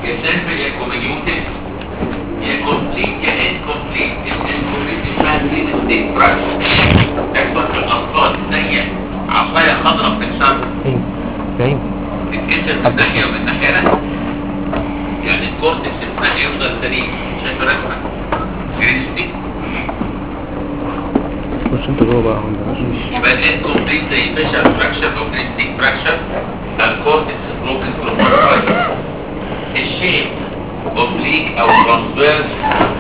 يا سيمبل يا كومينيوتد يا كومبليت يا انكومبليت الانكومبليت اسمها جرين ستيت فراكشن تحصل في الاطفال زي عصايه خضراء بتكسر فاهم فاهم تتكسر من ناحيه ومن ناحيه لا يعني الكورتكس من ناحيه يفضل سليم شايف الرسمه جرين ستيت خش انت جوه بقى ما عندناش يبقى الانكومبليت زي فيشر فراكشر او جرين ستيت فراكشر الكورتكس بروكن فروم الشيب اوبليك او ترانسفيرس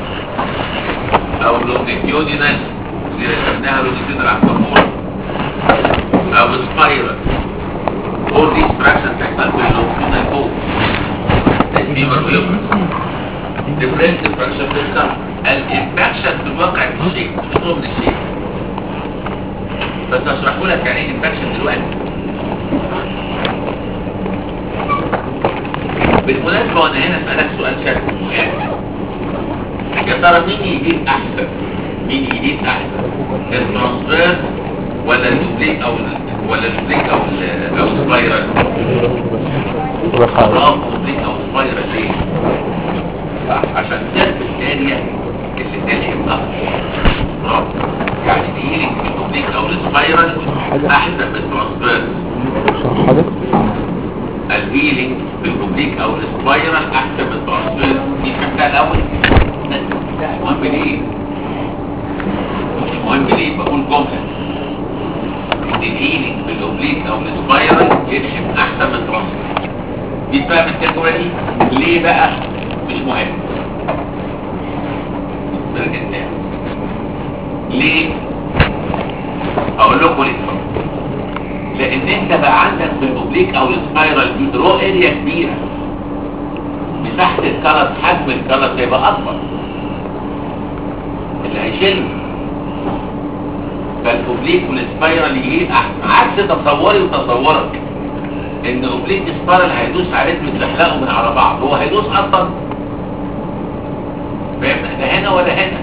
او لونجيتيودينال اللي رسمناها لونجيتيودينال على الفورمول او سبايرال all these fractions تحصل في اللونجيتيودينال فوق الفيبر ويوبرس different fraction في الكم الانفكشن في الواقع في الشيء مش ضمن الشيء بس هشرحه لك يعني ايه انفكشن دلوقتي بالمناسبة وانا هنا اسألك سؤال شكل يعني يا ترى مين يجيب احسن مين يجيب احسن الترانسفيرس ولا الاوبليك او ال- ولا الاوبليك او ال- او السبايرال برافو اوبليك او سبايرال ليه صح عشان سيرفس اريا اللي تلحم اكتر برافو يعني الهيلينج في الاوبليك او السبايرال احسن من الترانسفيرس صح حاجة الهيلينج بالاوبليك او السبايرال احسن من الترانسفير دي فهمتها الاول لا المهم ليه المهم ليه بقول جمله ان الهيلينج بالاوبليك او السبايرال يرشم احسن من الترانسفير دي فاهم انت الجمله دي ليه بقى مش مهم نرجع تاني ليه اقول لكم ليه لان انت بقى عندك في الاوبليك او السبايرال دي رو اريا كبيره مساحه الكلس حجم الكلس هيبقى اكبر اللي هيشيل فالاوبليك والسبايرال يجيب احسن عكس تصوري وتصورك ان اوبليك سبايرال هيدوس عليك وتزحلقوا من على بعض هو هيدوس اصلا فاهم لا هنا ولا هنا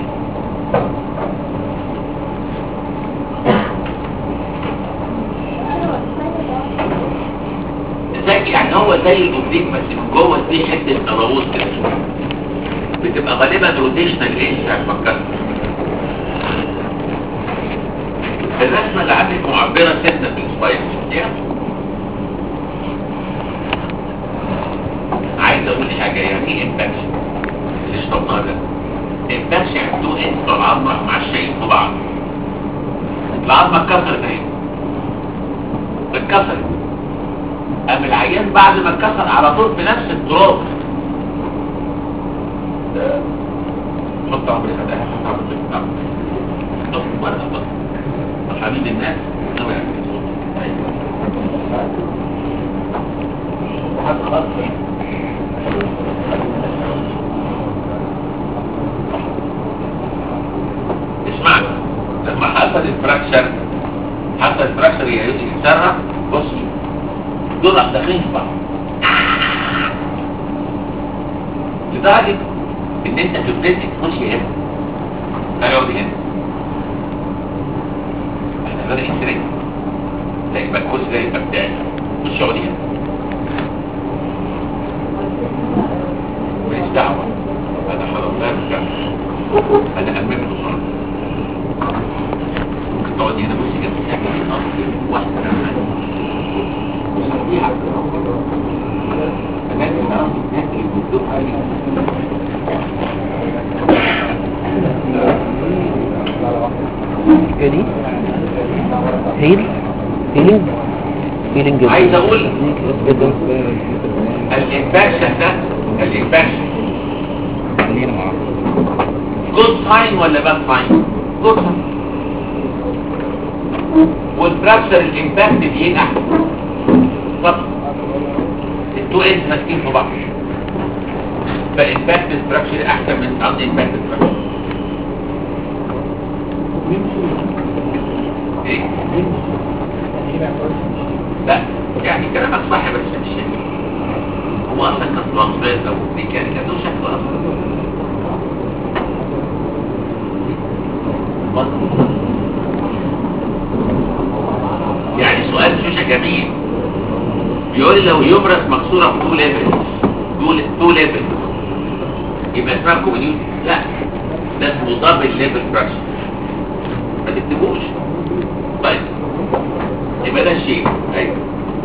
زي يعني هو زي الاوبليك بس من جوه في حته تلوث كده بتبقى غالبا روتيشنال ايه ساعه ما تكسر الرسمه اللي عندك معبره سنه في السبايس عايز اقول حاجه يعني ايه امباكشن اللي اشتقناه ده امباكشن يعني تو انت العظمه مع الشيء في بعض العظمه اتكسرت اهي اتكسرت قام العيان بعد ما اتكسر على طول بنفس التراب ده حط عمري خدها حط عمري خدها طب ورقه طب حبيب الناس نوع حد خلاص اسمعني لما حصل الفراكشر حصل الفراكشر يتسرع بصي دول راح داخلين في بعض لدرجة ان انت تبتدي تخش هنا هيقعد هنا احنا بدأ يسرق لا يبقى الكرسي ده يبقى بتاعي خش اقعد هنا ماليش دعوة انا خلاص لا ارجع انا امامي بسرعة ممكن تقعد هنا بص كده تعمل ايه واحدة كمان فيها فالناس الناس اللي بتدوق ايه دي هيل هيلينج هيلينج عايز اقول جدا الانفكشن ده الانفكشن جود ساين ولا باد ساين جود ساين والفراكشر الامباكت دي احسن طب التو ايدز ماسكين في بعض فالامباكت ستراكشر احسن من قصدي امباكت ستراكشر ايه لا يعني كلامك صح بس مش هو اصلا كان ترانسفيرس او ميكانيكا ده شكله اصلا يعني سؤال شوشة جميل بيقول لي لو يبرز مكسورة في تو ليفلز دول تو ليفل يبقى اسمها كوميديوس لا ده اسمه دبل ليفل فراكشن ما تكتبوش طيب يبقى ده الشيء ايوه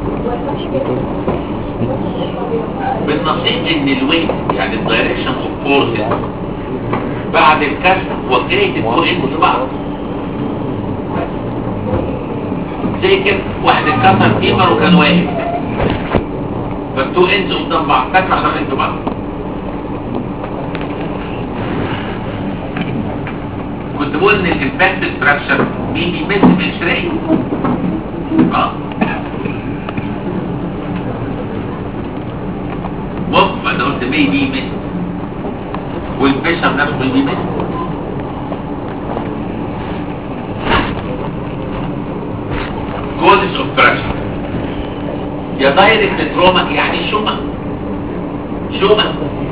بالنصيب ان الويت يعني الدايركشن اوف فورسز بعد الكسر وجهت التو اندز بعض زي كده واحد اتكسر فيمر وكان واقف فالتو اندز قدام بعض تكره دخلت بعض كنت بقول ان الامباكت ستراكشر مين بيمس بالشرايين اه ممكن انا قلت مي بي مس والبشر نفسه مي بي مس كوزس اوف فراكشر يا دايركت تروما يعني شومة شومة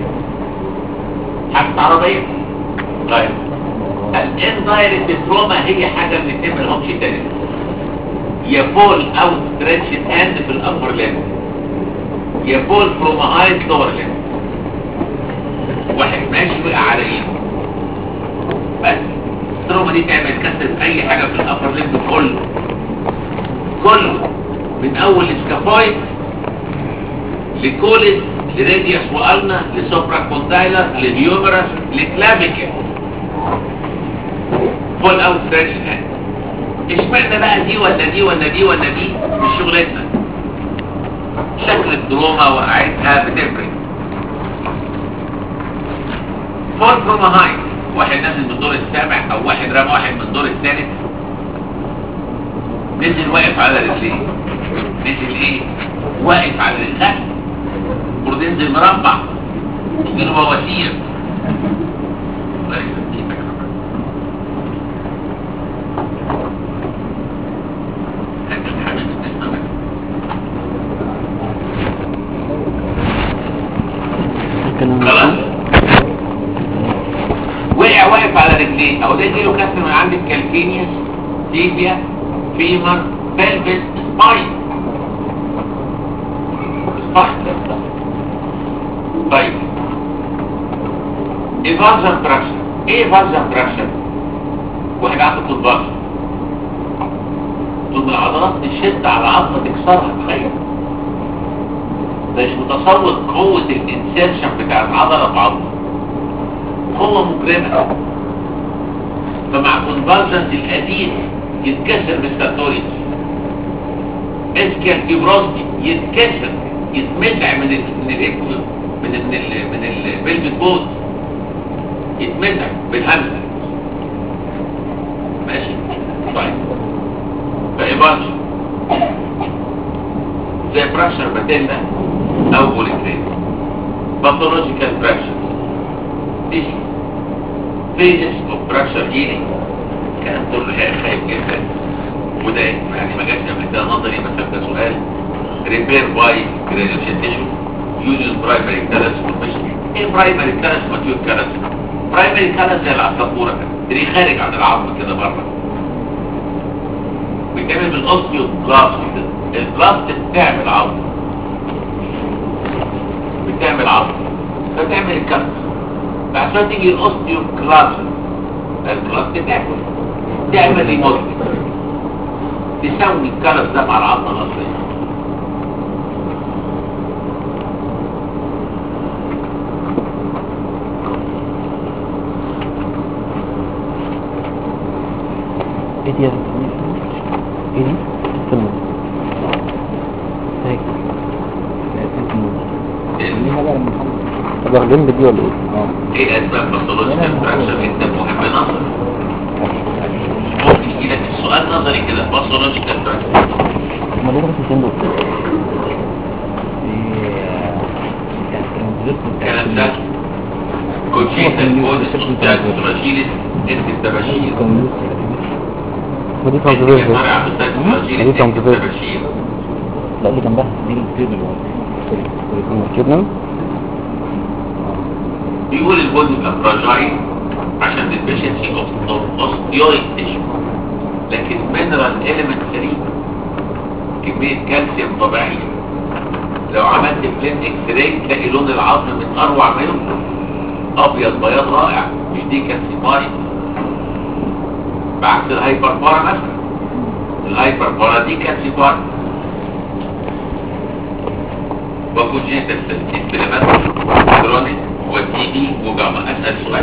حاجة عربية طيب الاندايركت تروما هي حاجة من اتنين ملهمش تاني يا فول او ستريتش هاند في الابر ليمب يا فول فروم هاي لور ليمب واحد ماشي وقع على ايده بس التروما دي تعمل كسر في اي حاجة في الابر ليمب كله كله من اول السكافايد لكولس لراديوس والنا لسوبرا كوندايلر لليومرس لكلافيكل فول اوت ستريتش هاند اشمعنى بقى دي ولا دي ولا دي ولا دي مش شغلتنا شكل الدروما وقعتها بتفرق فول فروم هاي واحد نازل من الدور السابع او واحد رمى واحد من الدور الثالث نزل واقف على رجليه نزل ايه واقف على رجليه المفروض ينزل مربع يجيله بواسير الله يسلمك لكن حبيبي تسمع الكلام خلاص وقع واقف على رجليه او ده يجيله كسر من عند الكالكينيوس تيبيا فيمر بلفس سباين سباين طيب ايفازن فراكشن ايه ايفازن فراكشن واحد عنده كونفرجن ثم العضلات تشد على عظمه تكسرها تخيل ده مش متصور قوة الانسيرشن بتاع العضلة في عظمه قوة مجرمة فمع كونفرجنس القديم يتكسر بالساتوريس اسكال كيبروسكي يتكسر يتمزع من ال من ال من ال من ال من البلفت بوت يتمزع بالهمزة ماشي طيب فإبانشن زي براشر باتيلا او بوليكرين باثولوجيكال براشر دي فيزس اوف براشر هيلينج كلام كله خايف جدا وده يعني ما جاش قبل كده نظري مثلا ده سؤال ريبير باي جرانيوشن تيشو يوجز برايمري كالس فورميشن ايه برايمري كالس ماتيور كالس برايمري كالس زي العصافوره كده تلاقيه خارج عن العظم كده بره بيتعمل بالاوستيو بلاست كده البلاست بتعمل عظم بتعمل عظم فتعمل الكسر بعد تيجي الاوستيو كلاس البلاست تاكل تعمل ريموت تسوي الكلف ده مع العظمه الاصليه ايه دي يا بنت؟ ايه دي؟ استنى هيك طب واخدين بدي ولا ايه؟ ايه اسباب باثولوجيكال فراكشر انت مهم نظري ممكن يجي لك السؤال نظري كده باثولوجيكال فراكشر هما ليه بس دول؟ الكلام ده كوتشيتا كودس اوستاك فراجيلس انت التباشير ودي انت ترانزفيرس يا ترى اوستاك فراجيلس انت التباشير لا اللي جنبها دي التيبل كده بيقول البودي يبقى فراجايل عشان الديفيشنسي اوف اوستيويد تيشو لكن مينرال اليمنت سليم كمية كالسيوم طبيعية لو عملت بلين اكس راي تلاقي لون العظم من اروع ما يمكن ابيض بياض رائع مش دي كالسيماري بعكس الهايبر بارا مثلا الهايبر بارا دي كالسيماري وكونجيتال انفلامات كرونيك وتي بي وجاما اسال سؤال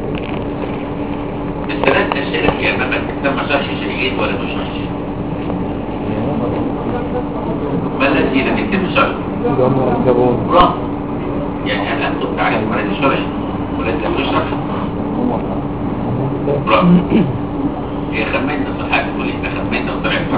الثلاث اشياء اللي امامك تم شرح شهيد ولا مش شرح ما الذي لم يتم شرحه برافو يعني هل انتم تعرفوا ما الذي شرح والذي لم يشرح برافو هي خمنت صحات تقول احنا خمنت وطلعت صح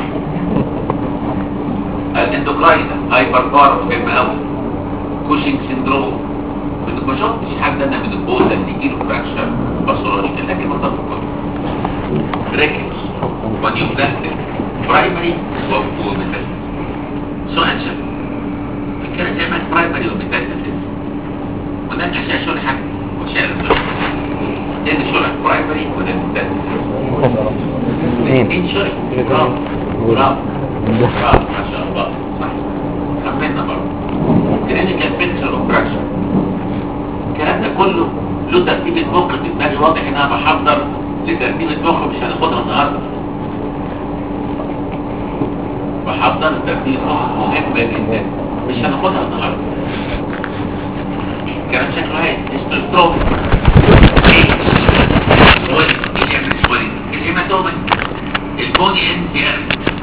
الاندوكراين هايبر بار مهم قوي كوشنج سندروم ما شفتش حد انا من البوزه اللي يجيله فراكشر باثولوجيكال لكن ما تفكر ريكس ونيوبلاستيك برايمري وميتاستيك سؤال شاب فكرة جامعة برايمري وميتاستيك هناك اشياء شرحة واشياء لم تشرح ايه شرح برايمري ولا ميتاستيك ايه شرح برافو برافو برافو ما شاء الله صح كملنا برضه كلينيكال بيكتشر اوف فراكشر الكلام ده كله له ترتيب المخ في دماغي واضح ان انا بحضر لترتيب المخ مش هناخدها النهارده بحضر ترتيب المخ مهمه جدا مش هناخدها النهارده الكلام شكله هاي استروستروم سوري اللي سوري الهيماتوما البوني انزيان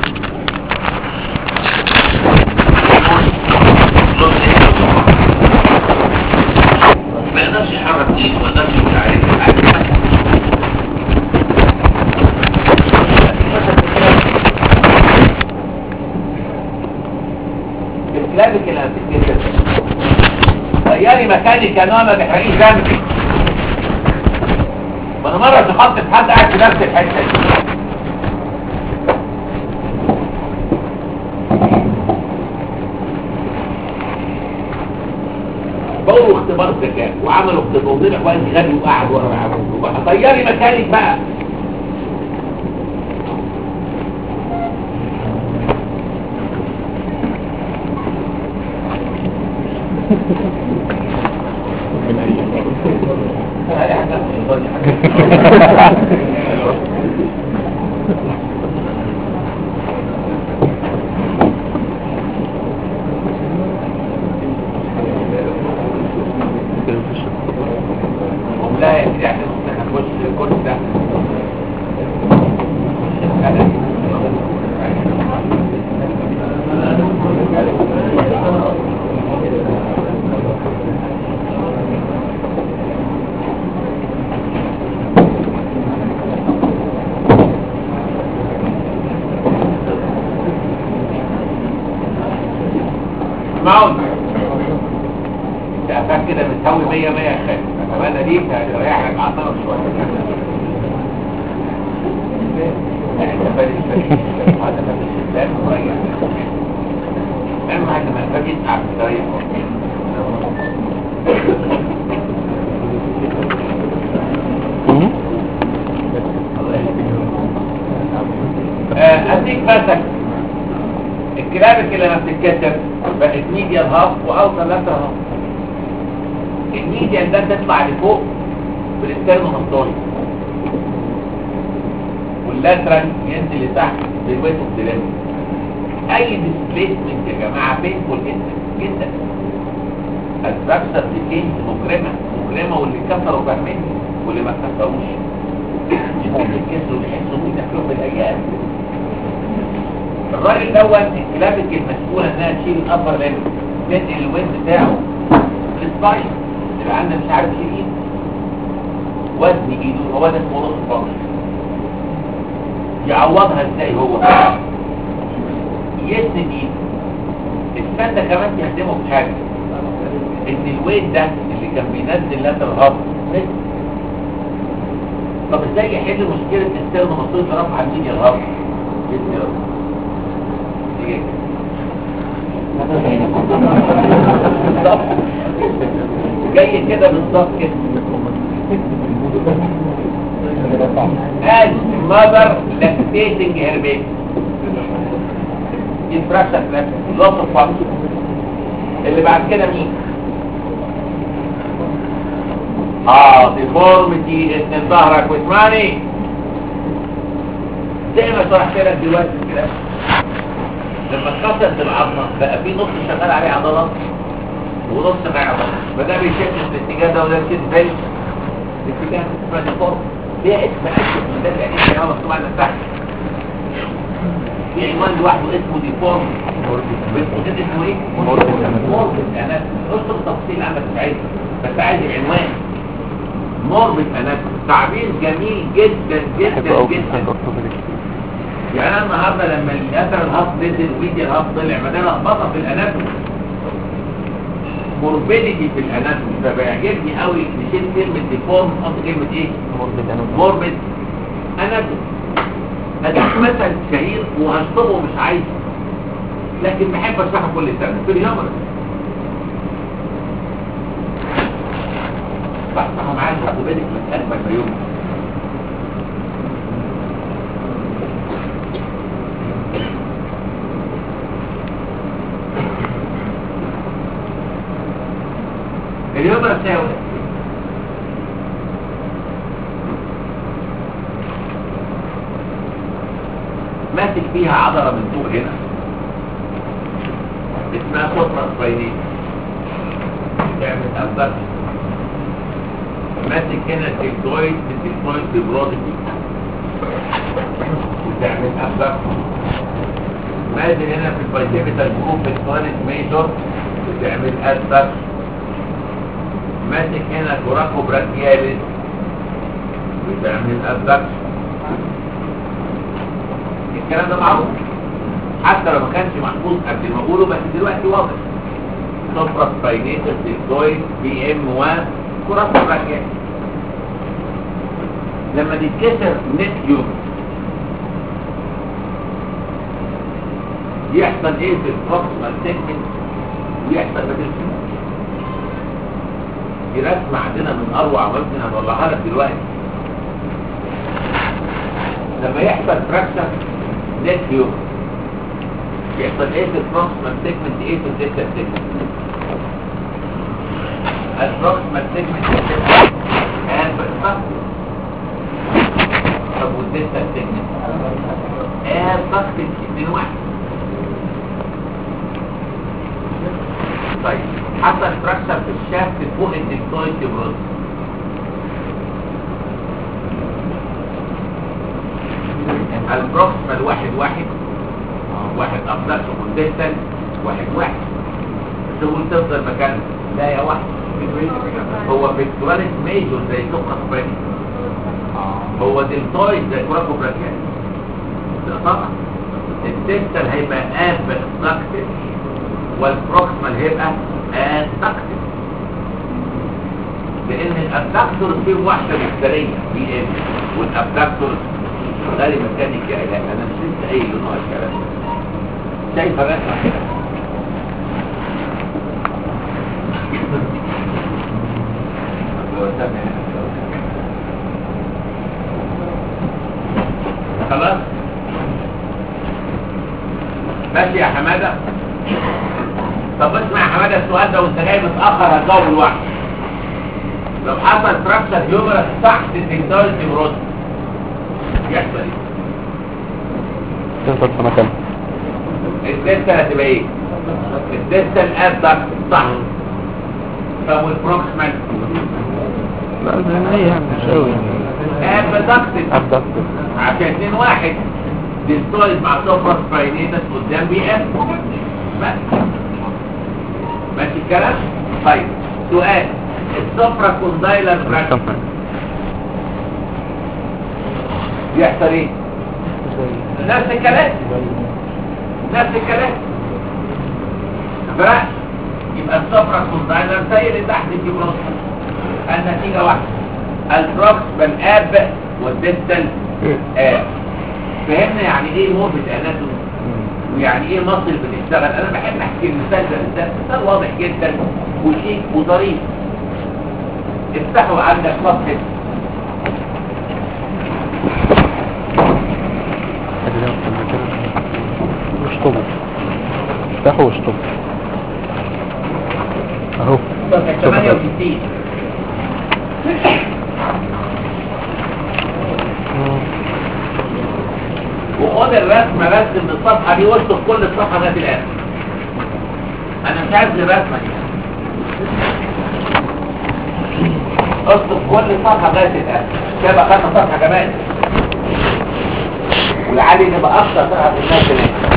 ما يقدرش يحرك ايده ما يقدرش يقول عارف الكلابك اللي هتتكسر غيري مكاني كانوا ما بيحرقيش دمي ما انا مره اتخبطت في حد قاعد في نفس الحته دي بقولوا اختبار ذكاء وعملوا اختبار طلع وقت غبي وقعد ورا العمود غيري مكانك بقى لا يا سيدي احنا هنخش الكرسي ده اسمعوا انت قفاك كده بتساوي 100 100 يا خالد اتمنى دي هتريح لك اعصابك شويه يعني انت فارق فارق هذا ما فيش اسلام مريح اهم حاجه ما يبقاش يتعب بطريقه آه، اديك مثلا الكلابك اللي لما بتتكسر بقت ميديال هاف واوصل لاتر هاف الميديال ده تطلع لفوق بالاسترنوماتوري واللاترال ينزل لتحت بالويت اوف ديليفري اي ديسبليسمنت يا جماعه بينفول جدا جدا الفراكشر دي مجرمه مجرمه واللي كسروا فاهميني واللي ما كسروش يمكن يتكسروا ويحسوا بتكلف الايام الراجل دوت الكلابك المسؤوله انها تشيل الابر ليمب تنقل الويت بتاعه للسباين اللي عندنا مش عارف يشيل ايده وزن ايده هو ده اسمه نص فقر يعوضها ازاي هو يسند ايده السند ده كمان يهدمه في حاجه ان الويت ده اللي كان بينزل لاتر هاب نزل طب ازاي يحل مشكله السيرن مصروف رفع الميديا الهاب بالظبط جاي كده بالظبط كده as mother lactating her baby infraction loss of function اللي بعد كده مين اه ديفورميتي اسم ظهرك واسمعني زي ما شرحت لك دلوقتي كده لما اتكسرت العظمه بقى في نص شغال عليه عضلات ونص شغال عضلات فده بيشد في الاتجاه ده وده بيشد في الاتجاه اسمها ديفورم ليها اسم اسم من ده يعني اسم هو مكتوب على تحت في عنوان لوحده اسمه ديفورم بس اسمه ايه؟ موربد انا اذكر التفصيل عندك مش عايز بس عايز العنوان موربد انا تعبير جميل جدا جدا جدا يعني انا النهارده لما الاثر الهاف نزل ويدي الهاف طلع ما ده لخبطه في الاناتومي موربيديتي في الاناتومي فبيعجبني قوي نشيل كلمه ديفورم نحط كلمه ايه؟ موربد اناتومي هديك مثل شهير وهشطبه مش عايزه لكن بحب اشرحه كل سنه في الهمر بفتحه معاك موربيديتي من اجمل ما يمكن اليوم رساوي ماسك فيها عضلة من فوق هنا اسمها سوبرا سباينين تعمل أبدك ماسك هنا التكتويد التكتويد ببرودكي تعمل أبدك ماسك هنا في البايسيبيتال جروب الكواليت ميجور بتعمل أبدك ماسك هنا كوراكو براكياليس بتعمل أبدكشن الكلام ده معروف حتى لو ما كانش محفوظ قبل ما اقوله بس دلوقتي واضح سوبرا سباينيتس ديكتويد بي ام 1 كوراكو براكياليس لما تتكسر نتيوم يحصل ايه في البروكسيمال سيجمنت ويحصل باتلسيموس دي رسمة عندنا من أروع ويمكن هنطلعها لك دلوقتي لما يحصل فراكشر نت يوم يحصل ايه في البروكسيمال سيجمنت ايه في الديستال سيجمنت البروكسيمال سيجمنت قال بالظبط طب والديستال سيجمنت قال ضغط من واحد طيب حصل فراكشر في الشافت فوق الدكتويد تبرد البروكسيمال واحد واحد واحد افضل والديستال واحد واحد تقول تفضل مكان لا يا واحد هو فيكتوراليس ميجور زي سقط فراني هو دلتويد زي كوراكو براكيان ده طبعا الديستال هيبقى ابستراكتد والبروكسيمال هيبقى ادكتد لان الابدكتور فيه واحده مختاريه بي ام والابدكتور غالي ميكانيكي علاج انا مش لسه قايل له نوع الكلام ده شايفه الرسمه كده خلاص ماشي يا حماده طب اسمع يا حماده السؤال ده وانت جاي متاخر هتجاوب لوحدك لو حصل فراكشر هيومرس تحت الدكتوريتي تبرد يحصل ايه؟ تفضل في مكان الدلتا هتبقى ايه؟ الدلتا الابدك صح طب والبروكسيمال لا زي ما هي يعني مش قوي يعني ابدكتد ابدا عشان اتنين واحد ديستويد مع سوبرا سباينيتس قدام بي ام بس ماشي الكلام؟ طيب سؤال السوبرا كوندايلر فراكشر يحصل ايه؟ نفس الكلام نفس الكلام فراش يبقى السفرة كوندايلر زي اللي تحت الجبروس النتيجة واحدة البروكس بالاب والديستال اب فهمنا يعني ايه موربت اناتومي ويعني ايه مصل بتشتغل انا بحب احكي المثال ده بالذات مثال واضح جدا وشيك وظريف افتحوا عندك صفحه واشطبوا افتحوا واشطبوا اهو صفحة 68 وخد الرسمة بس من الصفحة دي واشطب كل الصفحة لغاية الآخر أنا مش عايز الرسمة دي اشطب كل صفحة لغاية الآخر كده بقى خدنا صفحة كمان ولعلي نبقى أكثر صفحة في الناس هناك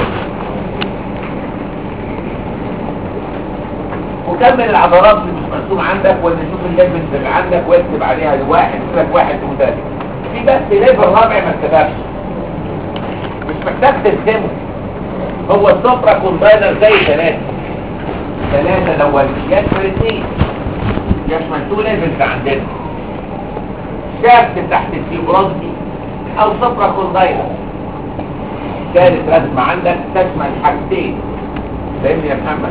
وكمل العضلات اللي مش مرسوم عندك ولا شوف الليفلز اللي عندك واكتب عليها واحد لك واحد وثلاثة في بس ليفل رابع ما اتكتبش مش محتاج ترسمه هو السفرة كومباينر زي ثلاثة ثلاثة الأول يشمل اثنين يشمل تو ليفلز عندنا شافت تحت الفيبروزي أو سفرة كومباينر ثالث رسمة عندك تشمل حاجتين فاهمني يا محمد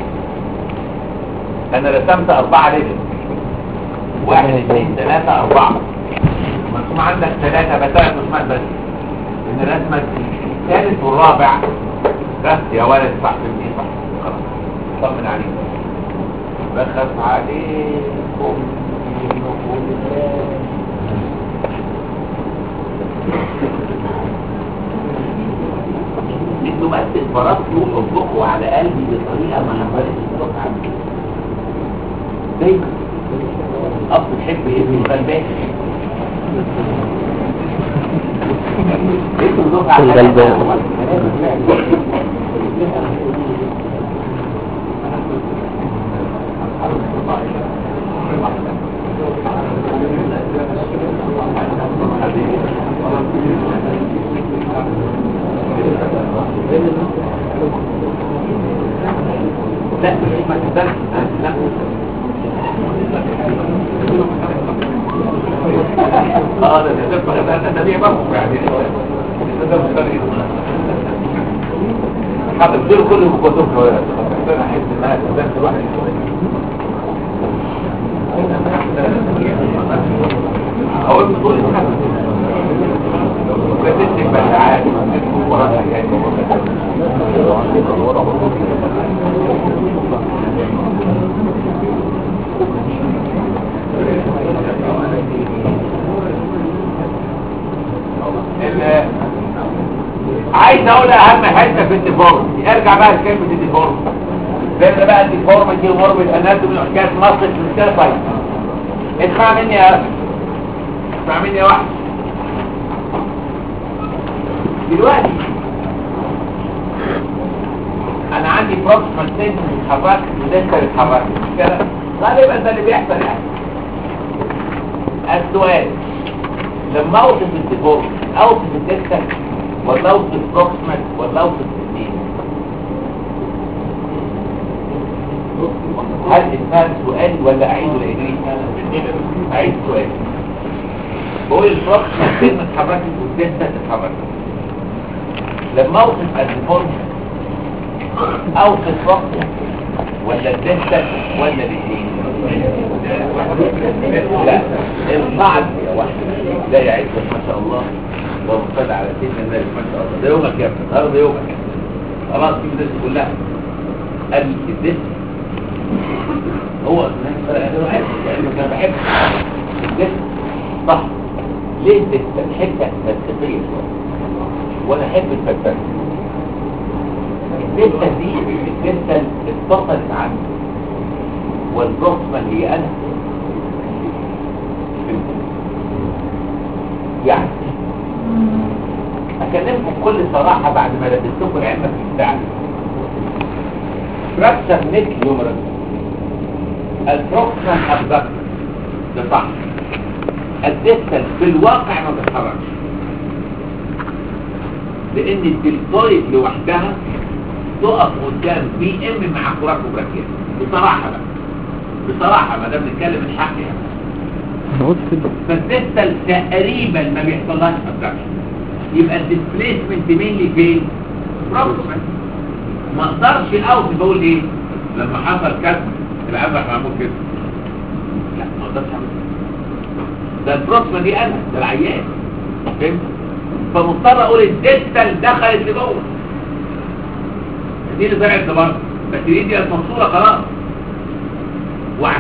انا رسمت اربعة ليفل واحد اثنين ثلاثة اربعة مرسوم عندك ثلاثة بثلاث رسومات بس ان الرسمة الثالث والرابع بس يا ولد صح في صح خلاص طمن عليكم بخف عليكم انتوا بس اتفرجتوا حبكم على قلبي بطريقة ما حصلتش الصبح عندي دايما اب تحب ابنه غلبان انتوا دفعة الغلبان. لا ما تقدرش لا اه ده ده ده ده ده ده برضه يعني ده ده مختلف حاطط دول كل الكتب ولا انا احس انها درس واحد اقول بطول الحمد بتدي بلعات وراها يعني ال- عايز اقول اهم حته في الديفورمتي ارجع بقى لكلمه الديفورمتي لان بقى الديفورمتي وموربيد اناتومي وحكايه مصر مشكله طيب اسمع مني يا أخي. اسمع مني يا واحد دلوقتي انا عندي بروكسيمال سنس اتحركت ولسه اتحركت مش كده غالبا ده اللي بيحصل يعني السؤال لما اوصف الديفورم اوصف الديستنس ولا اوصف بروكسيمال ولا اوصف الاثنين هل اسمها سؤال ولا اعيد ولا اجري اعيد سؤال بقول البروكسيمال كلمه اتحركت والديستنس اتحركت لما اوصف الديفورم اوصف بروكسيمال ولا الديستنس ولا الاثنين لا البعض يا واحد لا يعزك ما شاء الله اللهم صل على سيدنا النبي ما شاء الله ده يومك يا ابني النهارده يومك خلاص دي الناس كلها قال الدس هو انا عارف يعني انا بحب الدس صح ليه الدس الحته فلسفيه شويه وانا احب الفلسفه الدسه دي الدسه اتصلت عني والبروكسمان هي انا يعني اكلمكم بكل صراحة بعد ما لبستكم العلم في الساعة فراكشر نيك يومرس البروكسمان ابدكت ده صح الديستال في الواقع ما بتتحركش لان الدلتويد لوحدها تقف قدام بي ام مع كوراكو براكيا بصراحة بقى بصراحة ما دام نتكلم الحق يعني نقول كده فالديستال تقريبا ما بيحصلهاش ابدكشن يبقى الديسبليسمنت مين اللي فين بروكسيمال ما اقدرش اوصف بقول ايه لما حصل كسر العبرة معمول كده لا ما اقدرش اعمل كده. ده البروكسيمال دي انا ده العيان فهمت فمضطر اقول الديستال دخلت لجوه دي اللي طلعت لبره بس دي دي المنصوره خلاص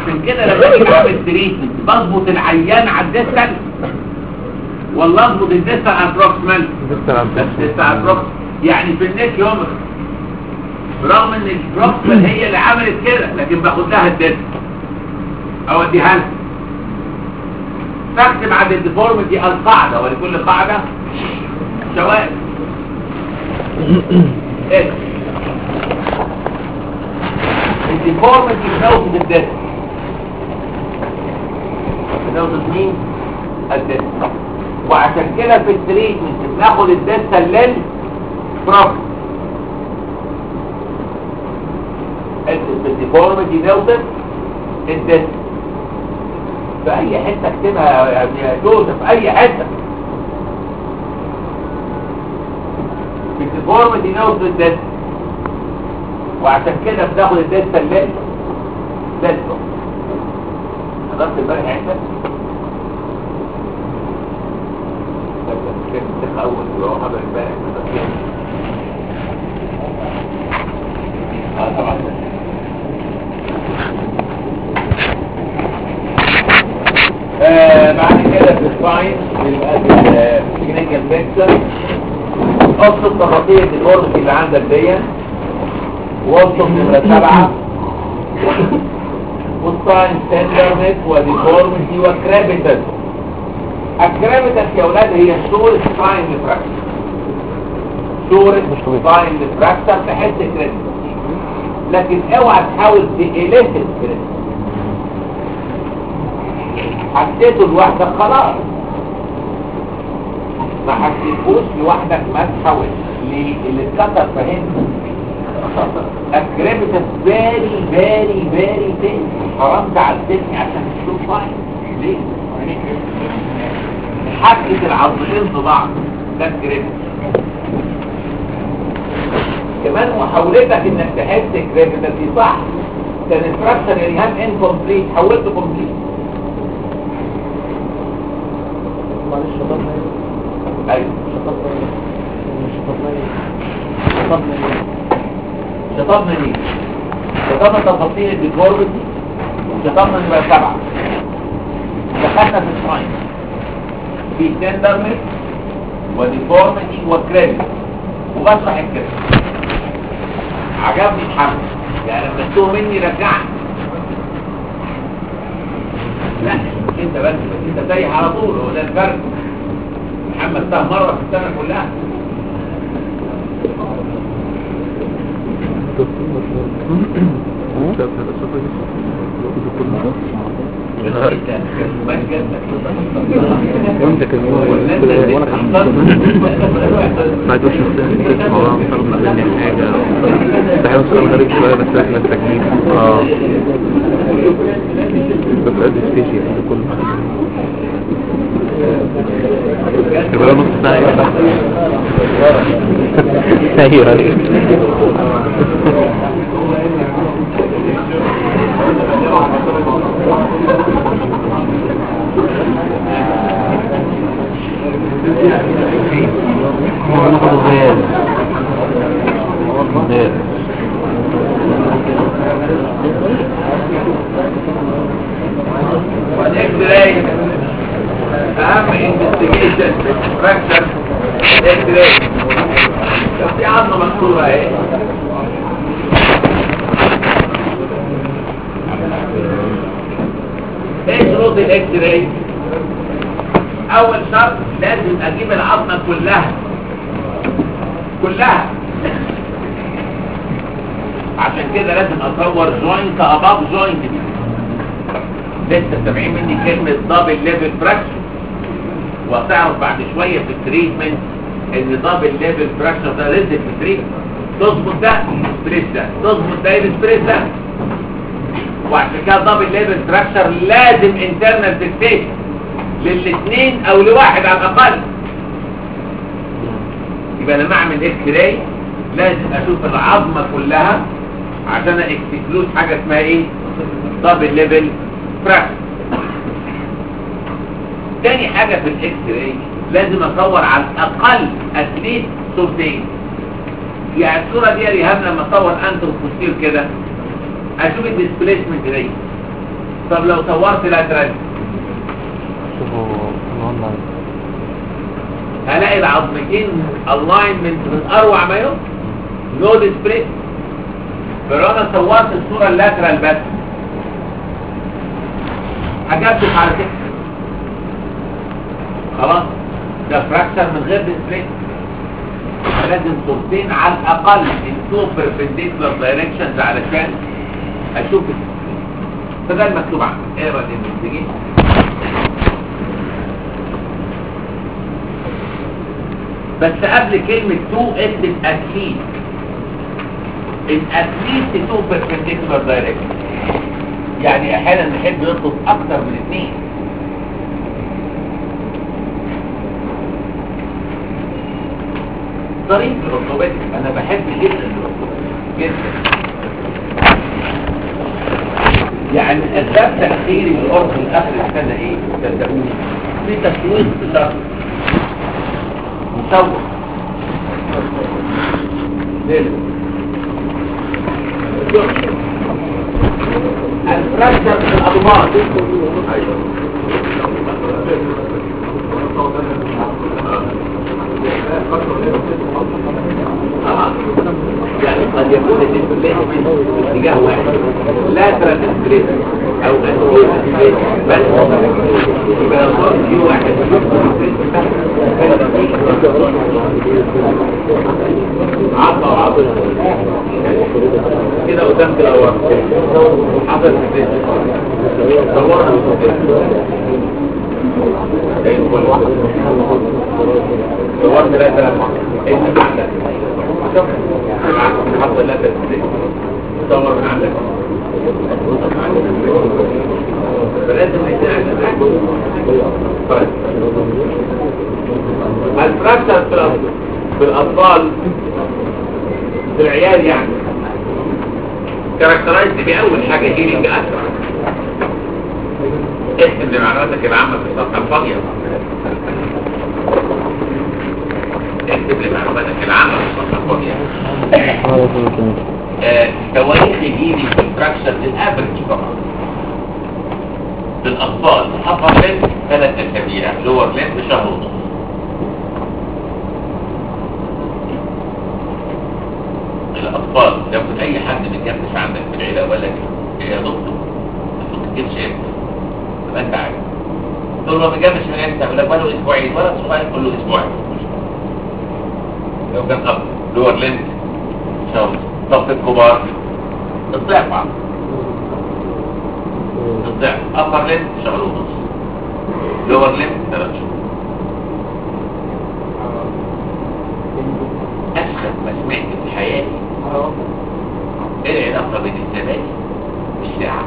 عشان كده لما اجي اعمل تريتمنت بظبط العيان على الديستال ولا اظبط الديستال على البروكسيمال الديستال على البروكسيمال يعني في النك يومك برغم ان البروكسيمال هي اللي عملت كده لكن باخد لها الديستال او اديها لها تكتب عند الديفورميتي القاعده ولكل قاعده شواذ ايه الديفورميتي بنوصف الديستال بنوصف مين الديستال وعشان كده في التريتمنت بناخد الديستال للبروكسيمال الديفورميتي نوصف الديستال في اي حته اكتبها يا ابن جوزف في اي حته في الديفورميتي نوصف الديستال وعشان كده بناخد الديستال لل للبروكسيمال حضرت امبارح عندك كان الشيخ اول هو حضر امبارح اه طبعا آه بعد كده في الساين الكلينيكال بيكتشر اصل تفاصيل الاورد اللي عندك دي وصف نمرة سبعة والساين تندرنس وديفورميتي وكرابيتس الكرابيتس يا اولاد هي صورة ساين ريفراكشن صورة ساين ريفراكشن تحس كريتس لكن اوعى تحاول تقلت الكريتس حسيته لوحدك خلاص ما حسيتهوش لوحدك ما تحاولش ليه اللي اتكسر فهمت الكريبتس فيري فيري فيري ثين حرام تعذبني عشان تشوف فاين ليه حكة العضلين ببعض ده الكريبتس كمان محاولتك انك تحس الكريبتس دي صح كان الفراكشن الهام انكمبليت حولته كومبليت معلش شططنا ايه ايوه شططنا ايه شططنا ايه شططنا ايه شطبنا ليه شطبنا تفاصيل الديفورميتي شطبنا نبقى سبعة دخلنا في الساين في تندرنس وديفورميتي وكريدت وبشرح الكريدت عجبني محمد يعني لما تتوه مني رجعني لا انت بس بس انت تايه على طول هو ده الفرق محمد تاه مرة في السنة كلها انت كان وانا كان بعد وش شخصيا الموضوع طلب مني حاجة ده هيبقى سؤال غريب شوية بس لازم التجميل اه بس قد ستيشي ده كله يبقى له نص ساعة ايوه ايوه ناخد الزياد الزياد والاكس راي اهم انفستيجيشن فراكشر الاكس راي طب دي عظمه مكسوره اهي ايه شروط الاكس راي اول شرط لازم اجيب العظمه كلها كلها عشان كده لازم اصور جوينت اباب جوينت لسه سامعين مني كلمة دبل ليفل فراكشن وهتعرف بعد شوية في التريتمنت ان دبل ليفل فراكشن ده رزق في التريتمنت تظبط ده سبريس ده تظبط ده سبريس ده وعشان كده دبل ليفل فراكشر لازم انترنال فيكسيشن للاثنين او لواحد على الاقل يبقى لما اعمل اكس راي لازم اشوف العظمه كلها عشان اكسكلود حاجه اسمها ايه دبل ليفل فراكشر تاني حاجه في الاكس راي لازم اصور على الاقل اتليست صورتين يعني الصوره دي يا ريهام لما اصور انتروبوستير كده اشوف الديسبليسمنت ريت طب لو صورت لاترال شوفوا النهارده هلاقي العظمتين الاينمنت من اروع ما يمكن نو ديسبريس فلو انا صورت الصوره اللاترال بس هجبت على كده خلاص ده فراكشر من غير ديسبريس لازم صورتين على الاقل من تو بيربنديكولار دايركشنز علشان اشوف فده المكتوب عندك اقرا الانفستيجيشن بس قبل كلمة تو اكتب اتليست ان اتليست تو perpendicular direction يعني احيانا نحب نطلب اكتر من اثنين طريق الاورثوبيديك انا بحب جدا الاورثوبيديك جدا يعني اسباب تاخيري الارض لاخر السنه ايه صدقوني في تسويق بشرط مسوق ليه الفراكشر في الاضمار يعني قد يكون الديسبليس في اتجاه واحد لا ترانسبريس او انتير ديسبليس بس يبقى الصوت في واحد عضة وعضة كده قدام كده ورا حصل في دورنا دورت لا ثلاث انت عندك حط لا ثلاث دور من عندك فلازم يكون عندك الفراكشر في الأطفال في الأطفال في العيال يعني كاركترايزد بأول حاجة هيلينج أسرع اكتب لمعلوماتك العامة في الصفحة الفاضية اكتب لمعلوماتك العامة في الصفحة الفاضية آه، تواريخ هيلينج الفراكشر للأفرج فقط للأطفال أبر لينس ثلاث أسابيع لور لينس شهر ونص الأطفال لو كنت أي حد متجبس عندك في العيلة ولا يا دكتور ما تجيبش انت تبقى انت عارف تقول له متجبس من انت يقول لك بقاله اسبوعين ولا صغير كله اسبوعين لو كان اب لور لينس شهر طب في الكبار الضعف عم الضعف ابر لينس شهر ونص لور لينس ثلاث شهور أسخف ما سمعت في حياتي العلاقة بين الزبادي والساعة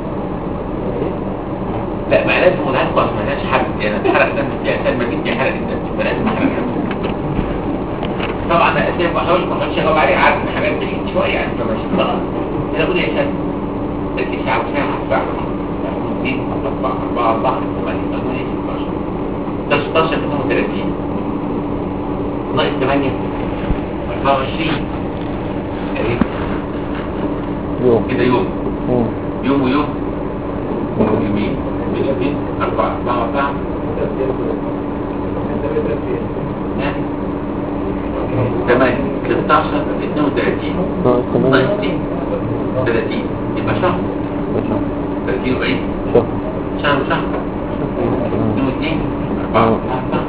لا ما لازم هناك ما لهاش حد يعني اتحرق دم فيها سلمى جدا حرق الدم فلازم احرق دم طبعا انا اسف بحاول ما احاولش اجاوب عليه عارف ان حاجات بعيد شويه يعني فماشي خلاص انا بقول يا شباب التسعة وساعة ساعة اثنين أربعة أربعة أربعة ثمانية أقول إيه 16 ده 16 32 ناقص 8 24 يعني يوم كده يوم مم. يوم ويوم يومين يومين أربعة أربعة أربعة ها؟ تمانية 16 32 ناقص ناقص ثمانية 2 30 يبقى شهر 30 وبعيد شهر شهر وشهر 2 2 4 4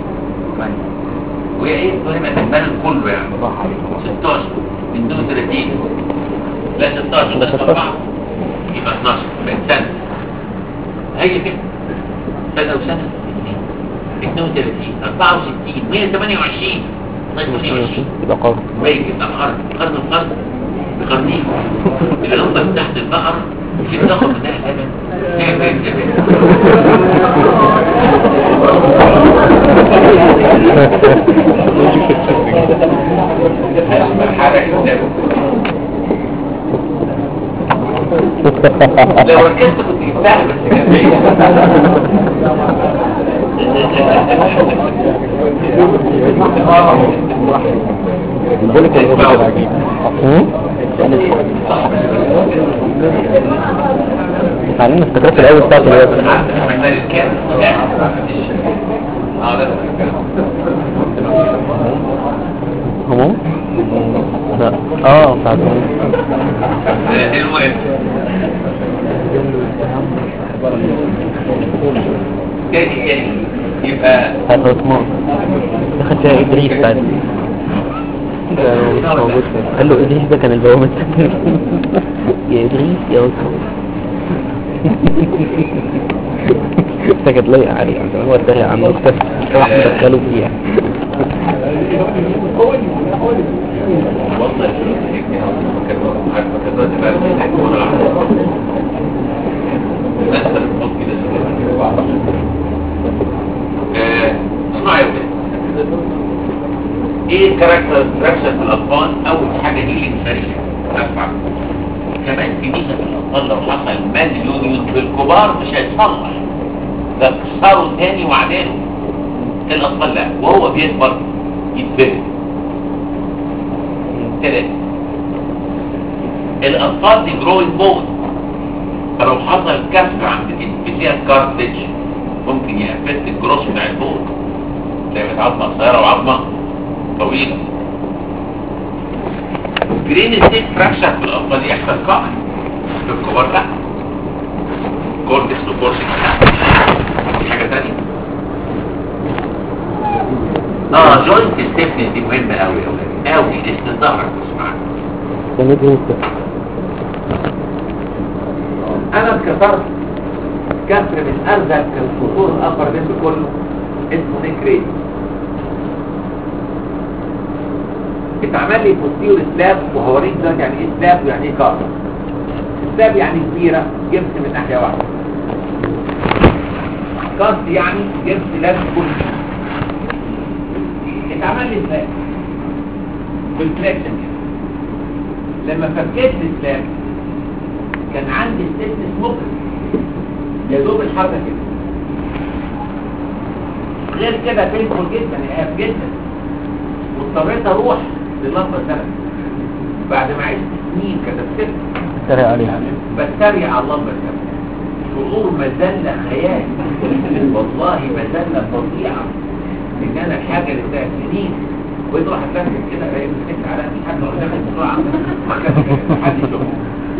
وهي ايه فاهمة تكمل كله يعني 16 32 لا 16 ده 4 يبقى 12 بقت سنة هي كده سنة وسنة 32 64 128 128 يبقى قرن ميت يبقى قرن قرن القرن بقرنين الأمة تحت البقر في تاخد منها لبن تعمل لبن حرق الدم لو ركزت كنت جبتها بس كان بعيد البوليك الأوروبي العجيب مم؟ علينا افتكرت الاول بتاعت الوزن محتاج الكام لا معلش. اه ده هموم لا اه بتاعت المهم تاني تاني يبقى بتاعت عثمان دخل فيها ادريس بتاعت ده مش موجود فين قال له ادريس ده كان البوابة يا ادريس يا عثمان ده كانت لايقة عليه عشان هو اتريق عنه اكتر راح مدخله فيها والله الفلوس هيك عارف كذا تبقى هيك ولا بس الفلوس كده شوية. آه، اسمعوا يا ولاد ايه كاركتر ستراكشر في الاطفال اول حاجه هيلينج سريع اسمع كمان في ميزه في الاطفال لو حصل مال يونيون في الكبار مش هيتصلح ده كسروا تاني وعداله الاطفال لا وهو بيكبر يتبرد ثلاثة الأطفال دي جروينج بون فلو حصل كسر عند الانفجار كارتج ممكن يأفكت الجروس بتاع البون تلاقي عظمة قصيرة وعظمة طويلة جرين ستيت فراكشر في الأطفال يحصل قهر في الكبار لا كورتكس وكورتكس لا في حاجة تانية اه جوينت ستيفنس دي مهمة قوي يا ولاد قوي اسم ظهرك تسمعك كان ادريس ده انا اتكسرت كسر من ارزق الخطور الاخر منه كله اسمه نكريت اتعمل لي بوستيور سلاب وهوريك دلوقتي يعني ايه سلاب ويعني ايه كارت سلاب يعني كبيره جبس من ناحيه واحده كارت يعني جبس لازم كله اتعمل لي سلاب بالفليكشن كده لما فكيت السلاب كان عندي ست سموكر يا دوب الحركه كده غير كده بينفول جدا يقف جدا واضطريت اروح للمصدر سنه بعد ما عشت سنين كتبت اتريق عليها بتريق على اللمبه السنه شعور مذله خيال والله مذله فظيعه ان انا الحاجه اللي بتاعت سنين وانت راح تفكر كده الاقي مسكت على مش حد راح داخل بسرعه ما كانش حد يشوفه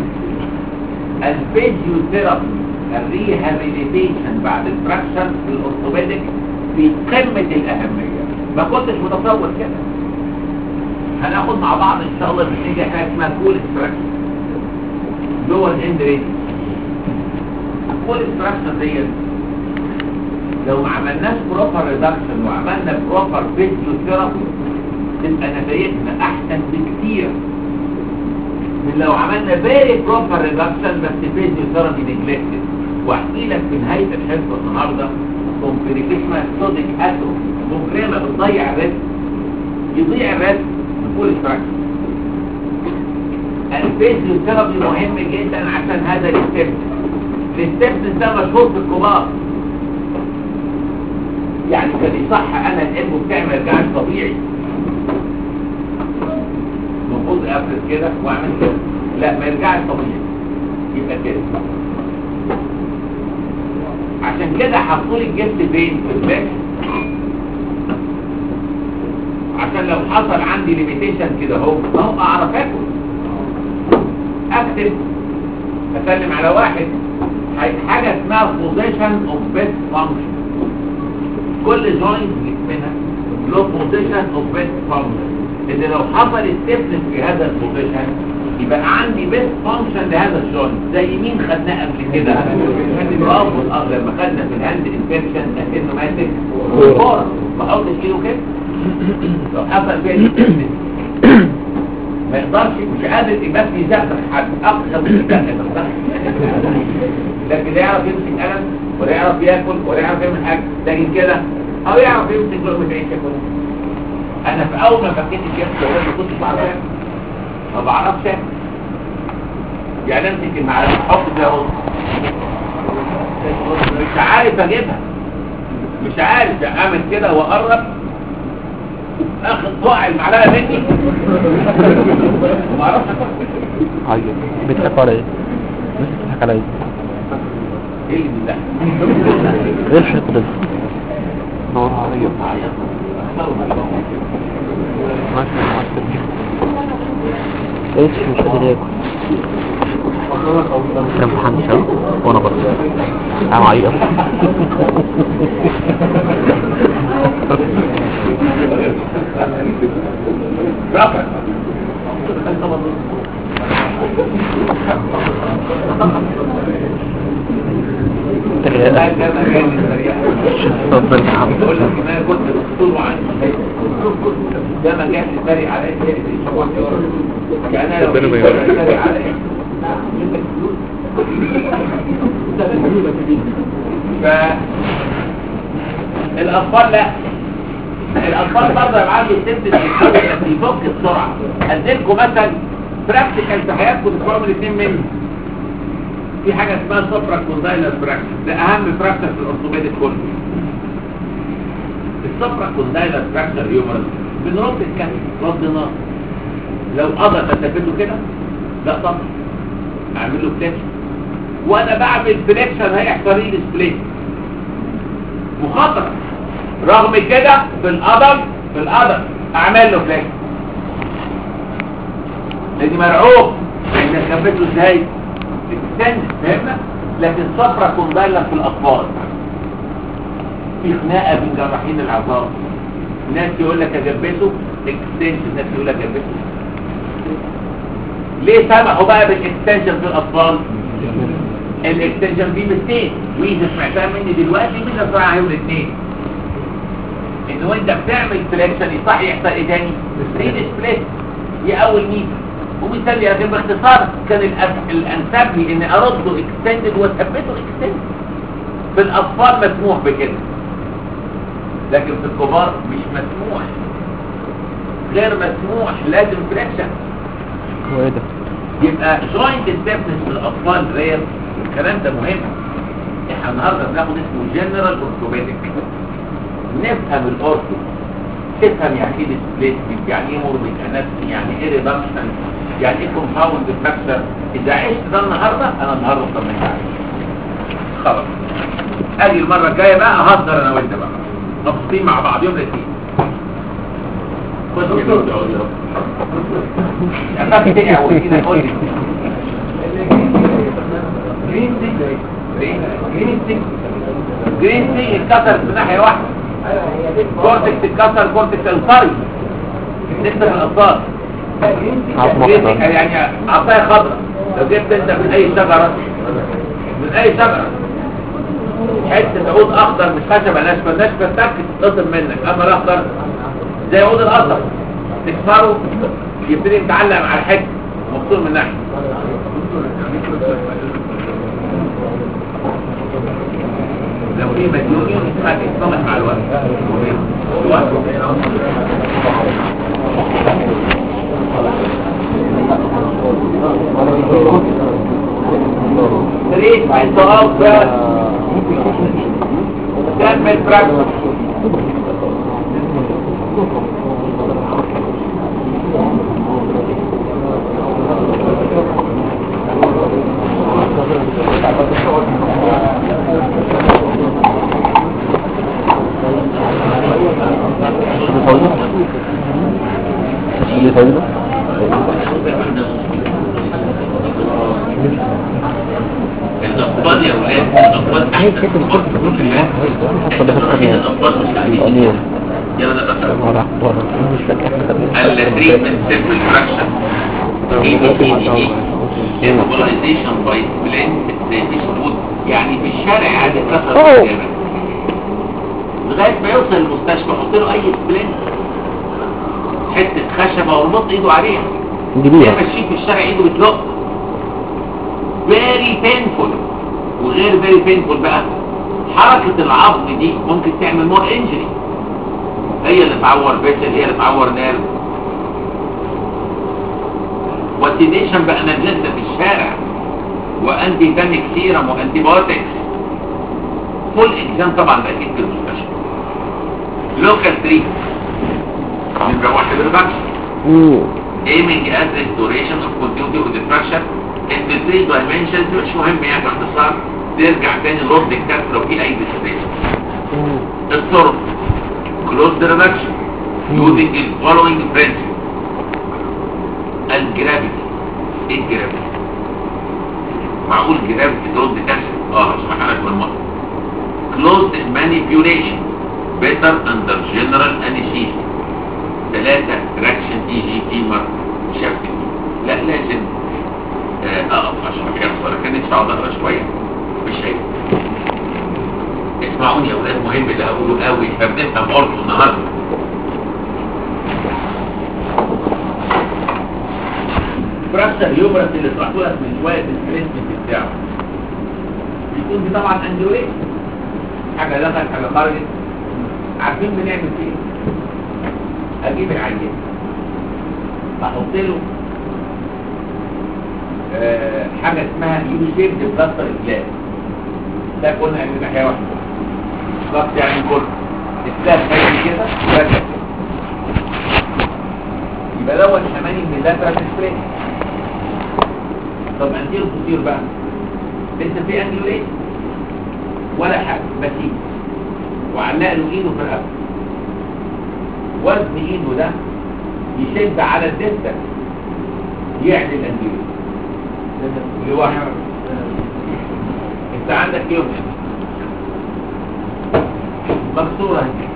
الفيزيوثيرابي الريهابيليتيشن بعد الفراكشن في الاورثوبيديك في قمة الأهمية ما كنتش متصور كده هناخد مع بعض إن شاء الله بنيجي حاجة اسمها كول استراكشن جوه الهند ريدي الكول استراكشن ديت لو ما عملناش بروبر ريدكشن وعملنا بروبر فيزيوثيرابي تبقى نتائجنا أحسن بكتير من لو عملنا فيري بروبر ريدكشن بس فيزيوثيرابي نجلكتد واحكي لك في نهايه الحصه النهارده كومبليكيشن صوديك اتروفي كومبريما بتضيع الريتم يضيع الريتم بكل ستراكشر الفيزيوثيرابي مهم جدا عشان هذا الستيبس الستيبس ده مشهور في الكبار يعني كان يصح انا القلب بتاعي ما يرجعش طبيعي المفروض افرد كده واعمل كده لا ما يرجعش طبيعي يبقى كده عشان كده حطوا لي الجبس فين في الباك عشان لو حصل عندي ليميتيشن كده اهو اهو اعرف اكل اكتب اسلم على واحد هي- حاجه اسمها بوزيشن اوف بيست فانكشن كل جوينت جسمنا له بوزيشن اوف بيست فانكشن ان لو حصل ستيفنس في هذا البوزيشن يبقى عندي بيست فانكشن لهذا الجوينت زي مين خدناه قبل كده برافو الأرض لما خدنا في الهاند انفكشن اكنه ماسك كوره بحط ايده كده لو حصل فيها ستيفنس ما يقدرش مش قادر يبقى يزقزق حد اقصى من الزقزق لكن لا يعرف يمسك قلم ولا يعرف ياكل ولا يعرف يعمل حاجه لكن كده او يعرف يمسك لقمه عيش ياكلها انا في اول ما فكيت الشيخ ما كنتش بعرف اكل ما بعرفش اكل يعني امسك المعلقه احط فيها رز مش عارف اجيبها مش عارف اعمل كده واقرب اخد طوع المعلقه مني وما اعرفش اكل ايوه بتضحك على ايه؟ بس بتضحك على ايه؟ ايه اللي بيضحك ايه الحته دي نور عليا ماشي ماشي ايه مش قادر ياكل كان في حد شاف وانا بره انا عيط رفع لا ده مكان السريع اتفضل يا عم بقول لك ان انا كنت مقصور عني ده مكان السريع عليا تاني في شبع يعني انا لو ربنا ما جيت يوريك. السريع عليا ف الاطفال لا الاطفال برضه يا معلم تبدا تتحول بس يفك بسرعه اديلكم مثلا براكتيكال في حياتكم تسمعوا من الاثنين مني في حاجه اسمها سوبرا كوندايلر براكتس ده اهم براكتس في الاورثوبيديك كله السوبرا كوندايلر براكتس هيومرس بنرد الكف رد نار لو قضى فتفته كده لا طبعا اعمل له فليكشن وانا بعمل فليكشن هيحصل لي سبليت مخاطره رغم كده في القدم في القدم اعمل له فليكشن لاني مرعوب لان كفته ازاي اكستند فهمنا لكن صفرة كوندايلر في الاطفال في خناقه بين جراحين العظام ناس يقول لك اجبسه اكستنشن ناس يقول لك اجبسه ليه سمحوا بقى بالاكستنشن في الاطفال الاكستنشن فيه مستين وإذا سمعتها مني دلوقتي مين اسمعها يوم الاثنين ان وانت بتعمل سلكشن يصح يحصل ايه تاني ريد سبليت دي اول ميزه ومثال يا اخي باختصار كان الأس- الانسب لي اني ارده اكستندد واثبته اكستندد في الاطفال مسموح بكده لكن في الكبار مش مسموح غير مسموح لازم فليكشن هو ايه ده يبقى جوينت ستيفنس في الاطفال رير الكلام ده مهم احنا النهارده بناخد اسمه جنرال اورثوبيديك نفهم الاورثو تفهم يعني ايه ديسبليسمنت يعني ايه موربيك اناتومي يعني ايه ريدكشن يعني ايه كومباوند فراكشر اذا عشت ده النهارده انا النهارده طمنت عليك خلاص اجي المره الجايه بقى اهزر انا وانت بقى مبسوطين مع بعض يوم الاثنين خد يا دكتور أخاف تقع وإيدك قول لي جرين سيج جرين سيج جرين سيج اتكسر في ناحية واحدة كورتكس اتكسر كورتكس انصري لسه في الأطفال عظمة جرين سيج خضراء. يعني عصاية خضراء لو جبت انت من أي شجرة من أي شجرة حتة عود أخضر مش خشبة ناشفة ناشفة تك تتقطم منك أما الأخضر زي عود القصب تكسره يبتدي يتعلق على الحته مبسوط من ناحيه لو في مديون يتحرك يتصلح مع الوقت الوقت تريتمنت اوف كمل براكتس اللي فايدة الأطفال يا ولاد الأطفال أحسن طب ده الوحيد الأطفال مش عارفين قليل يلا ده بس ولا ولا مش فاكر احنا خدنا التريتمنت سيرفل فراكشن اي بي سي دي اي immobilization by splint زي بيسموه يعني في الشارع عادي كسر أوه. قدامك لغايه ما يوصل المستشفى حط له اي سبلنت حته خشبه واربط ايده عليها نجيبيها ماشيين في الشارع ايده بتلق very painful وغير very painful بقى حركة العظم دي ممكن تعمل more injury هي اللي تعور فيسل هي اللي تعور نيرف والسيديشن بقى نزلت في الشارع وانتي تاني سيرم وانتي بايوتكس فول اكزام طبعا ده اكيد في المستشفى لوكال تريت نمرة واحد ريدكشن aiming at restoration of continuity of the structure in the three dimensions مش مهم يعني باختصار ترجع تاني الرد الكف لو في اي ديسبريشن الطرق closed reduction using the following principle الجرافيتي ايه الجرافيتي معقول جرافيتي ترد كشف اه هشرحها لك بالمره closed manipulation better under general anesthesia ثلاثة traction اي جي تيمر شفت لا لازم آه، اقف عشان احفظ انا كان نفسي اقعد اقرا شويه مش هيك اسمعوني يا اولاد مهم اللي هقوله قوي احنا بنفهم قرصه النهارده فراكشر اليوبرس اللي طلعت لك من شويه الديسبيسمنت بتاعه بيكون دي طبعا اندوريت حاجه دخلت حاجه خرجت عارفين بنعمل فيه ايه اجيب العيان احط له آه، حاجه اسمها يو شيب بلاستر اسلام ده كنا يعني ناحيه واحده بلاست يعني كله اسلام هيجي كده وركز كده يبقى دوت حماني من اللاترال سبرينج طب انتيرو تصير بقى لسه في انجلويت ولا حاجه بسيط وعلق له ايده في الرقبه وزن ايده ده يشد على الدستة يعدل الانجلويت لوحده انت عندك يوم مكسورة هنا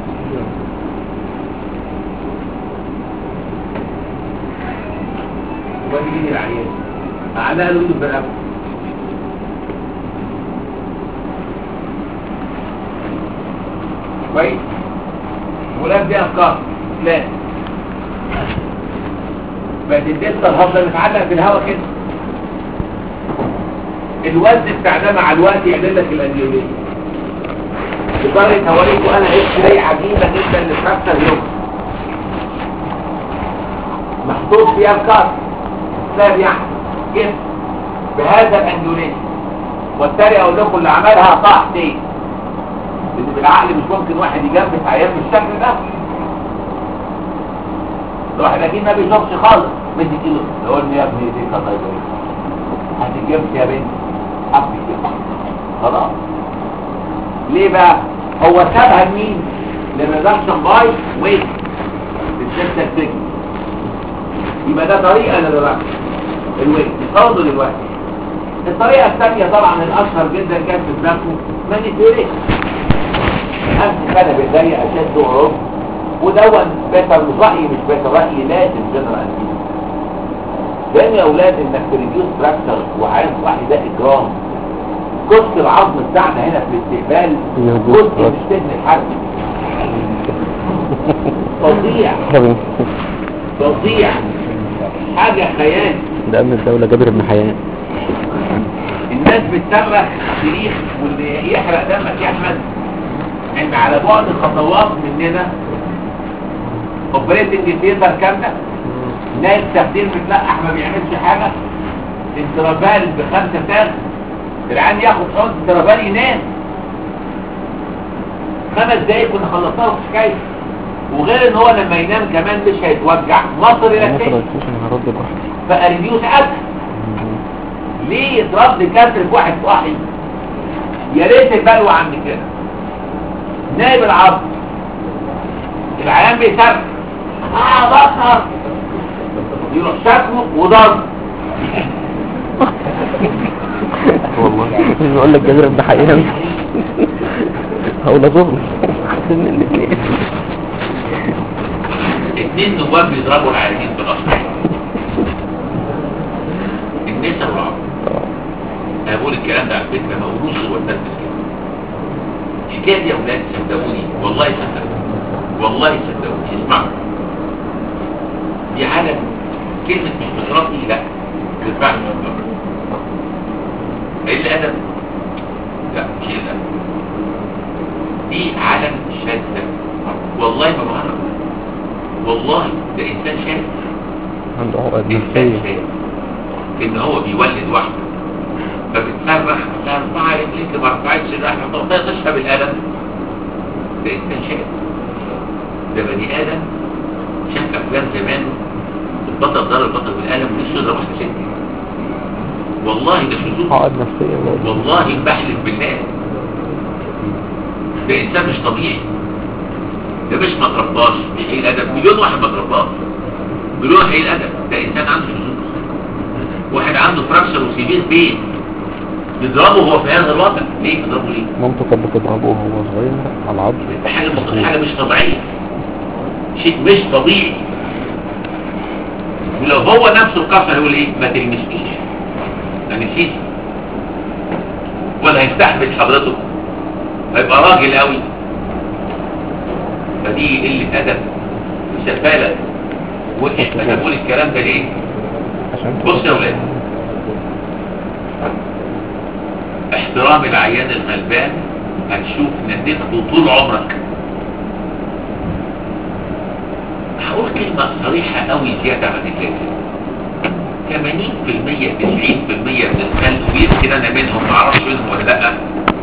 وادي ايدي العيان اعلى له ايده بالرقبه كويس ولاد دي افكار لا بقت الدستة الهضة متعلقة في الهواء كده الوزن بتاع ده مع الوقت يعمل لك الانجيوليه لدرجه هوريكم انا اكس راي عجيبه جدا للفراكشر اليوم محطوط فيها الكار سلاب يعني جسم بهذا الانجيوليشن والتالي اقول لكم اللي عملها صح ليه لان بالعقل مش ممكن واحد يجنب عيان بالشكل ده الواحد اكيد ما بيشوفش خالص مدي كيلو يقول لي يا ابني دي الله يبارك هتجيبش يا بنت حبي كده خلاص ليه بقى هو سابها لمين للريدكشن باي ويت بالسيستم سيجن يبقى ده طريقه للريدكشن الويت نفرضه دلوقتي الطريقه الثانيه طبعا الاشهر جدا كانت في دماغكم مانيبيوليشن امسك انا بايديا اشد وارد ودون بيتر مش رايي مش بيتر رايي لازم جنرال لان يا اولاد انك تريديوس فراكشر وعايز واحد ده اجرام كسر العظم بتاعنا هنا في الاستقبال جزء مش سجن الحرب فظيع فظيع حاجة خيال ده امن الدولة جابر بن حيان الناس بتصرخ تاريخ واللي يحرق دمك يا احمد ان على بعد خطوات مننا اوبريتنج ثيتر كامله ناس تخدير متلقح ما بيعملش حاجه انترابال بخمسه تاغ العيان ياخد حوض انترابال ينام خمس دقايق كنا خلصنا له حكايه وغير ان هو لما ينام كمان مش هيتوجع مصر الى مصر التاني انا هرد براحتي فاريديوس اكل ليه يترد كسر في واحد صاحي يا ريت البلوى عند كده نائب العظم العيان بيصرخ اه بطل يروح شكله وضرب والله مش بقول لك جابر بن حيان هقول اظن احسن من الاثنين اتنين نواب بيضربوا العيانين في الأصل النساء والعظم انا بقول الكلام ده على فكره ما قولوش هو الناس كده الحكايه دي يا اولاد صدقوني والله صدقوني والله صدقوني اسمعوا دي عالم كلمه مش مصرفي لا ما تنفعش ايه الادب لا مش إيه الادب دي عالم شاذة والله ما بهرب والله ده انسان شاذ عنده عقد انسان نفسية شاذ ان هو بيولد واحده فبتصرخ ترفع رجليك ما رفعتش الرحمه طب تشرب الالم ده انسان شاذ ده بني ادم شاف افلام زمان البطل ضرب البطل بالقلم ونفسه يضرب واحده ست والله ده شذوذ عقد نفسية برضه. والله بحلف بالله ده انسان مش طبيعي ده مش ما ترباش مش قليل ادب مليون واحد ما ترباش مليون واحد قليل ادب ده انسان عنده شذوذ واحد عنده فراكشر وسيفير بين يضربه هو في هذا الوضع ليه تضربه ليه مامته كانت بتضربه وهو صغير على العظم ده حاجه مش حاجه مش طبيعيه شيء مش طبيعي ولو هو نفسه اتكسر يقول ايه ما تلمسنيش ما نسيش ولا هيستحمل حضرته هيبقى راجل قوي فدي قله ادب وسفاله وحش انا بقول الكلام ده ليه عشان بص يا ولاد احترام العيان الغلبان هتشوف نتيجته طول عمرك هقول كلمة صريحة قوي زيادة عن اللازم 80% 90% من الخلق ويمكن انا منهم معرفش منهم ولا لا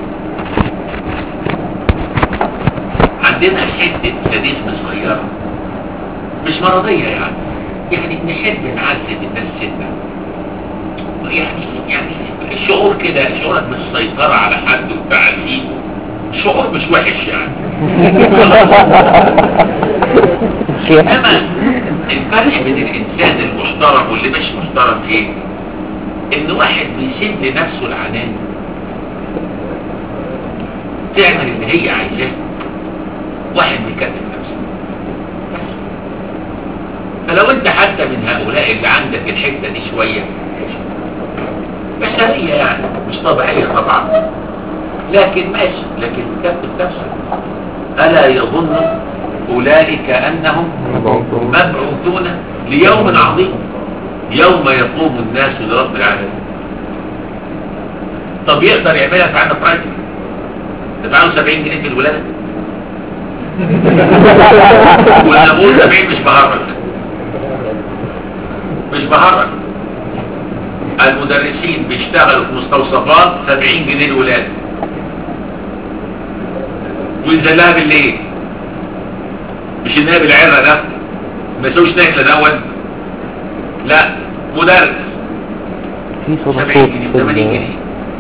عندنا حتة ساديزم صغيرة مش مرضية يعني يعني نحب نعذب الناس سنة يعني يعني الشعور كده شعورك بالسيطرة على حد وتعذيبه شعور مش وحش يعني انما الفرق بين الانسان المحترم واللي مش محترم ايه ان واحد بيسيب لنفسه العنان تعمل اللي هي عايزاه واحد بيكتب نفسه فلو انت حتى من هؤلاء اللي عندك الحته دي شويه بشريه يعني مش طبيعيه طبعا لكن ماشي لكن كتب نفسك الا يظن اولئك انهم مبعوثون ليوم عظيم يوم يقوم الناس لرب العالمين طب يقدر يعملها في عنا برايفت دفع له 70 جنيه في الولاده وانا بقول 70 مش بهرج مش بهرج المدرسين بيشتغلوا في مستوصفات 70 جنيه الولاده وينزل لها بالليل مش النائب العرة ده ما يسويش ناكله دون لا مدرس في صوت 70 صوت جنيه في 80 ال- جنيه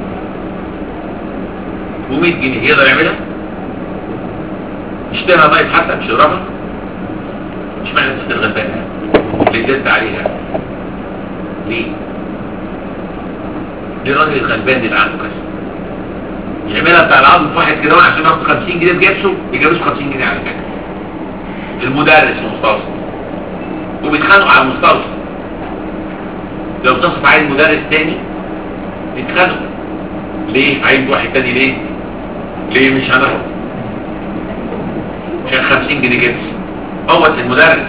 و100 جنيه يقدر يعملها يشتريها بقى يتحسن مش يضربها مش معنى الست الغلبانه اللي زدت عليها ليه؟ ليه الراجل الغلبان اللي عنده كسر يعملها بتاع العظم في واحد كده عشان ياخد 50 جنيه في جيبسه يجابسه 50 جنيه على فكره المدرس المستوصف وبيتخانقوا على المستوصف لو مستوصف عايز مدرس تاني يتخانقوا ليه عايز واحد تاني ليه ليه مش هناخد عشان 50 جنيه جبس هو المدرس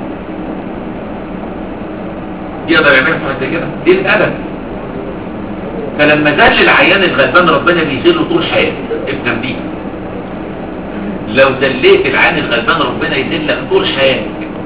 يقدر يعملها في حاجه كده دي الادب فلما ذل العيان الغلبان ربنا بيذله طول حياته افهم دي لو ذليت العيان الغلبان ربنا يذلك طول حياتك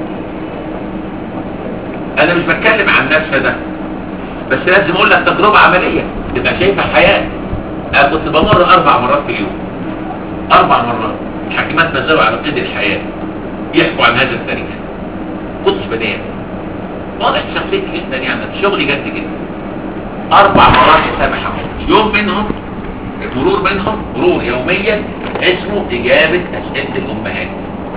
انا مش بتكلم عن نفسي ده بس لازم اقول لك تجربه عمليه تبقى شايفها حياه انا كنت بمر اربع مرات في اليوم اربع مرات الحاكمات نزلوا على قيد الحياه يحكوا عن هذا التاريخ كنتش بنام واضح شخصيتي جدا يعني شغلي جد جدا اربع مرات سامح يوم منهم مرور منهم مرور يوميا اسمه اجابة اسئلة الامهات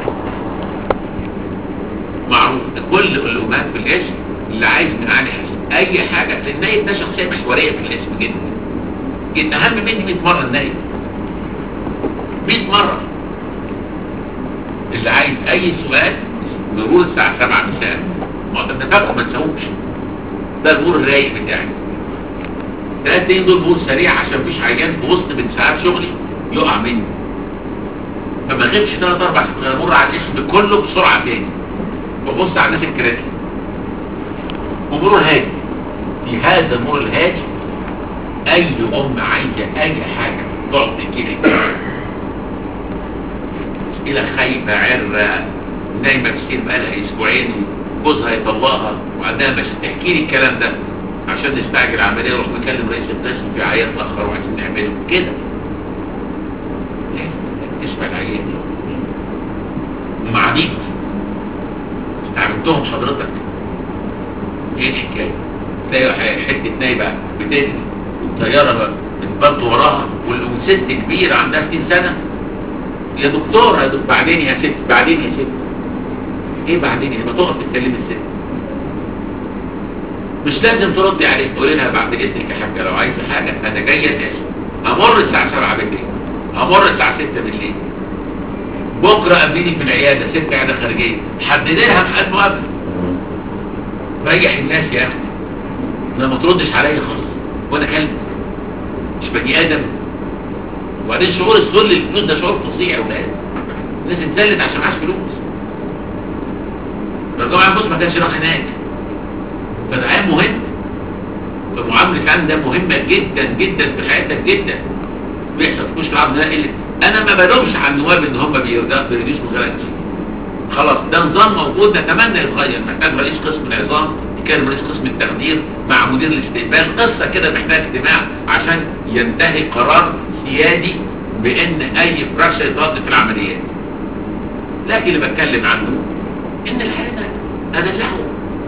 معروف كل الامهات في الاسم اللي عايز من علي حسن اي حاجة لان النايب ده شخصية محورية في الاسم جدا جدا اهم مني 100 مرة النايب 100 مرة اللي عايز اي سؤال مرور الساعة 7 مساء ما انت بتفكر ما تسووش ده المرور الرايق بتاعي ثلاث دقايق دول مرور سريع عشان مفيش عيان في وسط من ساعات شغلي يقع مني فما غيبش ثلاث اربع ساعات امر على الاسم كله بسرعه تاني وابص على الناس الكراسي ومرور هادي في هذا المرور الهادي اي ام عايزه اي حاجه تقعد تحكي لي الى خايفه عره نايمه كتير بقالها اسبوعين جوزها يطلقها وعندها مش تحكي لي الكلام ده عشان نستعجل عمليه نروح نكلم رئيس القسم في عيان اتاخر وعايزين نعمله كده اسمع العيان مع مين استعملتهم حضرتك ايه الحكايه تلاقي ح- حته نايبه بتجري والطياره بتبط وراها وال- وست كبيره عندها 60 سنه يا دكتور يا دكتور بعدين يا ست بعدين يا ست ايه بعدين ما تقف تتكلم الست مش لازم تردي عليه تقولي لها بعد اذنك يا حاجه لو عايزه حاجه انا جايه اسف همر الساعه 7 بالليل همر الساعه 6 بالليل بكره قابليني في العياده ست عياده خارجيه حددي لها ميعاد مقابله ريح الناس يا اخي انا ما تردش عليا خالص وانا كلب مش بني ادم وبعدين شعور الذل للفلوس ده شعور فظيع يا ولاد الناس اتذلت عشان معاش فلوس لو معايا فلوس ما كانش راح هناك فالعام مهم فمعاملة العام ده مهمة جدا جدا في حياتك جدا بيحصل في كشف العظم ده قلة انا ما بلومش على النواب ان هم بيرجعوا بيريدوش مخالفة خلاص ده نظام موجود نتمنى يتغير محتاج رئيس قسم العظام يكلم رئيس قسم التخدير مع مدير الاستقبال قصة كده محتاج اجتماع عشان ينتهي قرار سيادي بان اي فراكشر يترد في العمليات لكن اللي بتكلم عنه ان الحالة ده انا له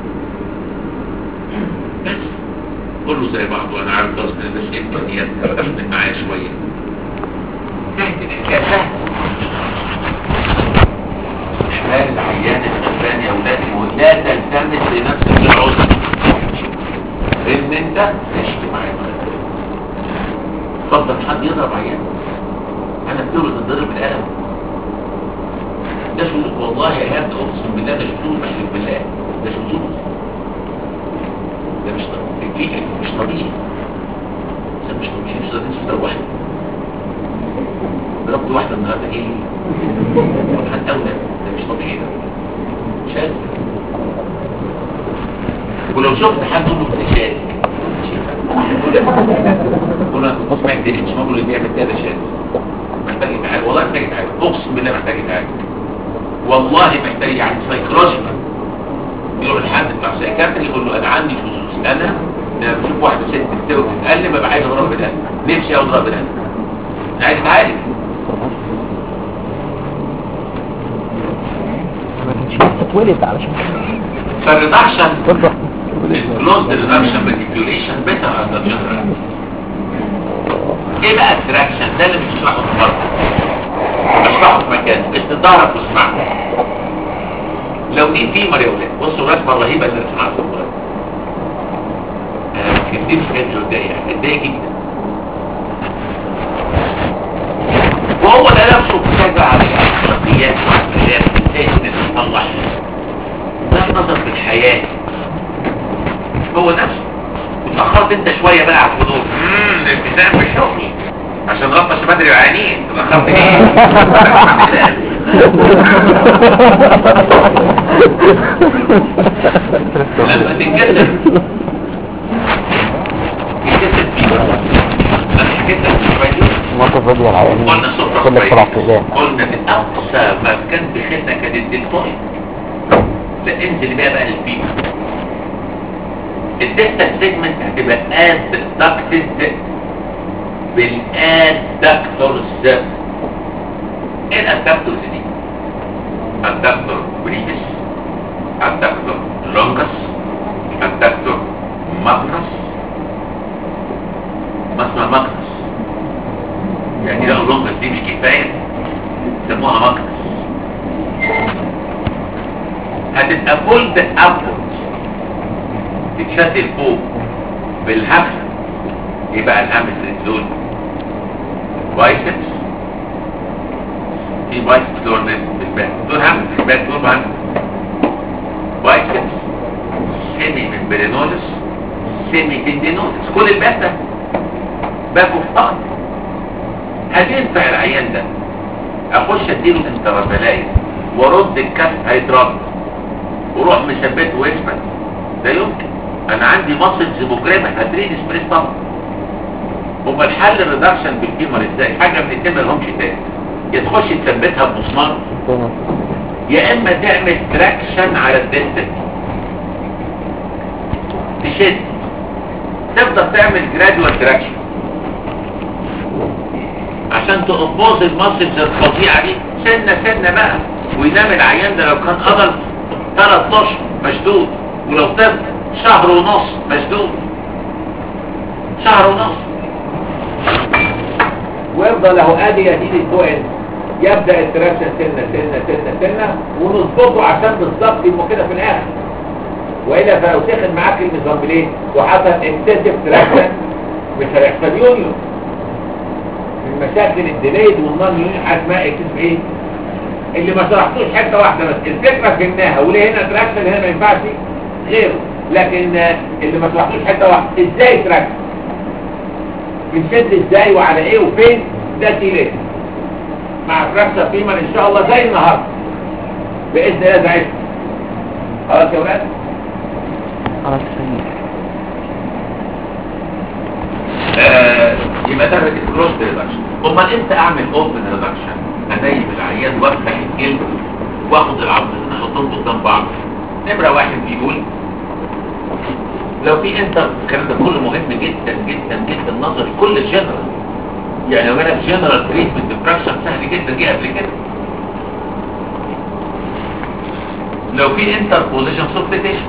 بس كله زي بعضه انا عارف غصب بس امكانيات افهم معايا شويه انتهت الحكايه سهله احمال العيان الغلبان يا ولادي ولا تلتمس لنفسك العذر ان انت عشت معايا اتفضل حد يضرب عيان انا بتولد تضرب القلم ده شذوذ والله يا ابني اقسم بالله ده شذوذ بحلف بالله ده شذوذ ده مش طبيعي مش طبيعي ده مش طبيعي مش طبيعي مش طبيعي واحد ضربت واحدة النهاردة ايه فرحان أولى ده مش طبيعي ده مش عارف ولو شفت حد يقول له شارك قول انا كنت سمعت دي مش اللي بيعمل كده شارك محتاج يتعالج والله محتاج يتعالج اقسم بالله محتاج يتعالج والله محتاج يعني سايكولوجيكال يروح الحد بتاع سايكاتري يقول له انا عندي خصوص انا لما بشوف واحده ست بتستوي بتتقلب ببقى عايز اضرب بالقلب نفسي اضرب بالقلب انا عايز اتعالج اتولد علشان فالريدكشن تفضل الكلوز ريدكشن مانيبيوليشن بيتر اندر جنرال ايه بقى التراكشن ده اللي مش هشرحه النهارده اشرحه في مكان اسم ظهرك واسمعه لو دي فيمر يا ولاد بصوا الرسمه الرهيبه اللي رسمها في الولاد انا ما كتبتش كده اتضايق اتضايق جدا وهو ده نفسه بتشجع على الشخصيات والكلام ازاي الناس تطلع ده نظر في الحياه هو نفسه اتأخرت انت شوية بقى على الحضور امم الالتزام بالشغل عشان غطش بدري وعينين اتأخرت ايه لما تنكسر ينكسر فيه انا حكيت لك شوية موقف رضي العيانين قلنا صفرة كل كويس سبع ايام قلنا من اقصى ما كان بخدنا كانت الدلتوين لا انزل بقى بقى للفيما الديستال سيجمنت هتبقى ادكتد بالادكتورز ايه الادكتورز دي الدكتور بريفس الدكتور لونجس الدكتور ماجنس ما اسمها ماجنس يعني لو لونجس دي مش كفايه سموها ماجنس هتبقى فولد ابورد تتشد لفوق بالهمس يبقى الهمس دول بايسبس في بايسبس دول بالباك دول همس بالباك دول همس بايسبس سيمي من برينولس سيمي تندينولس كل الباك ده باك اوف ارض هتنفع العيان ده اخش اديله انترافيلايز وارد الكف هيترد وروح مثبته ويثبت ده يمكن انا عندي ماسلز مجرمه هتريد سبريس طبعا هما الحل الريدكشن بالفيمر ازاي حاجه من اتنين مالهمش تاني يا تخش تثبتها بمسمار يا اما تعمل تراكشن على الديستنس تشد تفضل تعمل جرادوال تراكشن عشان تقبوظ الماسلز الفظيعه دي سنه سنه بقى وينام العيان ده لو كان قدر ثلاث اشهر مشدود ولو طفل شهر ونص مسدود شهر ونص ويفضل له ادي يا سيدي فوق انت يبدا التراكشن سنه سنه سنه سنه ونظبطه عشان بالظبط يبقى كده في الاخر والا فلو سخن معاك الميزامبلين وحصل اكسسيف تراكشن مش هيحصل يونيون من مشاكل الديليد والنون يونيون حاجه اسمها اكسسيف ايه اللي ما شرحتوش حته واحده بس الفكره فهمناها وليه هنا تراكشن هنا ما ينفعش غيره لكن آه، اللي ما شرحتوش حته واحده ازاي تراكشن بنشد ازاي وعلى ايه وفين ده ديليد مع فراكشر فيمر ان شاء الله زي النهارده باذن الله ده عشق خلاص يا ولاد خلاص سيد آه، يبقى ده الكروس ريدكشن امال امتى اعمل اوبن ريدكشن انيم العيان وافتح الجلد واخد العظمتين احطهم قدام بعض نمره واحد بيقول لو في انتر الكلام ده كله مهم جدا جدا جدا نظر كل الجنرال يعني لو انا في جنرال تريتمنت ديبرشن سهل جدا جه قبل كده لو في انتر بوزيشن سبليتيشن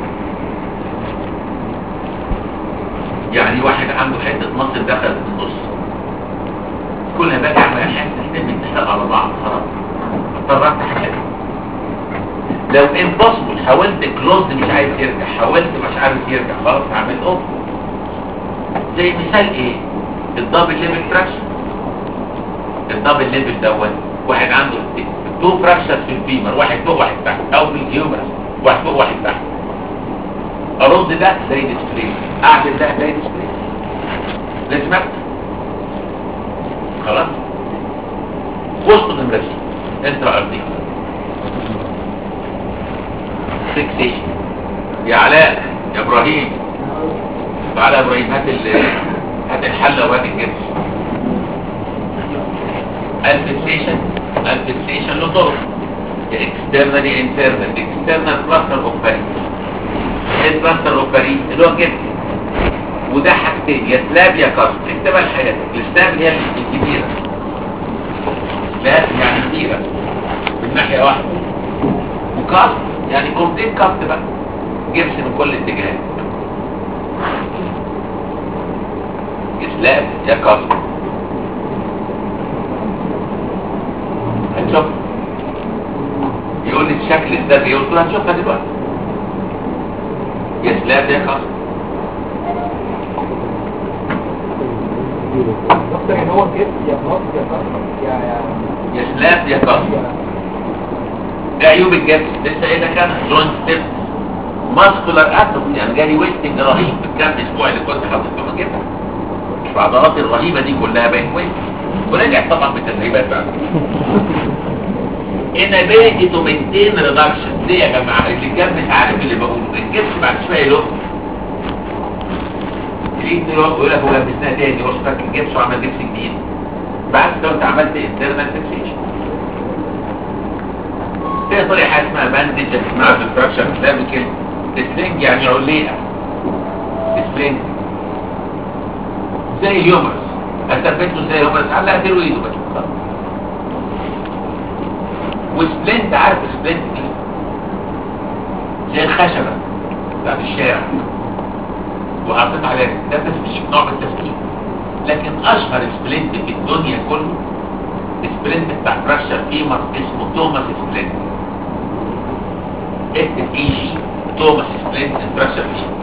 يعني واحد عنده حته مصر دخلت في النص كل ما باجي اعمل حته تتم اتحاد على بعض خلاص اضطر افتح الحته لو امبوسبل حاولت كلوز مش عايز يرجع حاولت مش عارف يرجع خلاص هعمل اوف زي مثال ايه الدبل ليفل فراكشن الدبل ليفل دوت واحد عنده تو فراكشنز في الفيمر واحد فوق واحد تحت او في الهيومرس واحد فوق واحد تحت ارد ده زي ديسبلاي اعمل ده زي ديسبلاي لازم اكتب خلاص وسط نمرة سي انترا ارضي فيكسيشن يا علاء يا ابراهيم تعالى يا ابراهيم هات ال هات الحله وهات الجبس الفيكسيشن الفيكسيشن له طرق يا اكسترنالي انترنال اكسترنال بلاستر اوف باريس البلاستر اوف باريس اللي هو الجبس وده حاجتين يا سلاب يا كاست اكتبها لحياتك السلاب هي الكبيره سلاب يعني كبيره من ناحيه واحده وكاست يعني كومبليت كاست بقى جبس من كل اتجاهات يا سلاب يا كاست هنشوف يقول لي الشكل السلاب ايه قلت له هنشوفها دلوقتي يا سلاب يا كاست دكتور يعني هو كده يا خلاص يا كسر يا يا يا سلاب يا كاست ايه عيوب الجبس لسه ايه ده كان جوينت ستيب ماسكولار اتروفي يعني جالي ويستنج رهيب في الكام اسبوع اللي كنت حاطط فيهم الجبس العضلات الرهيبه دي كلها بقت ويست ورجع طبعا بالتدريبات بقى inability to maintain reduction ليه يا جماعه اللي الجبس عارف اللي بقوله الجبس بعد شويه يلق تريد يروح يقول لك هو لبسناه تاني يروح فك الجبس وعمل جبس جديد بعد كده انت عملت internal fixation في طريقة حاجة اسمها باندج اسمها ديستراكشن ده بكلمة سلينج يعني عليقة سلينج زي اليومرس اثبته زي اليومرس علقت له ايده بس خلاص. وسبلنت عارف سبلنت دي زي الخشبة بتاعت الشارع وحطيت عليها ده تفكيك نوع من التفكيك لكن اشهر سبلنت في الدنيا كله سبلنت بتاع فراكشر فيمر اسمه توماس سبلنت اكتب اي جي توماس سبلنت فراكشر فيمر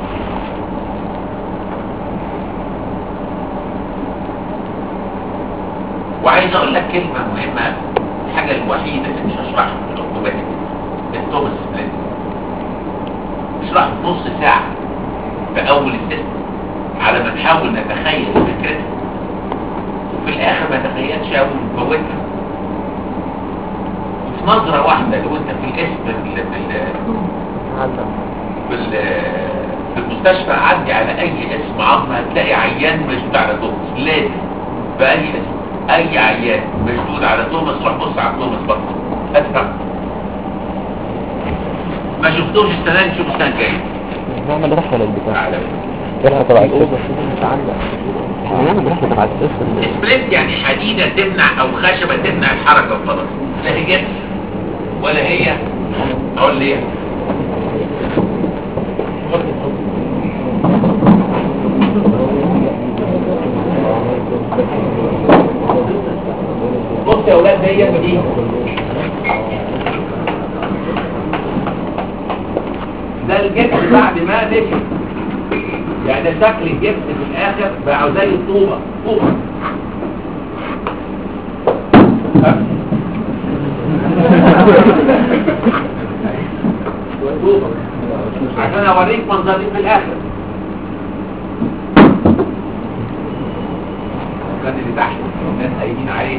وعايز اقول لك كلمة مهمة الحاجة الوحيدة اللي مش هشرحها في العقوبات التوماس سبلنت اشرح نص ساعة في اول السيستم على ما نحاول نتخيل فكرتها وفي الاخر ما تخيلش قوي ونفوتها وفي نظرة واحدة لو انت في الاسم في ال- في ال- في ال- في المستشفى عدي على اي اسم عظم هتلاقي عيان مشدود على توماس لازم بأي اسم اي عيان مشدود على توماس روح بص على توماس بطل هتفهم ما شفتوش السنة دي شوف السنة الجاية نعمل رحلة للبتاع تعالى رحلة تبع السيستم احنا هنعمل رحلة تبع السيستم سبلنت يعني حديدة تمنع او خشبة تمنع الحركة وخلاص لا هي جبس ولا هي اقول ليه بص يا اولاد هي دي ده الجبس بعد ما نشف يعني ده شكل الجبس في الاخر بقى زي الطوبه طوبه ها؟ طوبه عشان اوريك منظرين في الاخر كان اللي تحت الناس قايمين عليه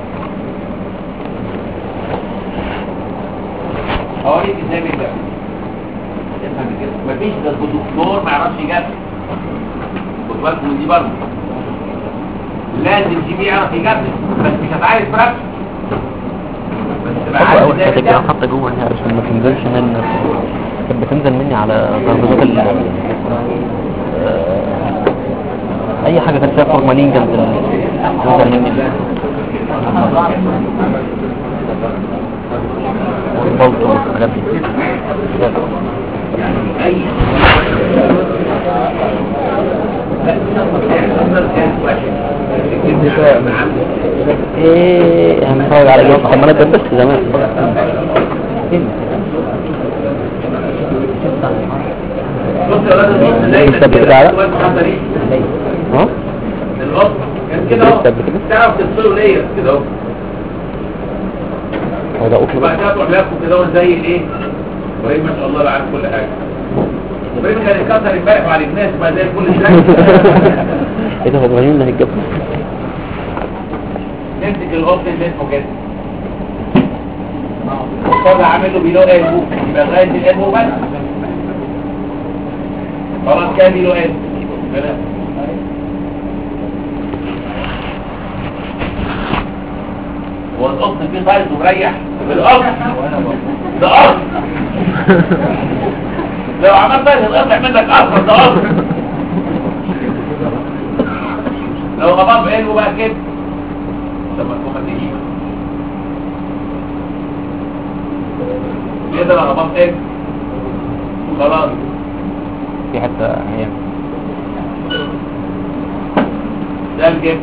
اوريك ازاي بيجري افهم كده مفيش ده الدكتور ما يعرفش يجري خد بالك من دي برضه لازم جي بي يعرف يجري بس مش هتعرف فراكشن بس تبقى حط عارف اول ازاي حاجه كده بتعمل. حط جوه هنا عشان ما تنزلش من كانت بتنزل مني على ترابيزات ال آه، اي حاجه كانت فيها فورمالين كانت تنزل مني والبلطو والحاجات دي اي ايه هنتفرج على جوه طب ما انا اتدبست زمان بص يا ولاد القط زي لسه بتدعى على؟ ده ها القط كان كده اهو لسه بكده؟ تعرف تفصله ليا كده اهو هو ده قطن وبعد كده تروح لافه كده اهو زي الايه ابراهيم ما شاء الله بقى عارف كل حاجه ابراهيم كان يتكسر امبارح وعلى الناس بقى زي الفل ازاي ايه ده هو ابراهيم اللي هيتجاب نمسك القط اللي اسمه كده طب عامل له بيلو قلبه يبقى لغايه القلبه بس خلاص كده بيلو قلبه خلاص. هو القط فيه سايز ومريح بالقط ده قط لو عملت سايز القطع منك اصلا ده قط لو غضب قلبه بقى كده طب ما تكون ما تجيب كده لو غضب قلبه خلاص في حته هي ده الجبس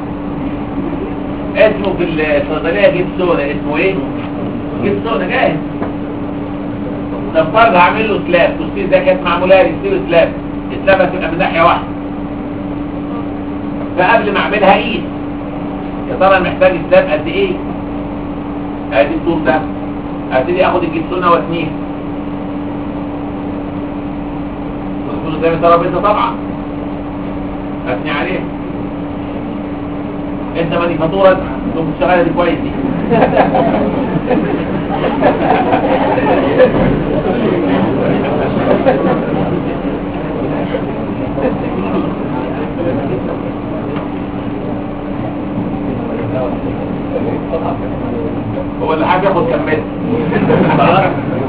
اسمه في الصيدليه جبس سودا اسمه ايه؟ جبس سودا جاهز ده فرج هعمل له سلاب تصير ده كانت معموله لي تصير سلاب السلاب هتبقى من ناحيه واحده فقبل ما اعملها ايد يا ترى أنا محتاج سلاب قد ايه؟ ادي الطول ده ابتدي اخد الجبسونه واتنيها تظبط زي الترابيزه طبعا اثني عليه انت ماني فاتوره تقوم تشتغل دي كويس دي هو اللي حاجه ياخد كمل خلاص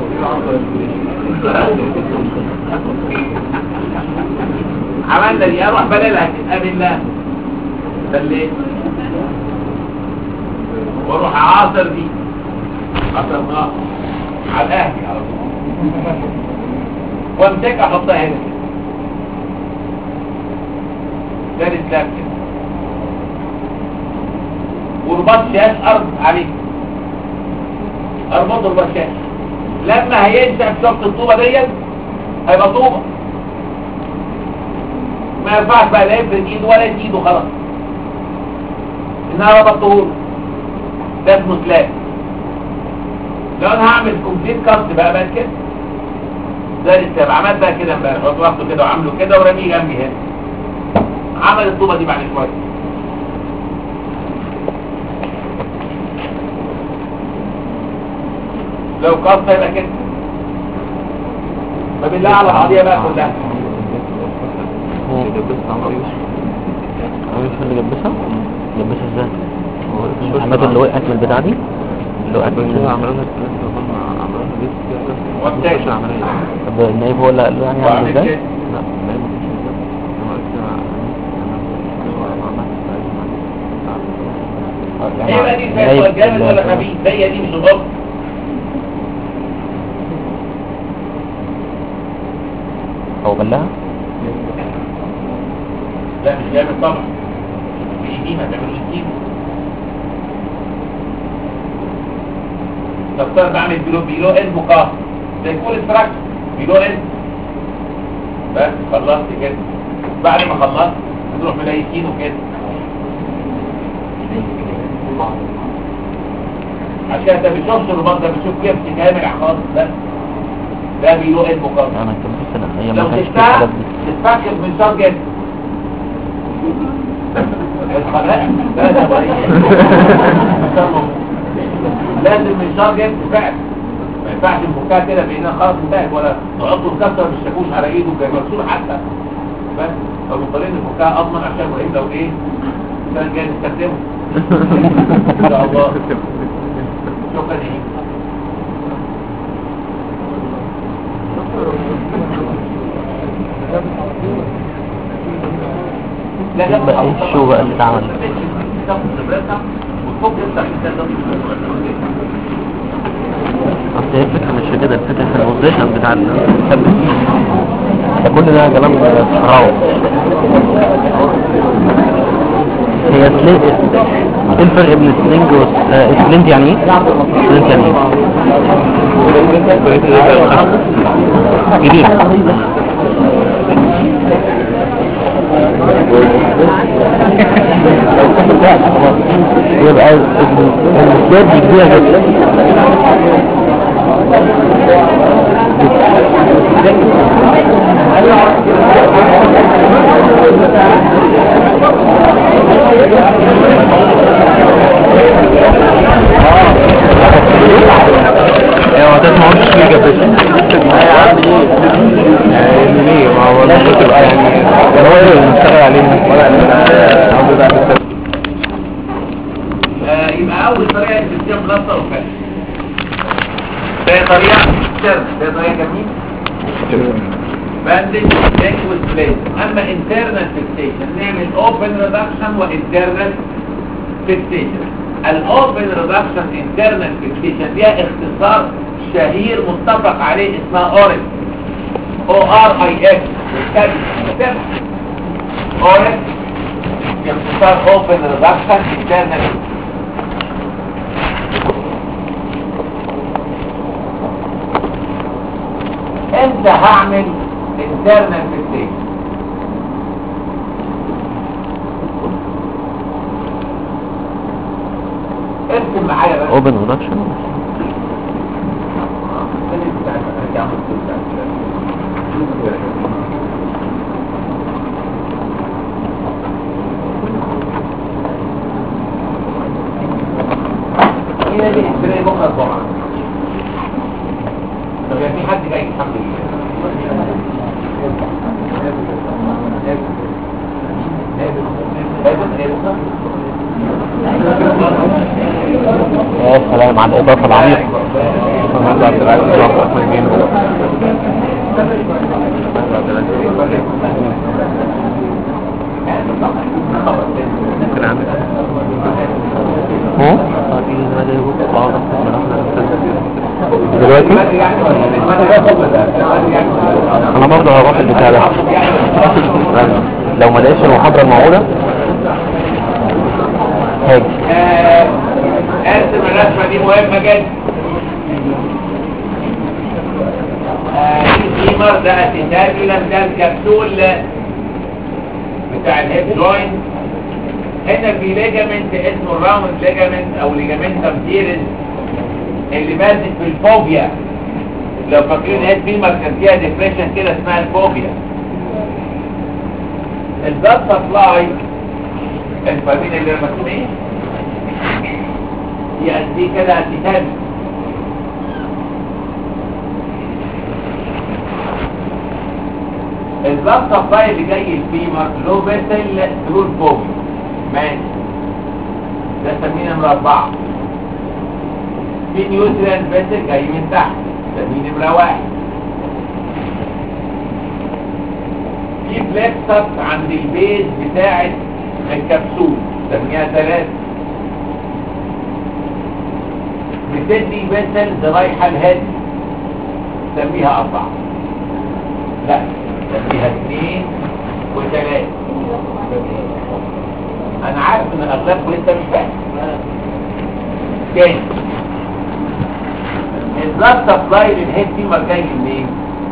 عملنا دي اروح بلالها تتقابل لها بليت واروح اعاصر دي عصرناها على الاهلي على طول وامسكها احطها هنا ده الاسلام كده ورباط شاش ارض عليه اربطه رباط شاش لما هينشأ شفت الطوبة ديت هيبقى طوبة ما ينفعش بقى لا يفرد ايده ولا يد ايده خلاص انها ربطته له ده اسمه سلاب لو انا هعمل كومبليت كاست بقى بقى كده ده السلاب عملتها كده امبارح رحت واخده كده وعامله كده ورميه جنبي هنا عمل الطوبة دي بعد شوية لو كاست هيبقى كده فبالله على القضية بقى كلها مش اللي جبسها جبسها ازاي الحماد اللي وقعت من البتاع دي اللي وقعت من والتاني طب النايب هو اللي قال له يعني وعمل عامل ازاي كده. لا يعني هي بقى دي النايب فيها جامد اللي- ولا خفيف هي دي مش الغلط هو بلها لا مش جامد طبعا مش دي ما تعملوش دي نفترض بعمل بيلو بيلو ان مقاس زي كل استراكشر بيلو ان بس خلصت كده بعد ما خلصت تروح ملايكينه كده عشان انت بتشوفش الرباط ده بتشوف كيف كامل خالص ده ده بيلو ان مقاس انا كنت لسه هي لو ما كانش في شفتها الحاجات دي تتفكر من شر جدا الخلاء لازم من شر جدا فعلا ما ينفعش المكاه كده بينها خلاص انتهت ولا تحطه مكسر مش شاكوش على ايده زي مرسول حتى بس فمضطرين المكاه اضمن عشان ابراهيم لو ايه كان جاي نستخدمه ان شاء الله شكرا ليك لا لا بقى ايه الشو بقى اللي اتعمل اصل هي الفكره مش في كده الفكره في البوزيشن بتاع المثبت ده كل ده كلام فراغ هي سلينج ايه الفرق بين سلينج و آه، سلينج يعني ايه؟ سلينج يعني ايه؟ كبير يبقى الاسلاب دي كبيرة جدا ايوه ده ما قلتش ليه جابت يعني ليه ما هو المفروض تبقى يعني يعني هو ايه اللي بنشتغل عليه ولا عاوز بقى نستخدم. آه، يبقى اول طريقه تديها ملصه وفاش تاني طريقه سر تاني طريقه جميل باندج باك وسبليت اما انترنال فيكسيشن نعمل اوبن ريدكشن وانترنال فيكسيشن الاوبن ريدكشن انترنال فيكسيشن ليها اختصار شهير متفق عليه اسمها اوريك او ار اي اكس بالتالي اوريك باختصار اوبن ريدكشن انترنال امتى هعمل internal fixation ارسم معايا بقى اوبن ريدكشن هنا دي ازاي بكره الجمعه طب يعني في حد جاي الحمد لله يا سلام على الاضافه العميقه محمد عبد العزيز وعبد الرحمن مين هو؟ محمد عبد العزيز ممكن عندك هو دلوقتي انا برضه هروح البتاع ده لو ما لقيتش المحاضره الموعوده هاجي آه، ارسم الرسمه دي مهمه جدا آه، دي فيمر ده اسيتابيولم ده الكبسول بتاع الهيب جوينت هنا في ليجامنت اسمه الراوند ليجامنت او ليجامنتم تيرس اللي ماسك في الفوبيا لو فاكرين هيد فيمر كان فيها ديبريشن كده اسمها الفوبيا البلاد سبلاي الفامين اللي رمتون ايه هي دي كده اسيتابي البلاد سبلاي اللي جاي الفيمر لو بيسل ثرو الفوبيا ماشي ده سميه نمرة أربعة في نيوتريان فيسل جاي من تحت سميه نمرة واحد في بلكسس عند البيز بتاعة الكبسول سميها ثلاثة بتدي فيسلز رايحة الهد سميها أربعة لا سميها اثنين وثلاثة انا عارف ان اغلبكم لسه مش فاهم تاني البلاد سبلاي للهيد فيمر جاي منين؟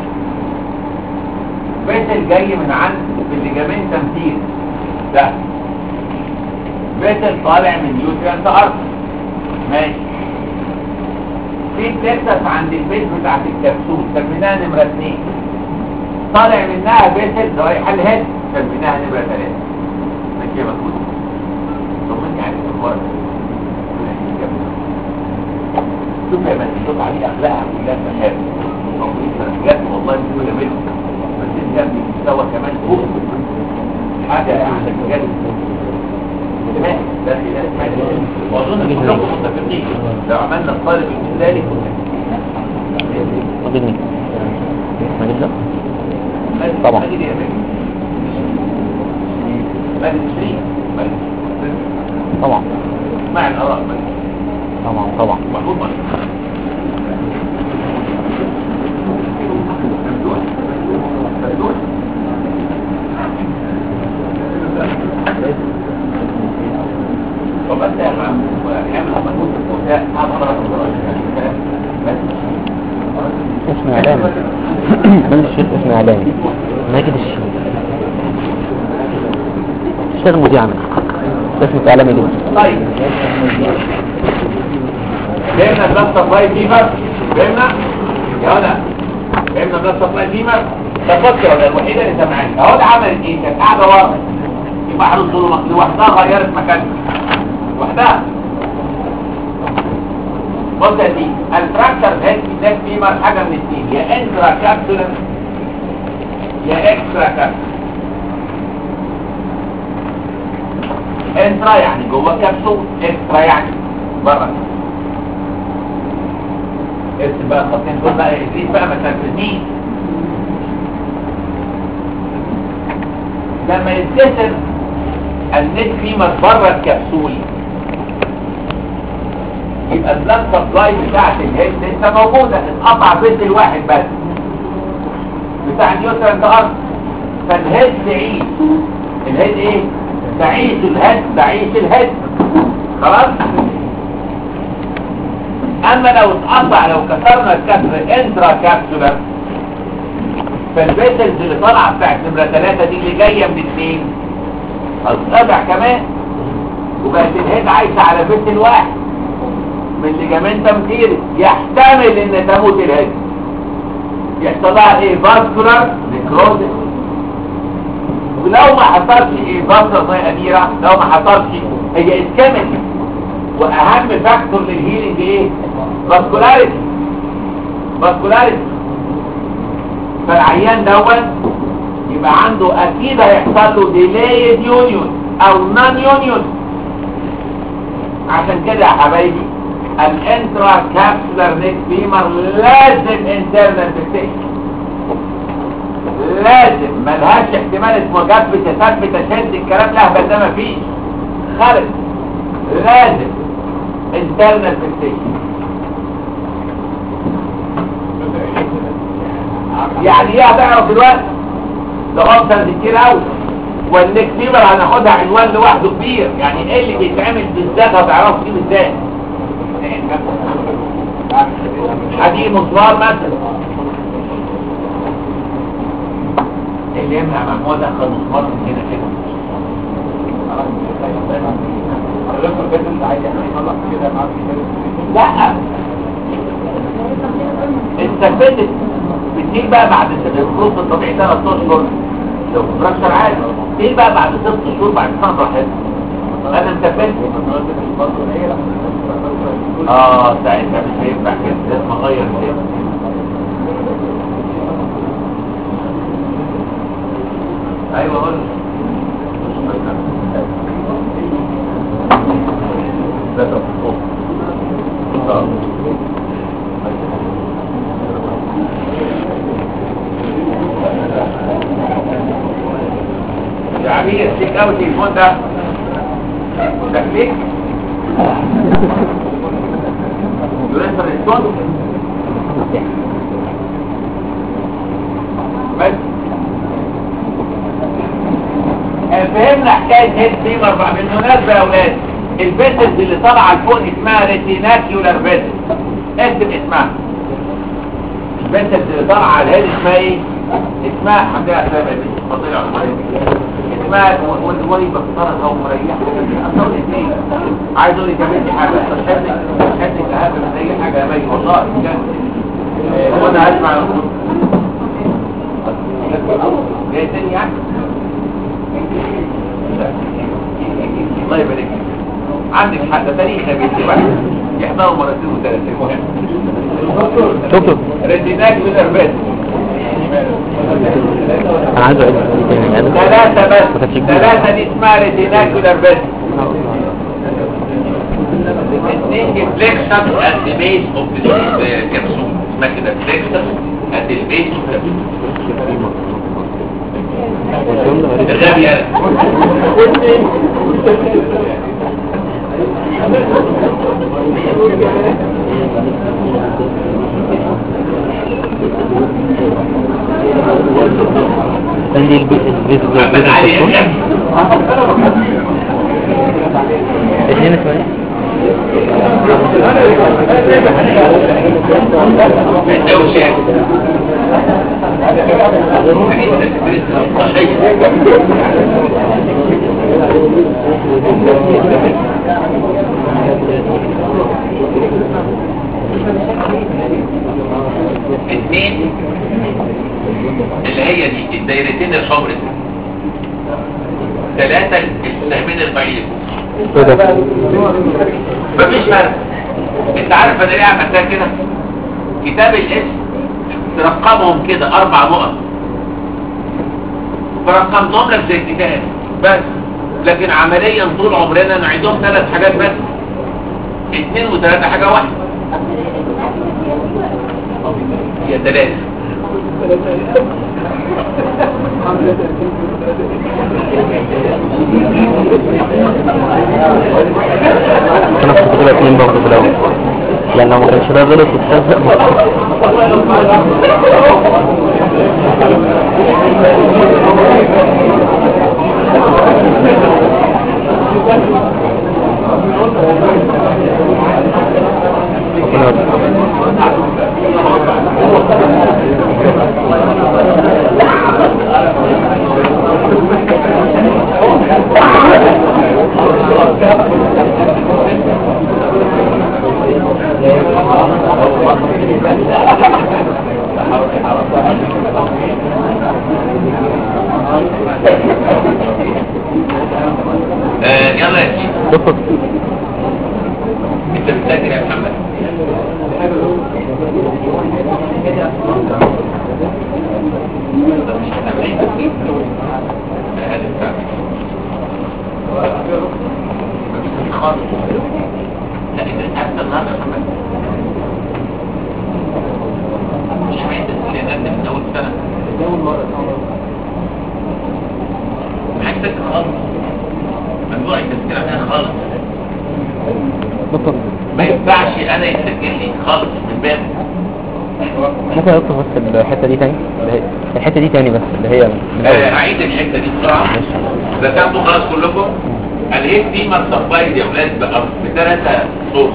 بيتل جاي من عند الليجامين تمثيل ده بيتل طالع من يوتريانس ارض ماشي في بلكسس عند البيت بتاعت الكبسول سميناها نمرة اتنين طالع منها بيتل رايحة الهيد سميناها نمرة تلاتة ماشي يا مجهود طمني يعني الأخبار شوف يا بنتي شوف عليه أخلاقها كلها مشاكل موجودين بجد والله مش جميلهم بس انت جنبي مستوى كمان فوق حاجة يعني بجد انتباه ده ده اسمها واظن كلكم متفقين لو عملنا الطالب المثالي كنا مجدني مجد ده طبعا. مجد يا بني مجد شريك مجد طبعا مع الآراء مجد طبعا طبعا محمود مجد ممدوح ممدوح طب انت يا عم اعمل مجهود في الفوزاء هذا خلاص بس اسمه اعلامي مجد الشيخ اسمه اعلامي ماجد الشيخ اشتغل مذيعا اسمه اعلامي جدا طيب فهمنا بلاد سبلاي فيفر فهمنا يا هنا فهمنا بلاد سبلاي فيفر تفكر ولا الوحيده اللي سمعاني اهو ده عملت ايه كانت قاعده ورا في بحر الظلمات لوحدها غيرت مكانها لوحدها بص يا سيدي الفراكشر هيد ده فيمر حاجه من الاثنين يا انترا كابسولر يا اكسترا كابسولر انترا يعني جوه كبسول اكسترا يعني بره اكتب بقى الخطين دول بقى يا ادريس بقى ما تنفذنيش لما يتكسر النت فيمر بره الكبسول يبقى البلاد سبلاي بتاعت الهيد لسه موجوده اتقطع بيت الواحد بس بتاع اليوترنت ارض فالهيد تعيش الهيد ايه تعيش الهيد تعيش الهيد خلاص اما لو اتقطع لو كسرنا الكسر انترا كابسولر فالبيتلز اللي طالعه بتاعت نمره ثلاثة دي اللي جايه من اثنين هتتقطع كمان وبقت الهيد عايشه على بيت واحد من ليجامنتم تيرس يحتمل ان تموت الهيد يحصل لها ايه فاسكولار نيكروزس ولو ما حصلش ايه بصرة زي أميرة لو ما حصلش هي اسكامل واهم فاكتور للهيلينج ايه فاسكولاريتي فاسكولاريتي فالعيان دوت يبقى عنده اكيد هيحصل له ديلايد يونيون او نون يونيون عشان كده يا حبايبي الانترا كابسولار نيك فيمر لازم انترنال فيكسيشن لازم ملهاش احتمال اسمه جاب تثبت تشد الكلام الاهبل ده مفيش خالص لازم internal fixation يعني ايه هتعرف دلوقتي ده اوبشنز كتير قوي والنيك فيبر هناخدها عنوان لوحده كبير يعني ايه اللي بيتعمل بالذات هتعرفوا فيه بالذات حديد مسمار مثلا اللي يمنع مجموعة دخل مسمار من هنا كده لا استفدت بتجيب بقى بعد الخروج الطبيعي ثلاث اشهر لو فراكشر عادي ايه بقى بعد ست شهور بعد سنه راحت انا استفدت اه ساعتها مش هينفع كده لازم اغير كده ايوه قول ده تفوق يا عمير سيك قوي التليفون ده ده ليك يرسل الصوت بس فهمنا حكاية هيد فيمر بقى بالمناسبة يا ولاد الفيسلز اللي طالعة لفوق اسمها ريتيناكيولار فيسل اكتب اسمها البنت اللي طالعه على الهادي اسمها ايه؟ اسمها عندها اسمها يا بنت فضيلة عمرية اسمها والوالي بطلها او مريحة اصلا اقول لك ايه؟ عايز اقول لك يا بنتي حاجة مش هدك مش هدك اهم من اي حاجة يا بنتي والله بجد آه، وانا هسمع جاي تاني يعني الله يبارك لك عندك حق ده تاريخ يا بنتي بقى يحضروا مرتين وثلاثة المهم دكتور ريتيناك من الرباط انا عايز اقول لك تاني يعني ثلاثة ما بس كانتش كبيرة. ثلاثة دي اسمها ريتيناك من الرباط اثنين دي فليكسس at the base of the capsule اسمها كده فليكسس at the base of the capsule الغبي يا عندي البيت البيت محمد علي يا غبي اثنين اسمها انت وشاك اثنين اللي هي دي الدايرتين الحمر دي. ثلاثة السهمين البعيد ايه ده مفيش فرق انت عارف انا ليه عملتها كده كتاب الاسم ترقمهم كده اربع نقط فرقمتهم لك زي كتاب بس لكن عمليا طول عمرنا نعيدهم ثلاث حاجات بس اثنين وثلاثة حاجة واحدة هي ثلاثة انا كنت كده اتنين برضه في الاول يعني لو ما كانش ده غلط كنت هزق آه يلا يا سيدي دكتور انت بتذاكر يا محمد لا انت حتى النهارده يا محمد مش عايز السنة من اول سنة معاك سكة خالص ممنوع التسجيل عليها خالص دكتور ما ينفعش انا يسجل لي خالص من باب ممكن ادخل بس الحته دي تاني اللي هي الحته دي تاني بس اللي هي من آه، الاول هعيد الحته دي بسرعه ماشي ذكرتوا خلاص كلكم الهيد ديمر سبلايد يا اولاد بقى بثلاثه سورس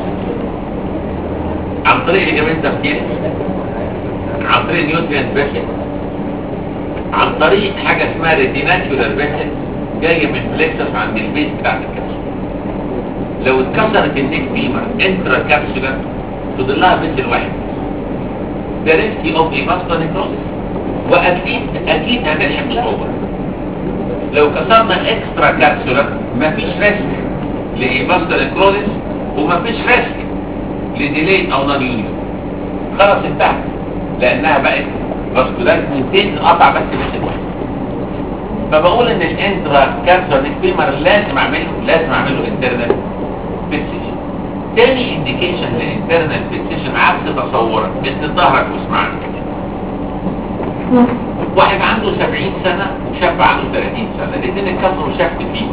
عن طريق الاجابات تفكير عن طريق نيوترينت باشن عن طريق حاجه اسمها ريتيناكيولار باشن جايه من فليكسس عند البيت بتاعت الكبسول لو اتكسرت النيك بيمر انترا كابسولار فضل لها بيت الواحد ده ريسكي اوف اي ماستر نيكروسيس واكيد اكيد هنلحق صعوبه لو كسرنا اكسترا كابسولار مفيش ريسك لايماستر نيكروسيس ومفيش ريسك لديلي او نون يونيون خلاص انتهت لانها بقت فاسكولار ممكن قطع بس بس الواحد فبقول ان الانترا كابسولار نيكبيمر لازم اعمله لازم اعمله انترنال فيكسيشن تاني انديكيشن للانترنال فيكسيشن عكس تصورك اسند ظهرك واسمعني واحد عنده 70 سنة وشاب عنده 30 سنة الاثنين اتكسروا شافت فيه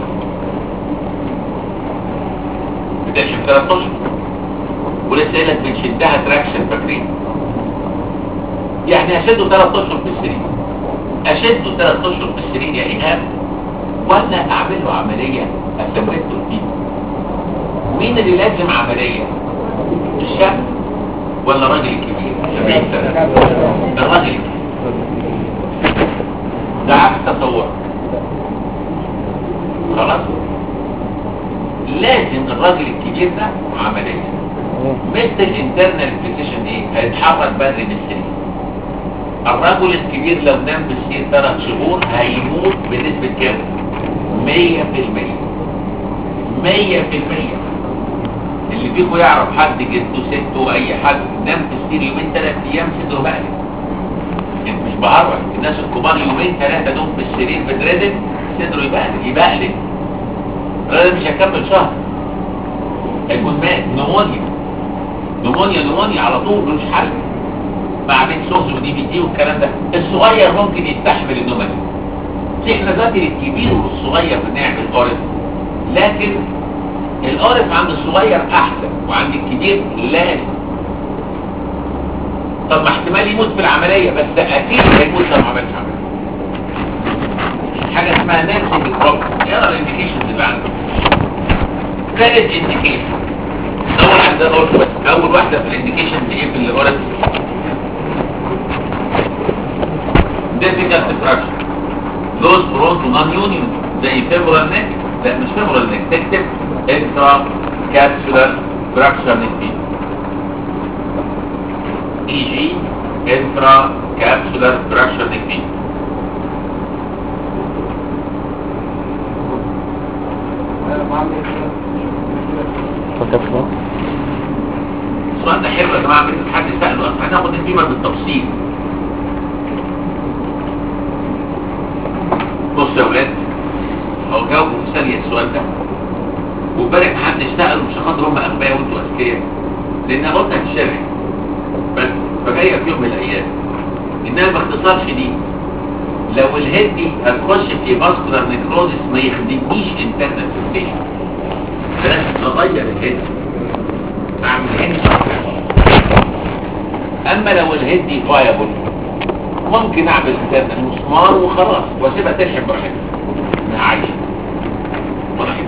بتمشي في ثلاث اشهر ولسه قايل لك بنشدها تراكشن فاكرين يعني اشده ثلاث اشهر في السرير اشده ثلاث اشهر في السرير يا ايهاب ولا اعمل له عملية اثبته فيه مين اللي لازم عملية الشاب ولا الراجل الكبير 70 سنة الراجل الكبير ده عكس تصور خلاص لازم الراجل الكبير ده عملية مثل الانترنال فيزيشن ايه هيتحرك بدري من السرير الرجل الكبير لو نام في السرير ثلاث شهور هيموت بنسبة كام؟ 100% 100% اللي فيكم يعرف حد جده سته اي حد نام في السرير يومين ثلاث ايام صدره بقلب انت مش بعرف الناس الكبار يومين ثلاثة دول في السرير بتردد صدره يبقلب يبقلب الراجل مش هيكمل شهر هيكون مات نمونيا نمونيا نمونيا على طول ملوش حل مع بيت سوز ودي بي تي والكلام ده الصغير ممكن يستحمل النومة دي احنا ذاكر الكبير والصغير بنعمل قارب لكن القارب عند الصغير احسن وعند الكبير لازم طب ما احتمال يموت في العملية بس اكيد هيموت لو ما عملش عملية حاجة اسمها نانسي بروبلم يلا الانديكيشنز اللي عندك ثالث انديكيشن اول واحدة قلت بس اول واحدة في الانديكيشن دي ايه في اللي قلت difficult fraction those prone to non-union زي femoral neck لا مش femoral neck تكتب extra capsular fracture neck pain e.g. intra capsular fracture neck pain فتفضل السؤال ده حلو يا جماعه مثل حد ساله اصلا هناخد الفيما بالتفصيل بص يا اولاد هو جاوبوا في ثانيه السؤال ده وامبارح محدش ساله مش خاطر هم اغبياء وانتوا اذكياء لان قلنا في الشرح بس فجايه في يوم من الايام انها باختصار شديد لو الهيد دي هتخش في فاسكولار نيكروزيس ما يخدمنيش انترنال فيكسيشن لازم اغير الهيد اعمل هيد اما لو الهيد دي فايبل ممكن اعمل انترنال مسمار وخلاص واسيبها تلحم براحتها انها عايشه براحتها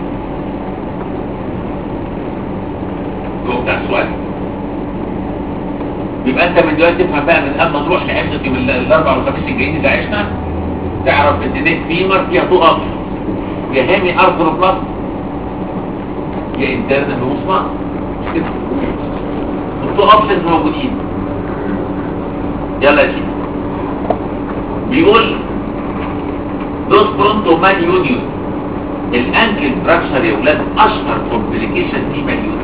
جاوبت على السؤال يبقى انت من دلوقتي تفهم بقى من قبل ما نروح لحصه يوم ال- الاربع والخميس الجايين اللي عشنا تعرف ان دي فيمر فيها تو اوبشن يا هامي ارثروبلاست يا انترنال بمسمار مش كده التو اوبشنز موجودين يلا يا سيدي بيقول دوس برونتو مان يونيون الانكل فراكشر يا ولاد اشهر كومبليكيشن دي مليون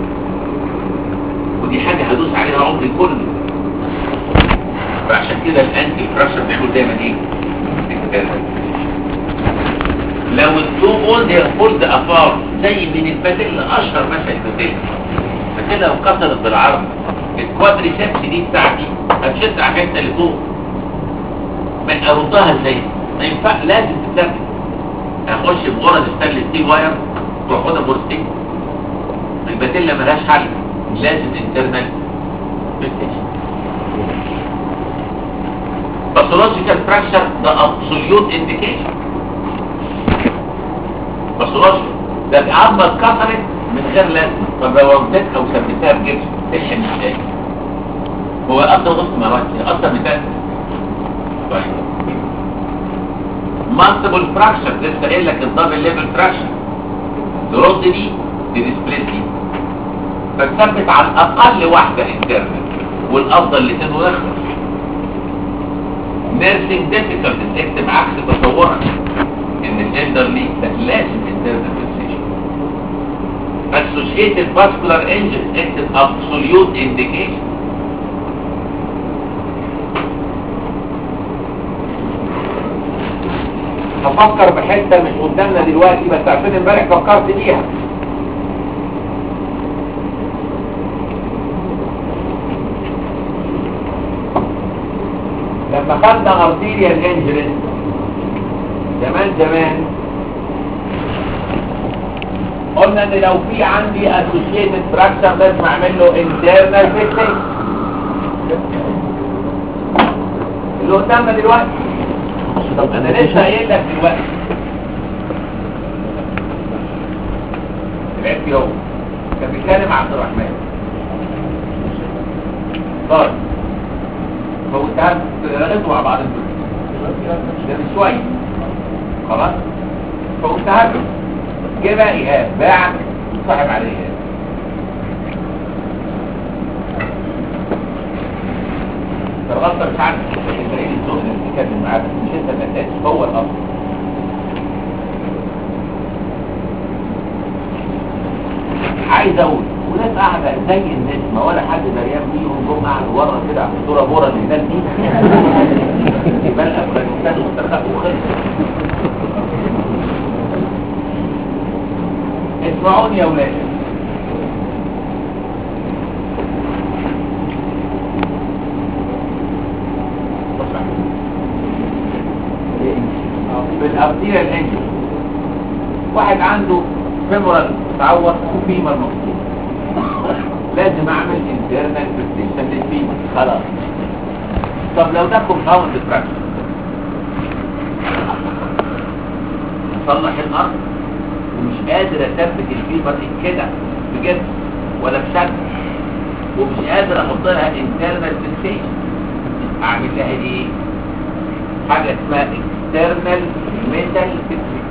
ودي حاجة هدوس عليها عمري كله فعشان كده الانتي فراكشر بيعمل دايما ايه external. لو التو بولد هي فولد افار زي من البازيلا اشهر مثل البازيلا البازيلا لو كسرت بالعرض الكوادريسبس دي بتاعتي هتشد على الحته اللي فوق ما اردها ازاي ما ينفع لازم تتثبت هخش بغرز ستانلس ستيل واير واخدها بورستيك البازيلا ملهاش حل لازم انترنال فيكسيشن باثولوجيكال فراكشر ده ابسوليوت انديكيشن باثولوجيكال ده العظمه اتكسرت من غير لازمه طب لو وديتها وثبتها بجبس تلحم ازاي هو اصلا نص مرات اصلا مثال طيب مالتيبل فراكشر لسه قايل لك الدبل ليفل فراكشر ترد دي تديسبليس دي فتثبت على الاقل واحده انترنال والافضل الاثنين ويخلص نيرسينج ديفيكالتيز اكتب عكس تصورك ان الجندر ليه لا لازم انترنال فيكسيشن associated vascular injury اكتب absolute indication هفكر بحته مش قدامنا دلوقتي بس عشان امبارح فكرت بيها لما خدنا ارتيريال انجرين زمان زمان قلنا ان لو في عندي اسوشيتد فراكشر لازم اعمل له انترنال فيكسيشن اللي قدامنا دلوقتي طب انا لسه قايل لك دلوقتي العيب هو كان بيتكلم عبد الرحمن طيب فوتها لغيته مع بعض الدول ده مش شويه خلاص فوتها جه بقى ايهاب باعك صاحب عليه ايهاب فالغلطه مش عارف انت ايه الزهد اللي بتتكلم معاك مش انت الاساس هو الاصل عايز اقول وناس قاعده زي النسمه ولا حد دريان بيهم جم قعدوا ورا كده على الصوره بورا اللي الناس دي بل افغانستان واستخبوا وخلص اسمعوني يا ولاد بالارتيريال انجل واحد عنده فيمورال تعور وفيمر مقصود لازم اعمل انترنال فيكسيشن للفيمر خلاص طب لو ده كومباوند فراكشر اصلح الارض ومش قادر اثبت الفيمر كده بجد ولا بشكل ومش قادر احط لها انترنال فيكسيشن اعمل لها ايه حاجه اسمها اكسترنال ميتال فيكسيشن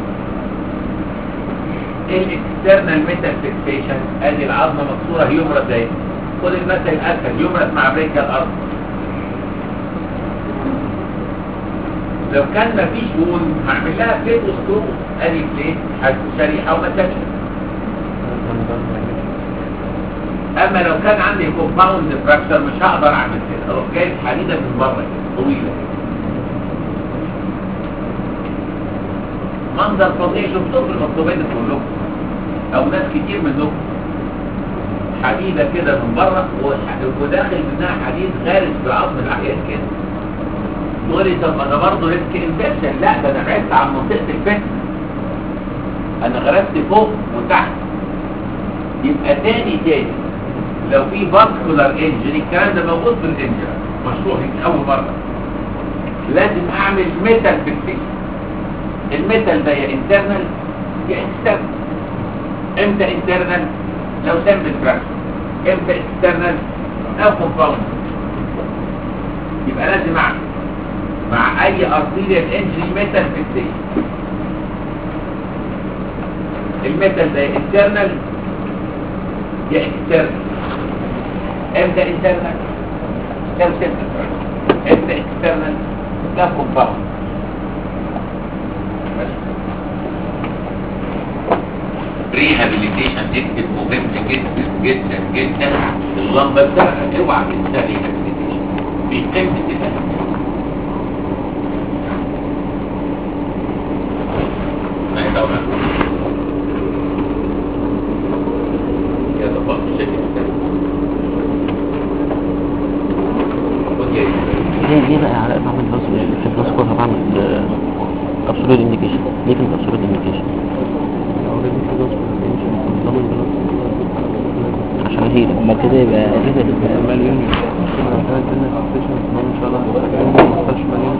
الاكسترنال ميتال فيكسيشن ادي العظمه مكسوره هيومرس اهي خد المثل الاسهل هيومرس مع بريك الارض لو كان مفيش وول هعمل لها بليت وسكرو ادي بليت شريحه ومسامير اما لو كان عندي كومباوند فراكشر مش هقدر اعمل كده اروح جايب حديده من بره كده طويله كده منظر فظيع شفتوه في المطلوبين كلهم او ناس كتير منهم حديدة كده من بره وح- وداخل منها حديد غارس بعظم الاحيان كده تقول لي طب انا برضه ريسك انفكشن لا ده انا بعدت عن منطقة الفتن انا غرست فوق وتحت يبقى تاني تاني لو في فاسكولار انجري الكلام ده موجود في الانجري مشروع من اول مرة لازم اعمل ميتال فيكسيشن الميتال ده يا انترنال يا اكسترنال امتى انترنال لو سامبل فراكشن امتى اكسترنال لو كومباوند يبقى لازم اعمل مع اي ارتيريال انجري ميتال فيكسيشن الميتال ده يا انترنال يا اكسترنال امتى انترنال لو سامبل فراكشن امتى اكسترنال لو كومباوند ريهابيليتيشن اكتب مهم جدا جدا جدا اللمبه بتاعها اوعى تنسى ريهابيليتيشن في قمه الاهميه ما هي طبعا كده طبعا بشكل مختلف خد يا ريت. ليه ليه بقى على بعمل بس في الباسكور بعمل كبسولة انديكيشن ليه في الكبسولة انديكيشن عشان اشيل اما كده يبقى مليون ان شاء الله مستشفى مليون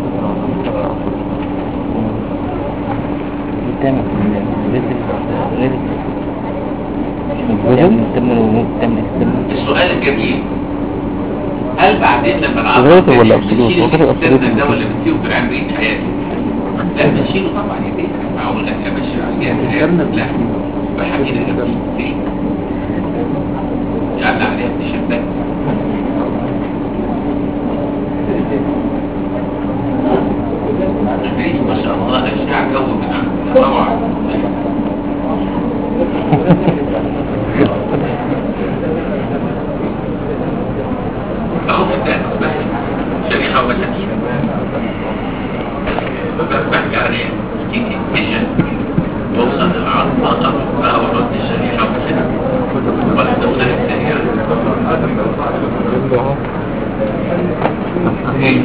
بتعمل ريزل ريزل بتعمل استمر وبتعمل استمر السؤال الجميل هل بعدين لما العظم Relative ولا تنزل absolute؟ نشيل هو كده السن absolute ده ولا ممكن. بنسيبه في العين بقية حياته؟ لا بنشيله طبعا يا بيه معقول لك ابشر عليها لا بحكي لك دي ليه؟ يعلق عليها التيشيرتات إدريس ما شاء الله أشعة جو من عندنا روعة أهو ده بس شريحة ومساكين بحكي عليها تيجي مشن توصل للعظمة أطلقها وأحط الشريحة ومساكين ولا توصل الثانية ايه؟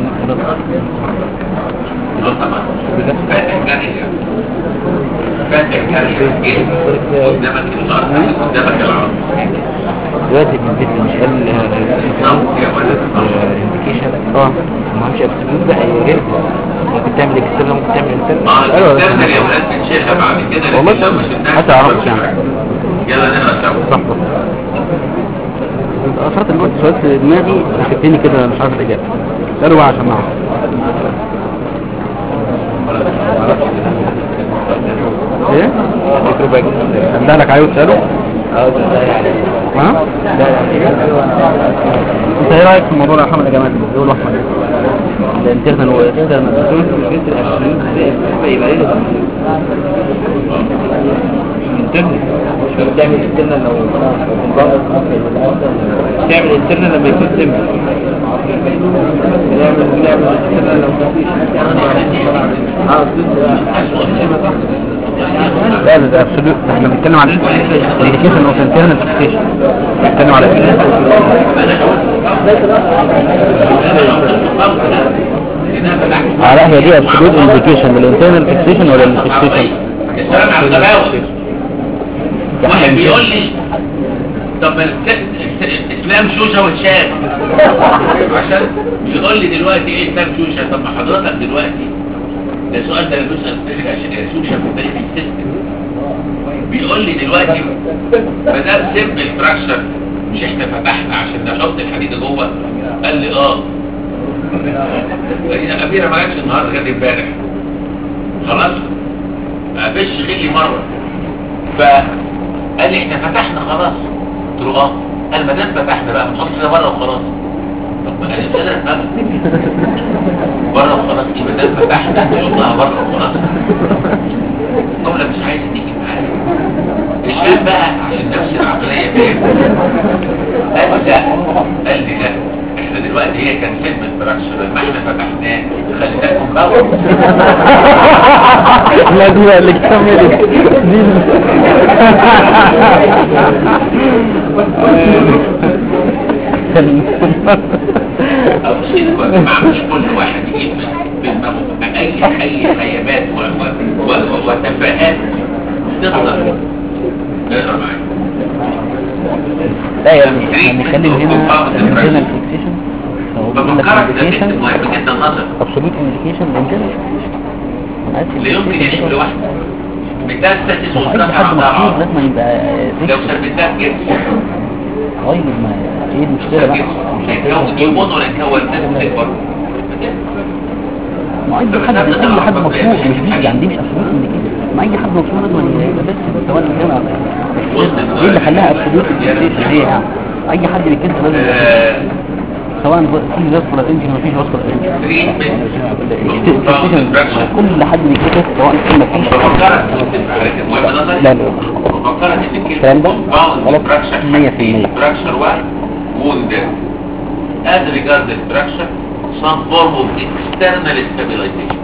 اه طبعا فاتح جري فاتح جري ايه؟ قدامك الارض قدامك العظم دلوقتي في البيت مش قال بالظبط يا ولد انديكيشن اه ما همش ابسولوت بقى هي غير ممكن تعمل اكسترنال ممكن تعمل انترنال اه الاكسترنال يا ولاد بنشيلها بعد كده والله لكن لو ما شلناهاش حتى عرفت يعني. يلا نقرا سوا صح صح اثرت الوقت سؤال في دماغي سبتني كده مش عارف الاجابه اساله بقى عشان اعرف ايه؟ ابدا لك عايز تساله؟ ها؟ انت ايه رايك في الموضوع ده يا محمد يا جماعه بيقولوا احمد الانترنال والاكسترنال بتعمل انترنال لو تعمل انترنال لما يكون سمبل نعمل نعمل انترنال لو لا ده ابسولوت احنا بنتكلم عن الانديكيشن اوف انترنال فيكسيشن بنتكلم على اه لا هي دي ابسولوت انديكيشن للانترنال فيكسيشن ولا للفيكسيشن السلام على الغباوة واحد بيقول لي طب ما الس- الس- اسلام شوشة وتشاب عشان يقول لي دلوقتي ايه اسلام شوشة طب ما حضرتك دلوقتي ده سؤال ده انا بسأل فيه عشان يا شوشة في تاريخ السيستم بيقول لي دلوقتي ما دام سيمبل فراكشر مش احنا فتحنا عشان نحط الحديد جوه قال لي اه لكن اميره ما جاتش النهارده جت امبارح خلاص قابلش غلي مره فقال لي احنا فتحنا خلاص قلت له اه قال ما دام فتحنا بقى نحط كده بره وخلاص طب ما انا مش قادر افهم بره وخلاص ايه ما دام فتحنا نحطها بره وخلاص جمله مش عايز تيجي معايا الشاب بقى عشان نفس العقليه فين قال لي لا قال لي لا احنا دلوقتي هي كان سلم الفراكشر لما احنا فتحناه خليناكم بقى لا دي بقى اللي كمل دي أبسط مش كل واحد يجيب في دماغه أي أي خيابات و- و- و- وتفاهات تقدر اقرا معايا لا يعني احنا بنتكلم هنا الانترنال فيكسيشن هو بيقول لك بفكرك ده انديكيشن تكتب مهم جدا نظر ابسولوت انديكيشن الانترنال لا يمكن يعيش لوحده مثال سادس اي وثلاثة حد على مخصوص بعض لازم يبقى لو فيكس ثبتناه بجبس طيب ما ايه المشكله بقى مش هيتكون يومون ولا يتكون ناس تكبر ما اي حد اي حد مخصوص مش بيجي يعني دي مش ابسولوت انديكيشن ما اي حد مخصوص لازم يبقى بس سواء كان ايه اللي خلاها ابسولوت انديكيشن هي يعني اي حد بيتكلم لازم يبقى آه، سواء في فاسكولار انجن مفيش فاسكولار انجن treatment كل حد بيتكتب سواء كان مفيش بفكرك تبقى مهم نظري لا لا بفكرك ان الكلام ده compound غلط structure 100%. structure one wounded as regards the structure some form of external stabilization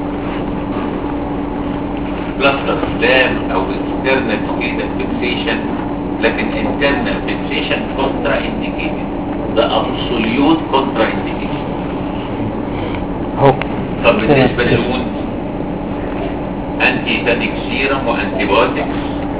cluster slam او external skeletal fixation لكن internal fixation contraindicated the absolute contraindication اهو طب بالنسبة للوند انتي تانيك سيرم وانتي بايوتكس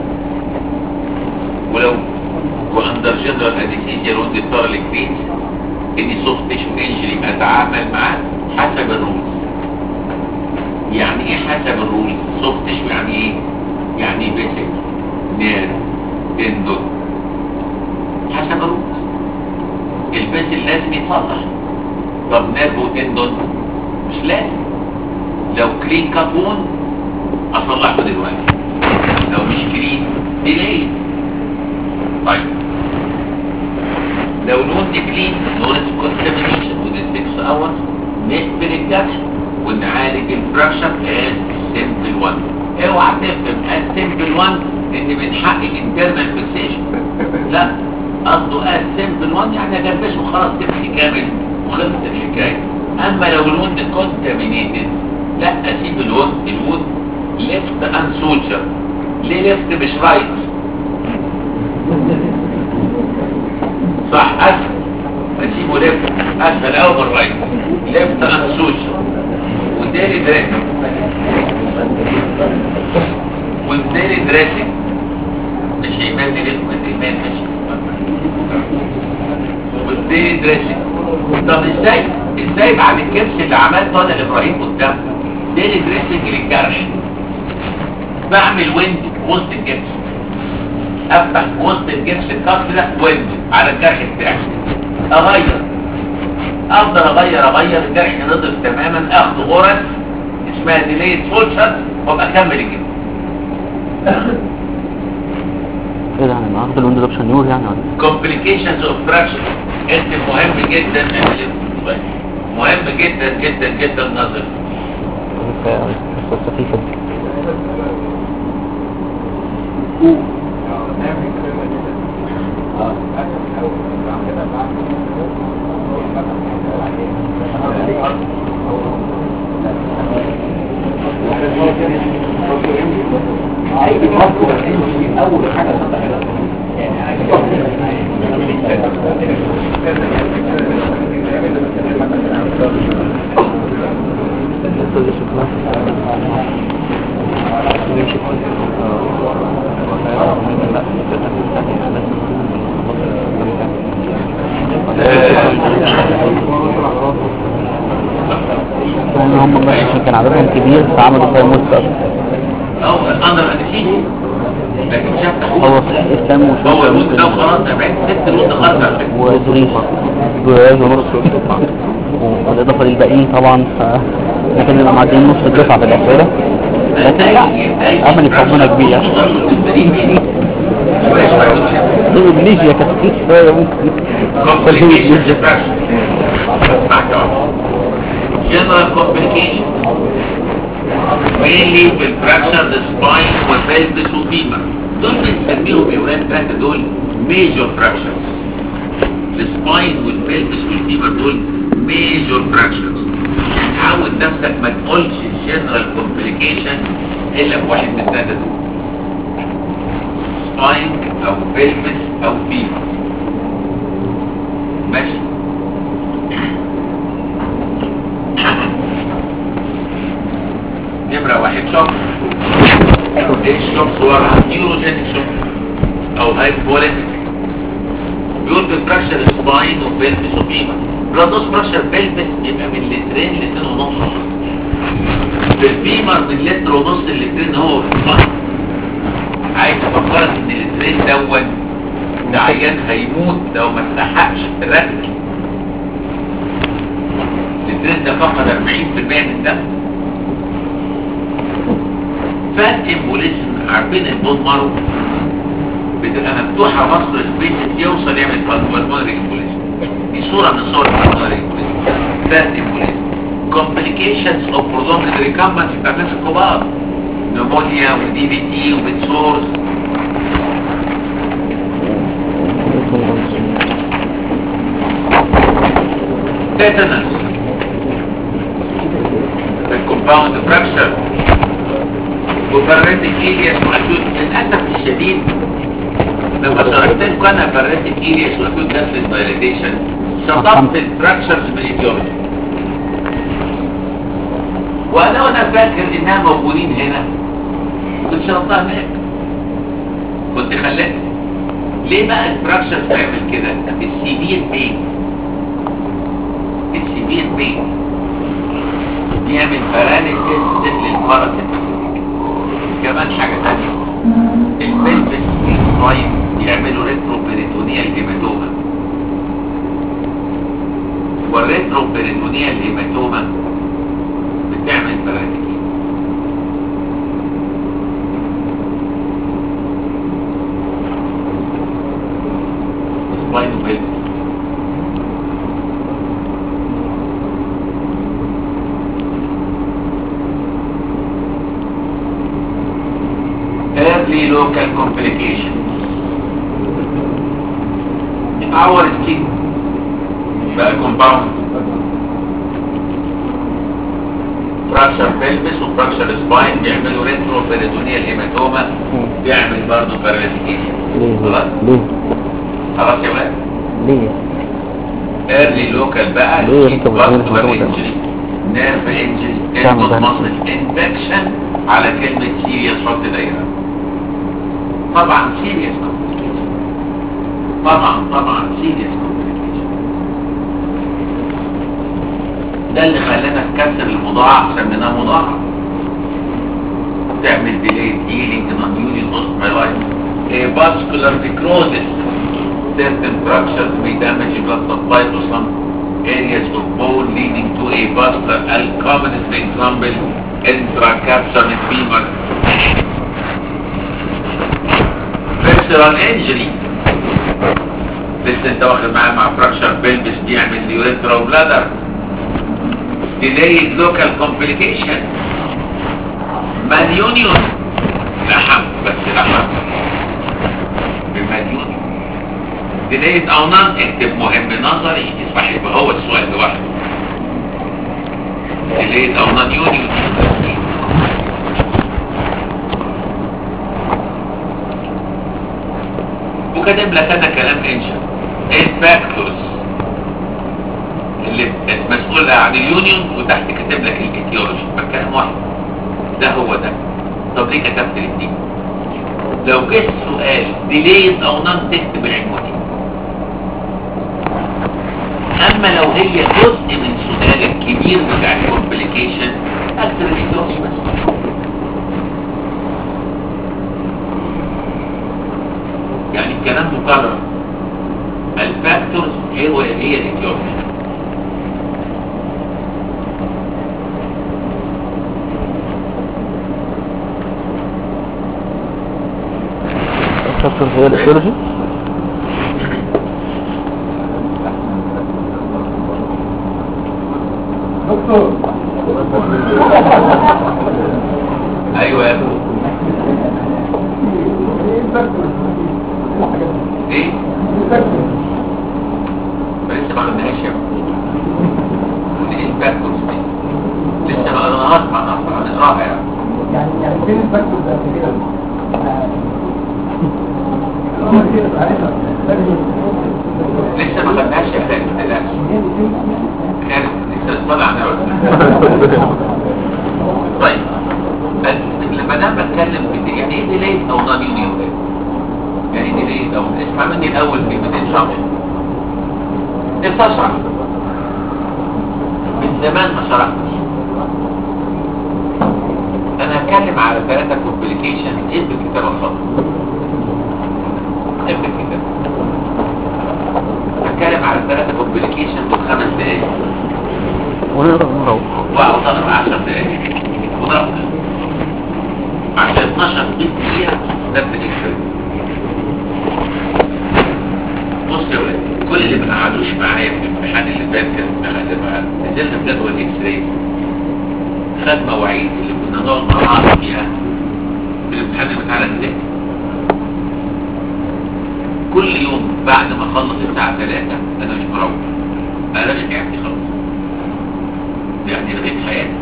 ولو واندر جنرال انستيزيا الوند الطارل كريت اني سوفت تيشو انجري اتعامل معاه حسب الرولز يعني ايه حسب الرولز سوفت تيشو يعني ايه يعني بيسك نير تندون حسب الرولز البيسل لازم يتصلح طب نيرف وتندون مش لازم لو كلين كابون اصلحه دلوقتي لو مش كلين ديلي طيب لو الوند كلين نورس كونتامينيشن within 6 hours نقفل الجرح ونعالج الفراكشر از سيمبل 1 اوعى تفهم از سيمبل 1 ان بنحقق انترنال فيكسيشن لا قصده از سيمبل 1 يعني اجبسه خلاص تمشي كامل وخلصت الحكايه اما لو الوند كونتامينيتد لا اسيب الوند الوند ليفت ان سولجر ليه ليفت مش رايت صح اسهل اسيبه ليفت اسهل او بالرايت ليفت ان سولجر والديلي دريسنج والديلي دريسنج مش ايمان دي لازم ايمان ماشي والديلي دريسنج طب ازاي ازاي بعد الكبس اللي عملته انا لابراهيم قدام ديلي دريسنج للجرح بعمل ويند وسط الجبس افتح وسط الجبس الكسر ده ويند على الجرح بتاعي اغير افضل اغير اغير الجرح نضف تماما اخد غرز اسمها ديليت فولشر وابقى اكمل الجسم ايه ده يعني اخد الويندوز اوبشن يور يعني ولا إيه؟ complications of fracture انت مهم جدا مهم جدا جدا جدا نظر بس السخيفة دي اول حاجه لان هم بس عشان كان عددهم كبير فعملوا فيها موست اكتر او اندر انستيجيا لكن شفت هو صحيح اسلام هو وشوية الموت ده ممكن وخلاص انا بعت ست الموت خالص على فكره ودريس جواز ونص بالاضافه للباقيين طبعا ف لكن نبقى معديين نص الدفعه في الاسئله لكن لا امل في ربنا كبير دول ابليجيا كانت كتير شويه ممكن complications of fracture general complications mainly في الفراكشر the spine والبلبس والفيمر دول بنسميهم يا ولاد ثلاثة دول major fractures السباين والبلبس والفيمر دول major fractures عود نفسك ما تقولش general complication الا في واحد من الثلاثة دول سباين او بلبس او فيمر ماشي نمرة واحد شوك ايه الشوك صورها نيوروجينيك شوك او هايبوليتيك بيقول بالبريشر سباين وبيلبس وفيما بلادوس بريشر بيلبس يبقى من لترين لترين ونص بالفيمر من لتر ونص لترين هو السباين عايز افكرك ان اللترين دون ده عيان هيموت لو ما استحقش الرسم اللترين ده فقد 40% من الدم فالامبوليزم عارفين البون مارو بتبقى مفتوحة مصر البيت يوصل يعمل بالمونري امبوليزم دي صورة من صور البالمونري امبوليزم فالامبوليزم complications of prolonged recurrence في الناس الكبار نمونيا ودي بي تي وبتسورس تيتانس الكومباوند فراكشر وفرتك ايلياس واكيوت للاسف الشديد لما شرحت لكم انا فرتك ايلياس واكيوت جاستريك دايليتيشن شطبت الفراكشرز بالايديولوجي وانا وانا فاكر انها موجودين هنا كنت شرطتها هناك كنت خليت ليه بقى الفراكشرز تعمل كده السيفير بين السيفير بين بيعمل باراليسيس للفرس كمان حاجة تانية البلبس الصايم بيعملوا ريترو بيريتونيال هيماتوما والريترو بيريتونيال هيماتوما بتعمل باراليسيس سباين وبلبس early local complications. Our skin بقى compound fracture pelvis و fracture spine بيعملوا retro peritoneal hematoma بيعمل برضه paralysis خلاص ليه خلاص يا ولاد ليه early local بقى ليه skin انت بتقول vascular الموضوع ده؟ injury nerve injury تعمل tendon ده. muscle infection على كلمة serious حط دايرة طبعا serious complication طبعا طبعا serious complication ده اللي خلانا نكسر المضاعف سميناه مضاعف تعمل ديلي هيلينج نون يونين اوستمايلايتس فاسكولار نيكروزس certain fractures may damage blood supply to some areas of bone leading to a buster. Al commonest example, intracapsular femur. Visceral injury. لسه انت واخد معاه مع fracture pelvis بيعمل urethra bladder. Delayed local complication. malunion لحم بس لحم بمليون delayed او نان اكتب مهم نظري يصبح يبقى هو السؤال لوحده delayed او نان يونيون وكاتب لك انا كلام انشا الفاكتورز اللي مسؤولة عن اليونيون وتحت كاتب لك الايتيولوجي فالكلام واحد ده هو ده طب ليه كتبت الاثنين لو جه السؤال ديليز او نان تكتب العنوانين اما لو هي جزء من سؤال الكبير بتاع الكومبليكيشن اكتب الايتيولوجي بس يعني الكلام مكرر الفاكتورز هي هي الايتيولوجي الفاكتور هي الايديولوجي ايوه يا ابو ايه ما لسه ما خدناهاش يا ابو ودي الفاكتورز دي لسه ما قرناهاش مع هنقراها يعني يعني يعني فين الفاكتور ده كده هو كده عارفها لسه ما خدناهاش يا خالد ما تقلقش خالد لسه طالع نقعد طيب ال- لما انا بتكلم في دي- يعني ايه ديليت او نون يونيون يعني ايه ديليت او اسمع مني الاول كلمتين شرح انت اشرح من زمان ما شرحتش انا هتكلم على ثلاثة كومبليكيشن ايه بالكتابة الخط ايه بالكتابة هتكلم على ثلاثة كومبليكيشن دول خمس دقايق ونقدر نروح واعطانا 10 دقايق وضرب عشان 12 دقيقة نبدأ الكلام بص يا ولاد كل اللي ما قعدوش معايا في الامتحان اللي فات كان لما نزلنا في جدول الاكس راي خد مواعيد اللي كنا نقعد مع بعض فيها في الامتحان اللي بتاع الانجليزي كل يوم بعد ما اخلص الساعة 3 انا مش مروح انا مش قاعد خلاص يعني لغيت حياتي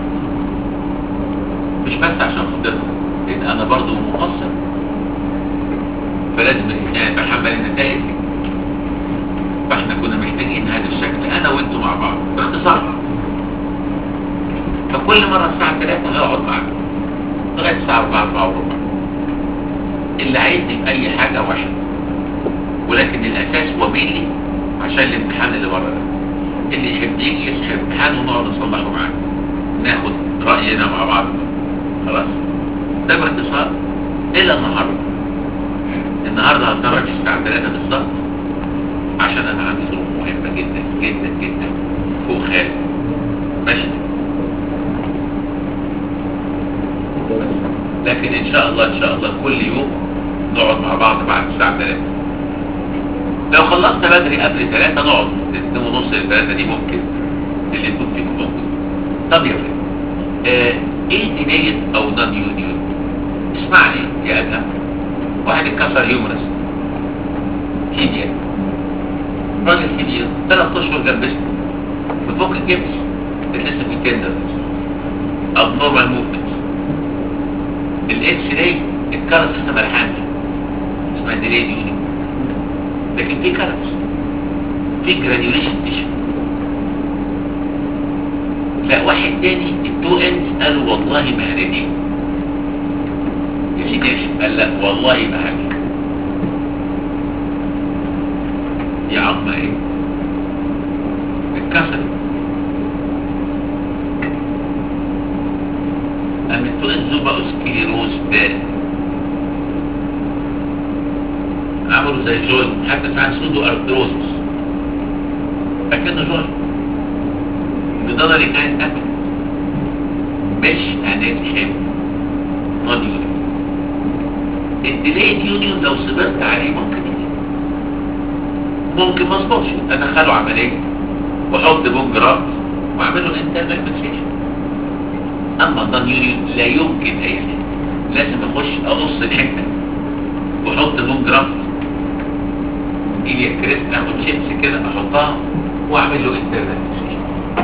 مش بس عشان خاطرها لان انا برضو مقصر فلازم يعني اتحمل النتائج فاحنا كنا محتاجين هذا الشكل انا وانتوا مع بعض باختصار فكل مرة الساعة 3 هقعد معاك لغاية الساعة 4 4 وربع اللي عايزني في اي حاجة واحد ولكن الاساس هو ميلي عشان الامتحان اللي بره ده اللي يحب يجي يصحى الامتحان ونقعد نصلحه معاه ناخد رأينا مع بعض خلاص ده باختصار الا النهارده النهارده هتخرج الساعة 3 بالظبط عشان انا عندي ظروف مهمة جدا جدا جدا فوق خالد ماشي لكن ان شاء الله ان شاء الله كل يوم نقعد مع بعض بعد الساعة 3 لو خلصت بدري قبل 3 نقعد 2 ونص ل 3 دي ممكن اللي يكون فيكم موجود طب يا ولاد آه ايه دينية او نون يونيون اسمعني يا ادهم واحد اتكسر هيومرس تيبيا راجل كبير ثلاث اشهر جنبسته بتفك الجبس بتحس في تندر abnormal movements الاكس راي الكرس لسه ملحانش اسمها ديلي يونيون لكن في كرس في جرانيوليشن تيشن لا واحد تاني التو اندز قالوا والله ما هننهي يا سيدي قال لا والله ما هننهي يا عم ايه اتكسر قام التو اندز بقوا سكليروز بارد عملوا عمله زي جوين حتى اسمها سودو ارثروزس اكنه جوين بنظري كانت اكل مش هنلحم نون يونيون الديليت يونيون لو صبرت عليه ممكن يجي ممكن ما اصبرش ادخله عمليه واحط بون جرافت واعمل له انترنال فيكسيشن اما النون يونيون لا يمكن اي حاجه لازم اخش اقص الحته واحط بون جرافت ايدي كريست اخد شيبس كده احطها واعمل له انترنال فيكسيشن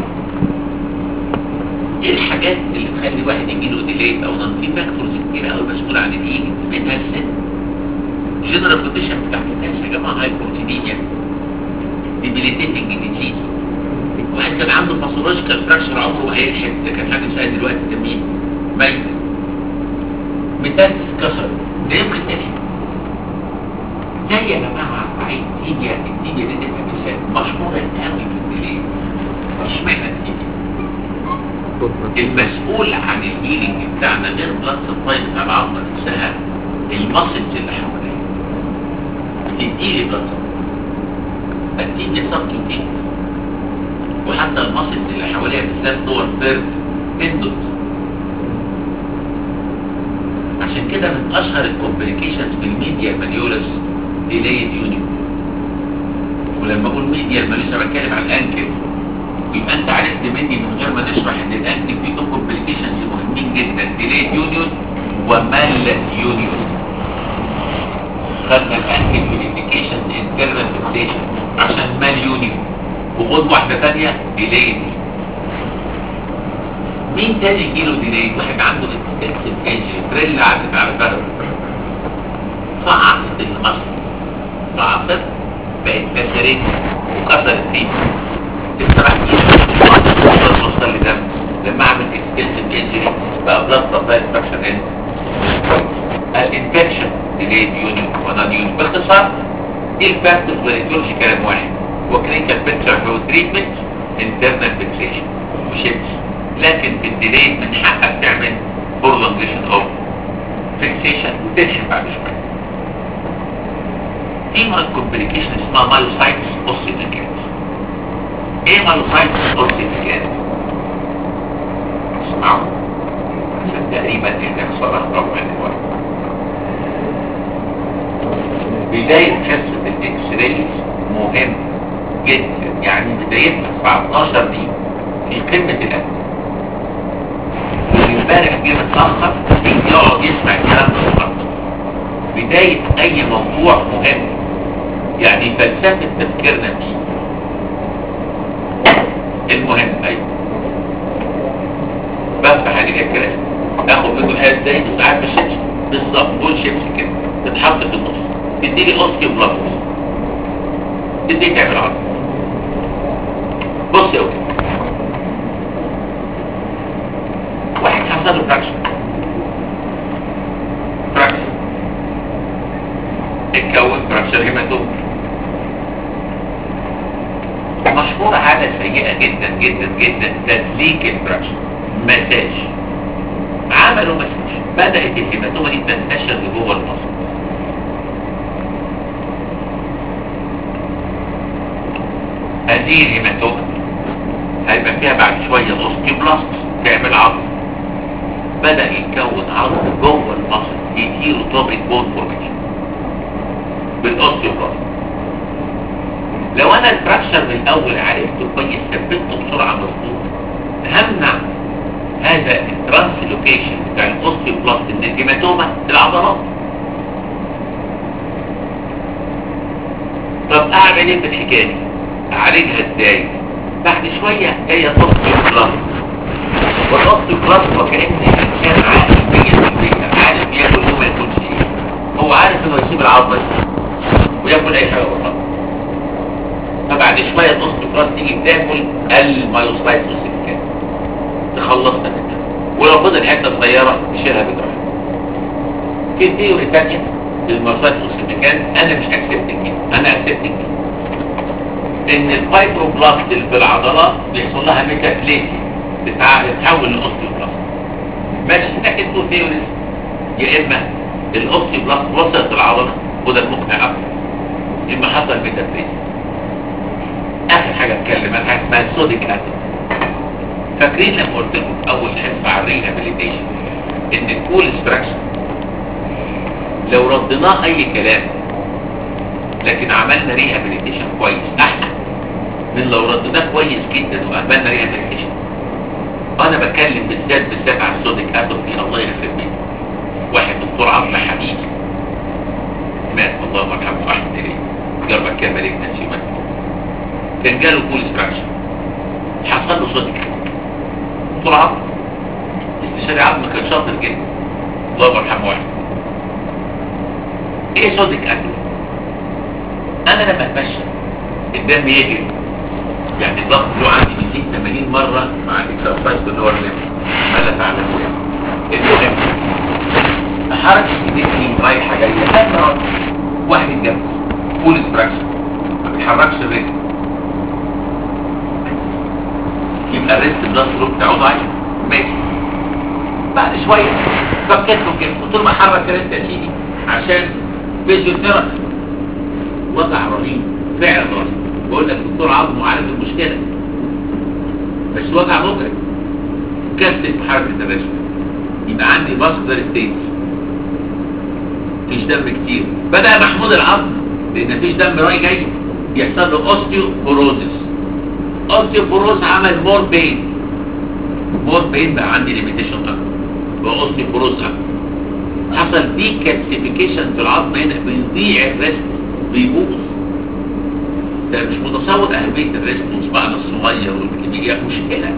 ايه الحاجات اللي تخلي واحد يجي له ديليت او نون في فاكتورز كتير قوي مسؤول عن الايد منها السن جنرال كونديشن بتاعت الناس يا جماعه هايبروتينيميا ديبيليتيتنج ديزيز واحد كان عنده باثولوجيكال فراكشر عمره ما هيلحق ده كان حاجه سهل دلوقتي تسميه ميت ميتانس كسر ده يمكن تلحق زي يا جماعه عين تيجي التيجي دي تبقى مثال مشهوره قوي في الديليت اشمعنى التيجي المسؤول عن الهيلينج بتاعنا غير بلاد سبلاي بتاع العظمه نفسها المسلز اللي حواليها بتديلي بلاد بتديني سبكيوتين وحتى المسلز اللي حواليها بالذات دور ثيرد اندوت عشان كده من اشهر الكومبليكيشنز في الميديا ماليولس ديليد يونيون ولما اقول ميديا الماليولس انا بتكلم عن الانكل يبقى انت عرفت مني من غير ما نشرح ان الانكل فيه تو كومبليكيشنز مهمين جدا ديليد يونيون ومال يونيون خدنا الانكل في الانديكيشن انترنال فيكسيشن عشان مال يونيون وخد واحده ثانيه ديليد مين تاني يجيله ديليد واحد عنده اكستنسيف انجري تريل عدت على فرد ضعفت المصل ضعفت بقت كسرت وكسرت فيه تفتح ايدك توصل لدم لما اعمل اكستنسيف انجري بقى بلاد سبلاي فراكشن اند الانفكشن ديليد يونيون ونون يونيون باختصار ايه الفاكتورز والاتيولوجي كلام واحد وكلينيكال بيكتشر هو تريتمنت انترنال فيكسيشن وشيبس لكن في الديليد من حقك تعمل prolongation اوف فيكسيشن وتلحق بعد شويه في مال كومبليكيشن اسمها مايوسايتس اوسيتيكيتس ايه مايوسايتس اوسيتيكيتس اسمعوا عشان تقريبا هنحصل اخطاء من الوقت بداية حصة الاكس رايز مهم جدا يعني بدايتها الساعة 12 دي في قمة الأمن واللي امبارح جه متأخر يجي يقعد يسمع الكلام ده النهارده بداية أي موضوع مهم يعني فلسفة تفكيرنا فيه المهم أيوه بفتح عليك الكلام اخد منه الحاجة ازاي ساعات بالشيبس بالظبط دول شيبس كده تتحط في النص تديلي اوسكي بلس تدي تعمل عرض بص يا ولد واحد حصل له فراكشن فراكشن اتكون فراكشن هيماتوم مشهورة عادة سيئة جدا جدا جدا تدليك الفراكشن مساج عملوا مساج بدأت الهيماتومة دي تنتشر لجوه المصل هذه الهيماتومة هيبقى فيها بعد شوية اوستيوبلاست تعمل عظم بدأ يتكون عظم جوه المصل هيتيروتوبيك بون فورميشن بالاوستيوبلاست لو انا الفراكشر من الاول عرفته كويس ثبته بسرعة مظبوط همنع هذا الترانسلوكيشن بتاع الاوستيوبلاست من الهيماتوما للعضلات طب اعمل ايه في الحكايه دي اعالجها ازاي بعد شويه هي اوستيوبلاست والاوستيوبلاست وكأن الانسان عارف 100% عارف ياكل وما ياكلش ايه هو عارف انه يسيب العظمه دي وياكل اي حاجه وخلاص فبعد شويه الاوستيوبلاست تيجي تاكل المايوسايت والسكان تخلصنا منها ولو فضل حته صغيره تشيلها بجراحه في ثيوري ثانيه للمايوسايت والسكان انا مش اكسبتنج انا اكسبتنج ان الفايبروبلاست اللي في العضلات بيحصل لها ميتابليزيا بتتحول لاوستيوبلاست ماشي لكن تو ثيوريز يا اما الاوستيوبلاست وصلت العضله وده المقنع اكتر يبقى حصل ميتافيز اخر حاجه اتكلم عن حاجه اسمها السوديك اسيد فاكرين لما قلت لكم في اول حصه على الريهابيليتيشن ان الكول ستراكشر لو رديناه اي كلام لكن عملنا ريهابيليتيشن كويس احسن من لو رديناه كويس جدا وعملنا ريهابيليتيشن انا بتكلم بالذات بالذات على السوديك اتوبي الله يغفر لي واحد دكتور عبد حبيب مات الله يرحمه واحد تاني جرب كان ملك نسي مات كان جاله كول ستراكشر حصل له صدق دكتور عبد استشاري عبد كان شاطر جدا الله يرحمه واحد ايه صدق اكل انا لما اتمشى الدم يجري يعني الضغط له عندي بيزيد 80 مره مع الاكسرسايز اللي هو اللي ماذا فعل المهم حركه ايديك رايحه جايه لا واحد جنبي فول ستراكشر ما بيتحركش الرجل يبقى الريست بلس فلو بتاعه ضعيف ماشي بعد شويه فكيت له كده قلت له ما حرك الريست يا سيدي عشان فيزيوثيرابي وضع رهيب فعلا رهيب بقول لك دكتور عظم وعارف المشكله بس وضع مجرم كسر في حركه الريست يبقى عندي باسكولار ستيج مفيش دم كتير بدأ محمود العظم لان مفيش دم راي جاي يحصل له اوستيوبوروزس اوستيوبوروز عمل مور بين مور بين بقى عندي ليميتيشن اكتر بقى اوستيوبوروز اكتر حصل دي كالسيفيكيشن في العظم هنا بيضيع الريست بيبوظ ده مش متصور اهميه الريست وصباعنا الصغير والكبير مشكله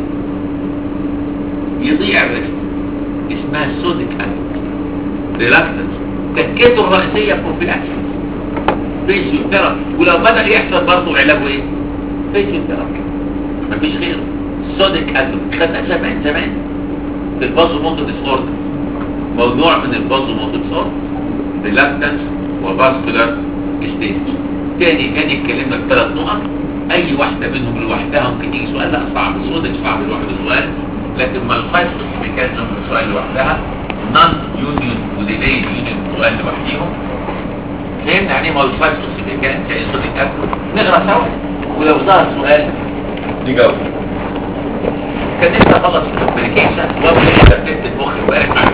يضيع الريست اسمها سوديك اسيد ريلاكتنس تكته الرئيسيه بروفيلاكسيس فيزيوثيرابي ولو بدا يحصل برضه علاجه ايه فيزيوثيرابي مفيش غيره سوديك اسيد خدنا زمان زمان في البازو موتو ديسوردر موضوع من البازو موتو ديسوردر ريلاكتنس وفاسكولار ستيج تاني تاني اتكلمنا في ثلاث نقط اي واحده منهم لوحدها ممكن يجي سؤال لا صعب سودك صعب لوحده سؤال لكن ما الفايف ميكانيزم سؤال لوحدها نون يونيون وديلي يونيون سؤال لوحديهم فهمنا يعني ما الفايف ميكانيزم يعني صودك اسيد نقرا سوا ولو ظهر سؤال نجاوب كان نفسي اخلص الكوميونيكيشن وابدا ترتيب المخ امبارح معاكم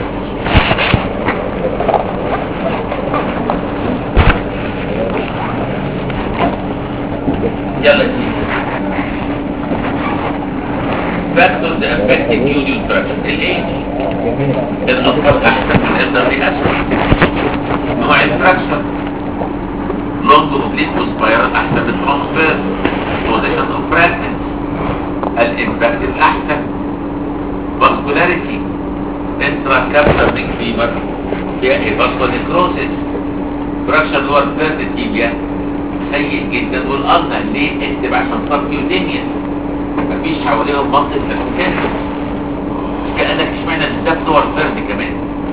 يلا سيدي فاكتورز افكتنج يونيون ستراكشر الايج الاطفال احسن من الالدرلي اسهل نوع الفراكشر لونج اوبليك وسبايرال احسن من ترانسفير بوزيشن اوف براكتس الامباكت الاحسن فاسكولاريتي انترا كابتر نيك فيبر فيها فاسكو نيكروسيس فراكشر لور ثيرد تيبيا سيء جدا والأرض ليه اكتب عشان سبكيوتينيا مفيش حواليهم منطقة تسكينتس كأنك اشمعنى بالذات لور ثيرد كمان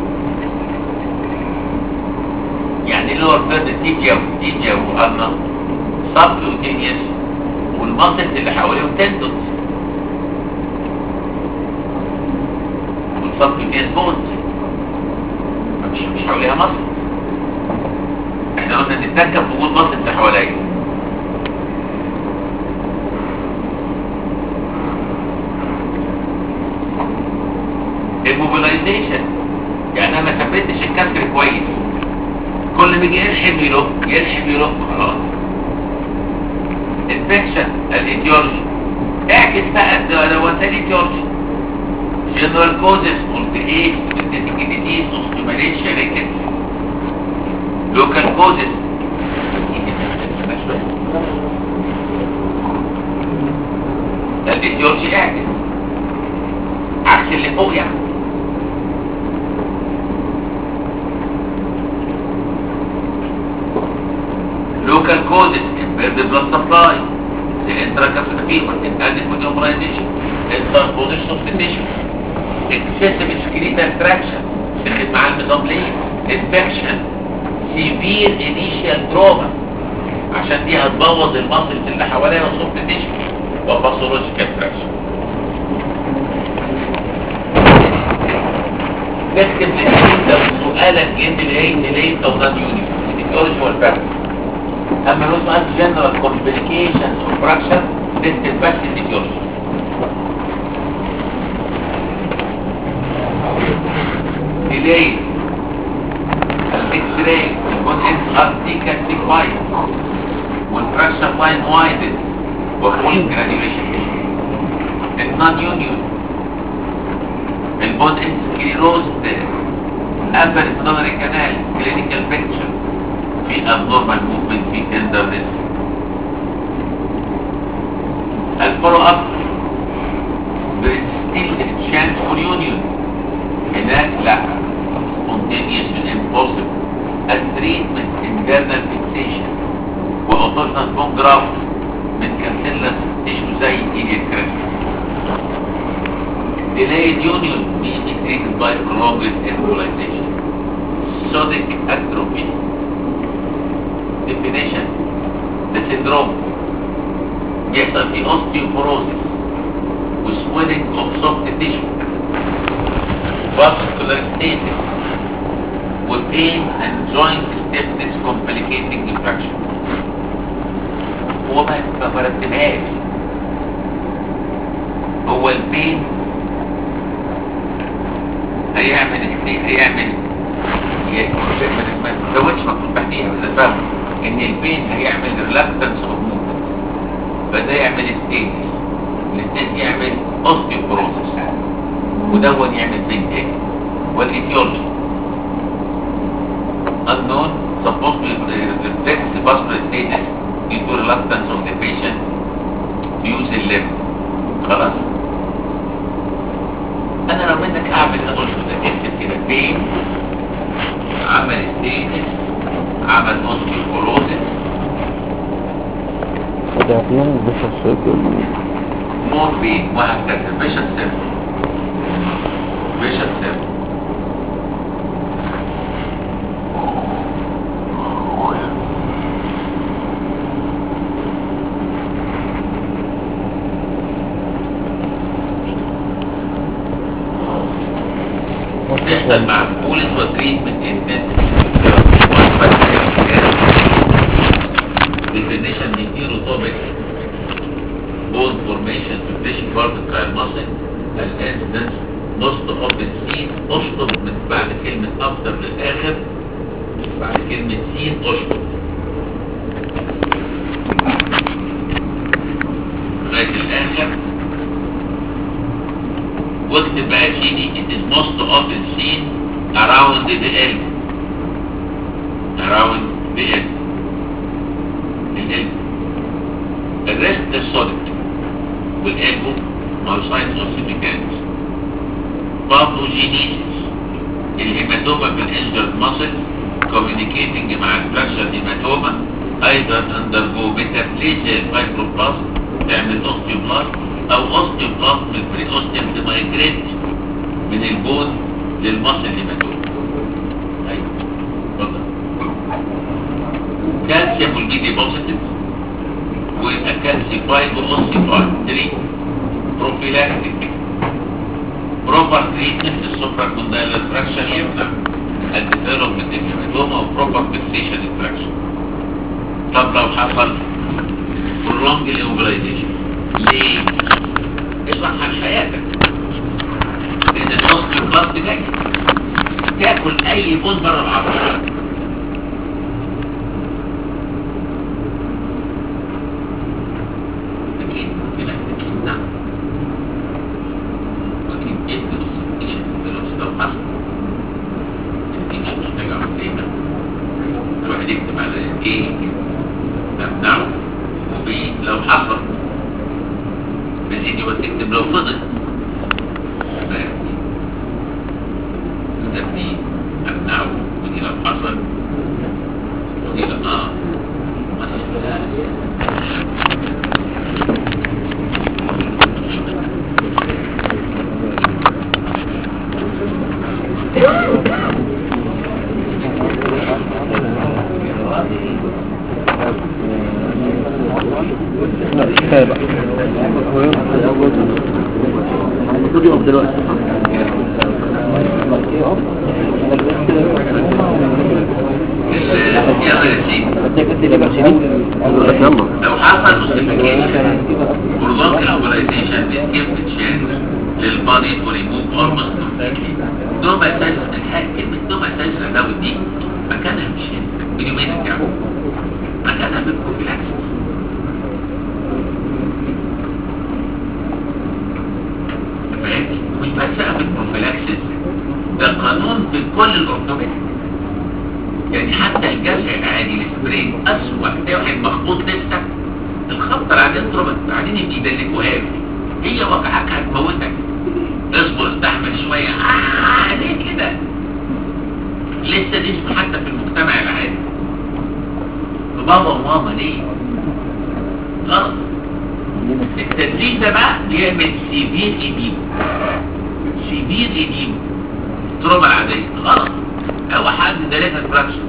يعني لور ثيرد تيبيا وتيبيا وأرنا سبكيوتينيس والمنطقة اللي حواليهم تندوس والسبكيوتينيس بونز مش مش حواليها مصر احنا قلنا نتركب في وجود مصر اللي حواليا الموبيلايزيشن يعني انا ما ثبتش الكسر كويس كل ما يجي يلحم يلق يلحم يلق خلاص انفكشن الايديولوجي اعكس بقى ده هو انت الايديولوجي جنرال كوزز قلت ايه ديزيز اوستيوماليشيا ريكتس لوكال كوزز الايديولوجي اعكس عكس اللي فوق يعني local causes impaired blood supply the intracapsular fever inadequate immunization transposition of the tissue excessive skeletal traction دخل مع النظام ليه infection severe initial trauma عشان دي هتبوظ المصل اللي حواليها وصوب التشو وباثولوجيكال فراكشن نختم بالتين لو سؤالك جد ليه ليه او نان يوني الايديولوجي والفاكت اما لو سؤال جنرال كومبليكيشنز اوف فراكشر نكتب بس الديتيولوجي delay الاكس-راي يكون انت ارتي كالسيفايد والفراكشر لاين وايدد وفول جرانيوليشن النون يونيون البون انت سكليروز upper pulmonary canal clinical picture في abnormal movement في tenderness الفولو اب there is still a chance for union هناك لا spontaneous and impossible التريتمنت internal fixation واوتوجنال بون جرافت من كانسيلس تيشو زي ايديت كريست delayed union being treated by prolonged embolization sodic atrophy definition the syndrome يحصل في osteoporosis وswelling of soft tissue vascular stasis وpain and joint stiffness complicating infection هو ما ما مرتبهاش هو البين هيعمل ايه هيعمل ي- ما- ما تزودش مكتوب تحتيها بس فاهم ان البين هيعمل ريلاكتنس اوف موفمنت فده يعمل ستيتس الستيت يعمل اوستيوبروسس ودون يعمل بين تاني والايتيولوجي unknown supposed to reflect the vascular status due to reluctance of the patient to use the limb خلاص انا لو منك اعمل ادوش ده اكتب كده بين عمل ستيتس عمل اوستيوبروسس فدعتين بس الشكل مور بين وهكذا فيشن سيركل فيشن سيركل تحصل مع بولس وتريتمنت definition neurotopic bone formation to tissue vertebral muscle الانسدنس most of the seen اشطب من بعد كلمة after للآخر بعد كلمة seen اشطب لغاية الآخر واكتب بقى يا سيدي it is most often seen around the elbow around the elbow القلب الريست الصدق والقلب مايوسايتس اوسيميكانس باثوجينيسيس الهيماتوما بالانجرد ماسل كوميونيكيتنج مع الفراكشر هيماتوما ايضا اندرجو ميتابليزيا الفايبروبلاست تعمل اوستيوبلاست او اوستيوبلاست من البري اوستيوم تمايجريت من البون للماسل هيماتوما ايوه اتفضل كالسيوم will be deposited ويبقى كالسيفايد واوسيفايد 3 بروفيلاكتيك بروبر تريتمنت للسوبرا كوندايلر فراكشن يمنع الديفلوبمنت الهيماتوما وبروبر فيكسيشن الفراكشن طب لو حصل prolonged immobilization ليه؟ اصلح عن حياتك لان الاوستيوبلاست جاي تاكل اي بون بره العضله أكيد ممكن أكيد نعم ولكن إدرس إيش الدروس لو حصل دي مش محتاجة عقلية الواحد يكتب على إيه نمنعه وبي لو حصل بزيدي وتكتب لو فضل ما يبني تبني أمنعه ودي لو حصل ودي لو آه مثلا كفاية بقى المفروض يقف دلوقتي يلا يا سيدي اديك قلت لي بقى شديد يقول لك يلا لو حصل اوسيفيكيشن prolonged embolization with gift chance للبادي to remove almost completely دوما ساجرة الحاجة كلمة دوما ساجرة لو دي مكانها مش هنا بيني وبينك يعني مكانها في البروفيلاكسس فهمت؟ مش بس بقى في البروفيلاكسس ده قانون في كل الاورثوبيديك يعني حتى الجزع العادي السبرين اسوأ ده واحد مخبوط لسه الخبطة العادية تضربك بعدين يبقى يدلكوها لك هي وجعك هتموتك اصبر استحمل شوية آه ليه كده لسه دي اسمه حتى في المجتمع العادي بابا وماما ليه غلط التدليك ده بقى بيعمل سيفير ايديم سيفير ايديم التروما العادية غلط هو حد دليلها فراكشن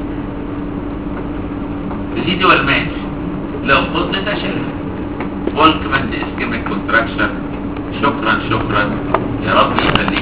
بزيدي والماس لو فضل تشيلها فولك مد اسكيميك كونتراكشن شكرا شكرا يا رب يخليك